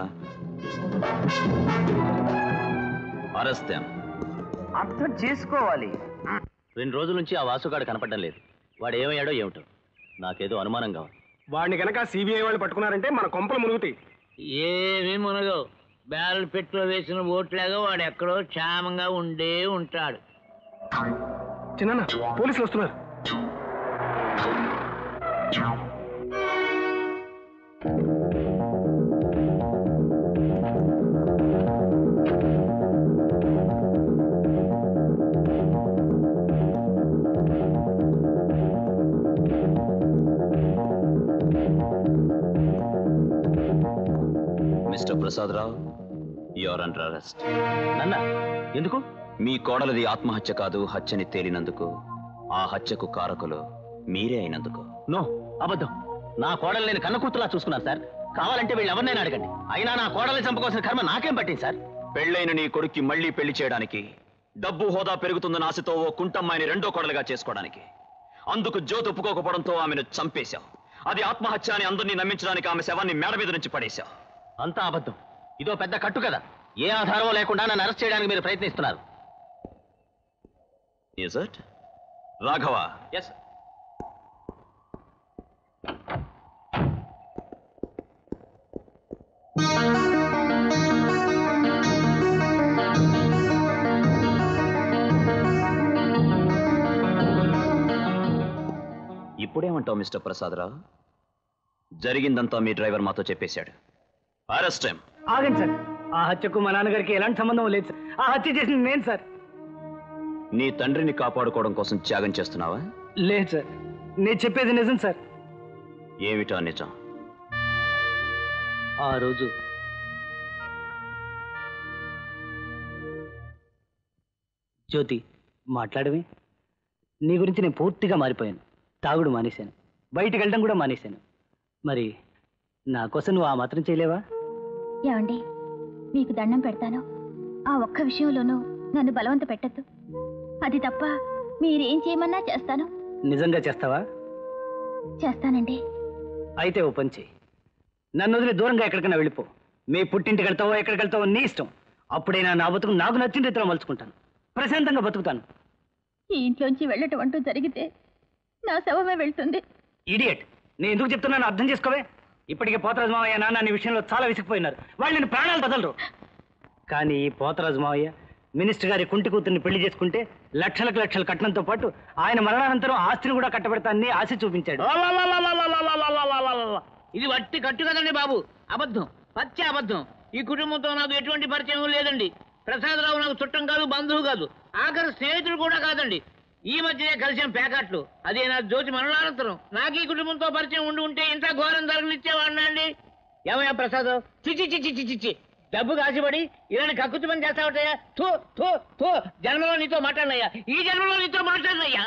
arrest them అర్థం చేసుకోవాలి రెండు రోజుల నుంచి ఆ వాసుగాడు కనపడడం లేదు వాడు ఏమయ్యాడో ఏమిటో నాకేదో అనుమానంగా ఉంది వాడిని కనుక సిబిఐ వాళ్ళు పట్టుకున్నారంటే మన కొంపలు మునుగుతాయి ఏమీ మునగవు బ్యాలెట్ పెట్టులో వేసిన ఓట్లాగా వాడు ఎక్కడో క్షేమంగా ఉండే ఉంటాడు చిన్న పోలీసులు వస్తున్నారు mister Prasadarao you are under arrest నన్న ఎందుకు మీ కోడలిది ఆత్మహత్య కాదు హత్యని తేలినందుకు ఆ హత్యకు కారకులు మీరే అయినందుకు నో అబద్ధం నా కోడలు నేను కన్న కూతులా చూసుకున్నాను సార్ కావాలంటే వీళ్ళు ఎవరినైనా అడగండి అయినా నా కోడల్ని చంపుకోవాల్సిన కర్మ నాకేం పట్టింది సార్ పెళ్ళైన నీ కొడుక్కి మళ్ళీ పెళ్లి చేయడానికి డబ్బు హోదా పెరుగుతుందన్న ఆశతో ఓ కుంటమ్మాయిని రెండో కోడలుగా చేసుకోవడానికి అందుకు జ్యోతి ఒప్పుకోకపోవడంతో ఆమెను చంపేశావు అది ఆత్మహత్య అని అందరినీ నమ్మించడానికి ఆమె శవాన్ని మేడ మీద నుంచి పడేశావు అంతా అబద్ధం ఇదో పెద్ద కట్టు కదా ఏ ఆధారం లేకుండా నన్ను అరెస్ట్ చేయడానికి మీరు ప్రయత్నిస్తున్నారు Is it? రాఘవ ఎస్ ఇప్పుడేమంటావు మిస్టర్ ప్రసాదరావు జరిగిందంతా మీ డ్రైవర్ మాతో చెప్పేశాడు అరెస్ట్ టైం ఆగండి సార్ ఆ హత్యకు మా నాన్నగారికి ఎలాంటి సంబంధం లేదు సార్ ఆ హత్య చేసింది నేను సార్ నీ తండ్రిని కాపాడుకోవడం కోసం త్యాగం చేస్తున్నావా లేదు సార్ నేను చెప్పేది నిజం సార్ ఏమిటా నిజం ఆ రోజు జ్యోతి మాట్లాడమే నీ గురించి నేను పూర్తిగా మారిపోయాను తాగుడు మానేశాను బయటికి వెళ్ళడం కూడా మానేశాను మరి నా కోసం నువ్వు ఆ మాత్రం చేయలేవా ఏమండి మీకు దండం పెడతాను ఆ ఒక్క విషయంలోనూ నన్ను బలవంత పెట్టద్దు అది తప్ప మీరేం చేయమన్నా చేస్తాను నిజంగా చేస్తావా చేస్తానండి అయితే ఓ పని చెయ్యి నన్ను వదిలి దూరంగా ఎక్కడికైనా వెళ్ళిపో మీ పుట్టింటికి వెళ్తావో ఎక్కడికి వెళ్తావో నీ ఇష్టం అప్పుడైనా నా బతుకు నాకు నచ్చిన రీతిలో మలుచుకుంటాను ప్రశాంతంగా బతుకుతాను ఈ ఇంట్లోంచి వెళ్ళటం అంటూ జరిగితే నా శవమే వెళ్తుంది ఇడియట్ నేను ఎందుకు చెప్తున్నాను అర్థం చేసుకోవే ఇప్పటికే పోతరాజు మావయ్య నాన్న నీ విషయంలో చాలా విసిగిపోయినారు వాళ్ళు నేను ప్రాణాలు బదలరు కానీ ఈ పోతరాజు మావయ్య మినిస్టర్ గారి కుంటి కూతుర్ని పెళ్లి చేసుకుంటే లక్షలకు లక్షల కట్నంతో పాటు ఆయన మరణానంతరం ఆస్తిని కూడా కట్టబెడతానని ఆశ చూపించాడు ఇది వట్టి కట్టు కదండి బాబు అబద్ధం పచ్చి అబద్ధం ఈ కుటుంబంతో నాకు ఎటువంటి పరిచయం లేదండి ప్రసాదరావు నాకు చుట్టం కాదు బంధువు కాదు ఆఖరి స్నేహితుడు కూడా కాదండి ఈ మధ్యనే కలిసిన ప్యాకెట్లు అదే నా జ్యోతి మరణానంతరం నాకు ఈ కుటుంబంతో పరిచయం ఉండి ఉంటే ఇంత ఘోరం జరగనిచ్చేవాడినా అండి ఏమయ్యా ప్రసాద్ చిచి చిచి చిచి చి డబ్బు కాసిపడి ఇలాంటి కక్కుతు పని చేస్తావటయ్యా థూ థూ థూ జన్మలో నీతో మాట్లాడినయ్యా ఈ జన్మలో నీతో మాట్లాడినయ్యా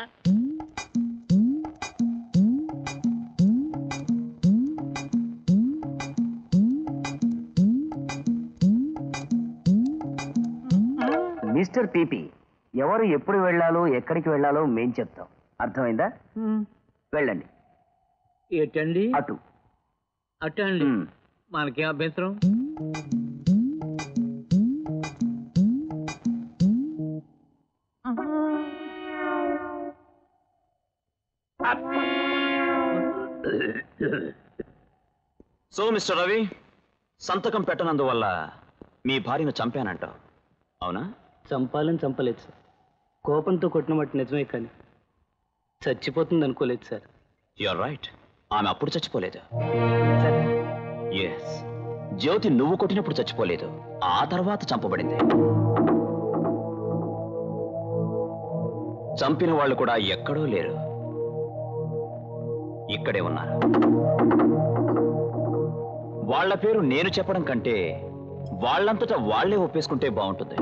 మిస్టర్ పీపీ ఎవరు ఎప్పుడు వెళ్ళాలో ఎక్కడికి వెళ్ళాలో మేం చెప్తాం అర్థమైందా వెళ్ళండి ఏంటండి అటు అట్ట అండి మనకేం అభ్యంతరం సో మిస్టర్ రవి సంతకం పెట్టనందువల్ల మీ భార్యను చంపానంటావు అవునా చంపాలని చంపలేదు సార్ కోపంతో కొట్టిన మట్టి నిజమే కానీ చచ్చిపోతుంది అనుకోలేదు సార్ యూఆర్ రైట్ ఆమె అప్పుడు చచ్చిపోలేదు ఎస్ జ్యోతి నువ్వు కొట్టినప్పుడు చచ్చిపోలేదు ఆ తర్వాత చంపబడింది చంపిన వాళ్ళు కూడా ఎక్కడో లేరు ఇక్కడే ఉన్నారు వాళ్ళ పేరు నేను చెప్పడం కంటే వాళ్ళంతటా వాళ్లే ఒప్పేసుకుంటే బాగుంటుంది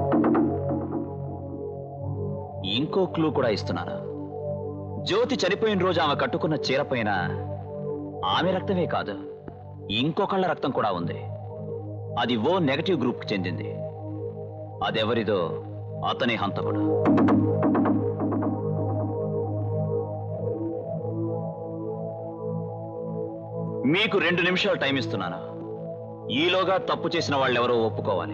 ఇంకో క్లూ కూడా ఇస్తున్నాను జ్యోతి చనిపోయిన రోజు ఆమె కట్టుకున్న చీర పైన ఆమె రక్తమే కాదు ఇంకొకళ్ళ రక్తం కూడా ఉంది అది ఓ నెగటివ్ గ్రూప్కి చెందింది అదెవరిదో అతని హంతకుడు మీకు రెండు నిమిషాలు టైం ఇస్తున్నాను ఈలోగా తప్పు చేసిన వాళ్ళెవరో ఒప్పుకోవాలి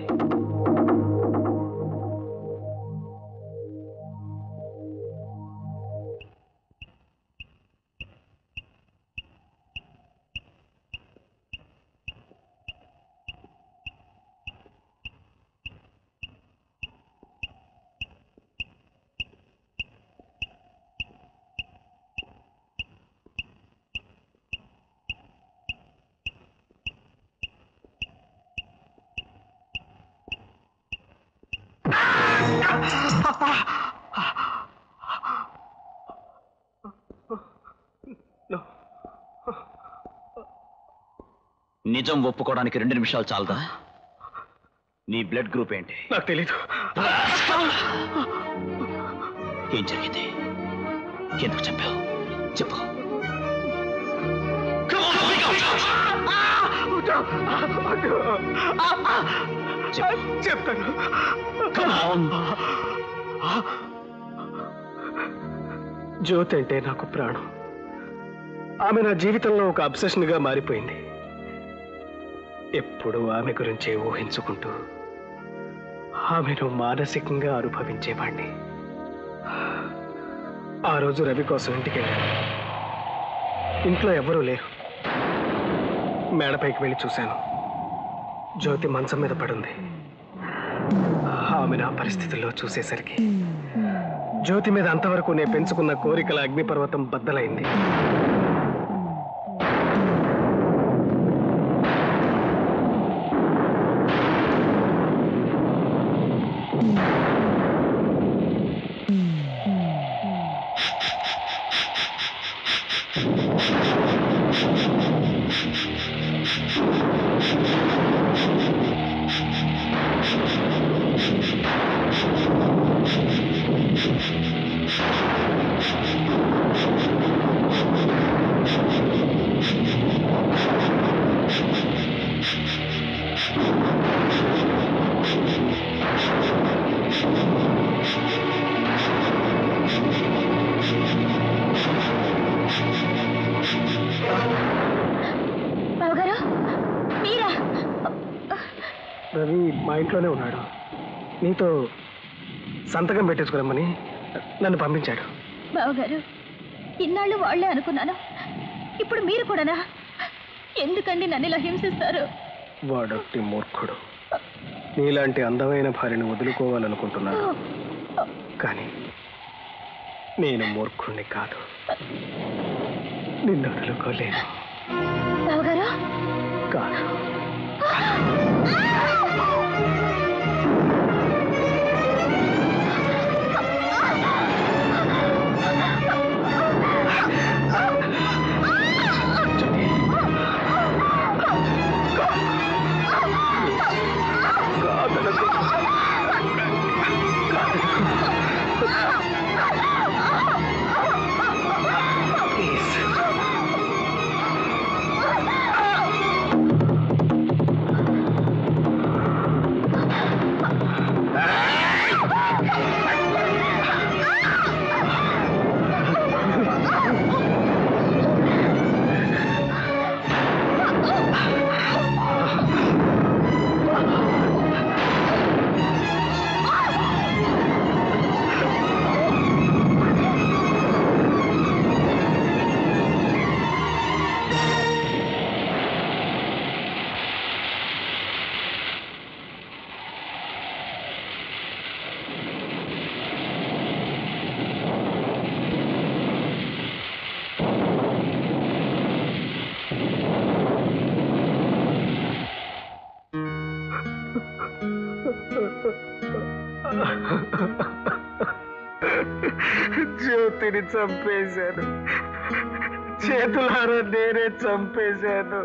నిజం ఒప్పుకోవడానికి రెండు నిమిషాలు చాలదా నీ బ్లడ్ గ్రూప్ ఏంటి నాకు తెలీదు ఏం జరిగింది ఎందుకు చెప్పావు చెప్పు చెప్తాను జ్యోతి అంటే నాకు ప్రాణం ఆమె నా జీవితంలో ఒక అబ్సెషన్ గా మారిపోయింది ఎప్పుడు ఆమె గురించే ఊహించుకుంటూ ఆమెను మానసికంగా అనుభవించేవాణ్ణి ఆ రోజు రవి కోసం ఇంటికి వెళ్ళాను ఇంట్లో ఎవరూ లేరు మేడపైకి వెళ్ళి చూశాను జ్యోతి మంచం మీద పడుంది ఆమె నా పరిస్థితుల్లో చూసేసరికి జ్యోతి మీద అంతవరకు నేను పెంచుకున్న కోరికల అగ్నిపర్వతం బద్దలైంది Thank you. రవి మా ఇంట్లోనే ఉన్నాడు నీతో సంతకం పెట్టించుకురమ్మని నన్ను పంపించాడు బావగారు ఇన్నాళ్ళు వాళ్లే అనుకున్నాను ఇప్పుడు మీరు కూడానా ఎందుకండి నన్ను ఇలా హింసిస్తారు వాడొట్టి మూర్ఖుడు నీలాంటి అందమైన భార్యను వదులుకోవాలనుకుంటున్నాడు కానీ నేను మూర్ఖుణ్ణి కాదు నిన్ను వదులుకోలేను బావగారు కాదు జ్యోతిని చంపేశాను చేతులారా నేనే చంపేశాను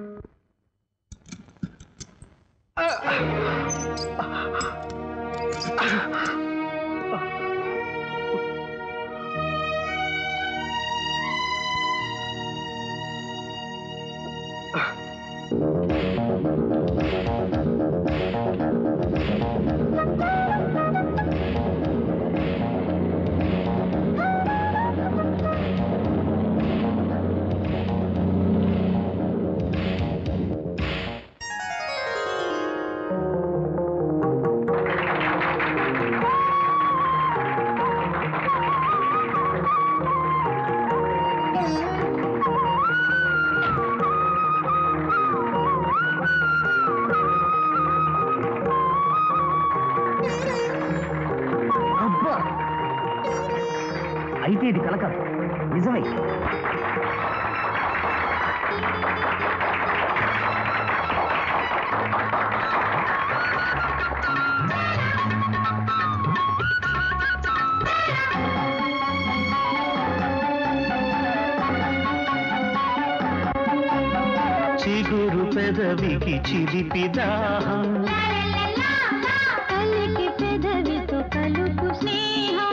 అబ్బా అయితే ఇది కలక నిజమే చిగురు పెదవికి చిలిపి దాహం కలికి పెదవితో కలుపు స్నేహం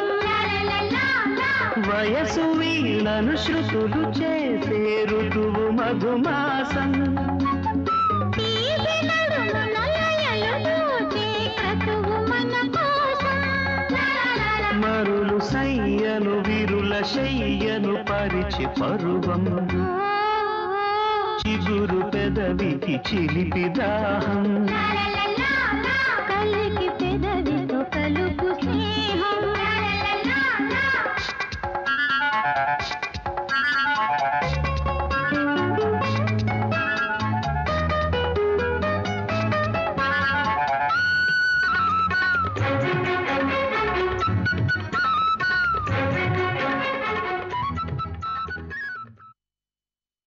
వయసు వీళ్ళను శృతులు చేసే ఋతువు మధుమాసం తీపి నడుము నలయలు దోచే క్రతువు మన కోసం మరులు సయ్యను విరుల శయ్యను పరిచి పరువం చిగురు పెదవికి చిలిపి దాహం కలికి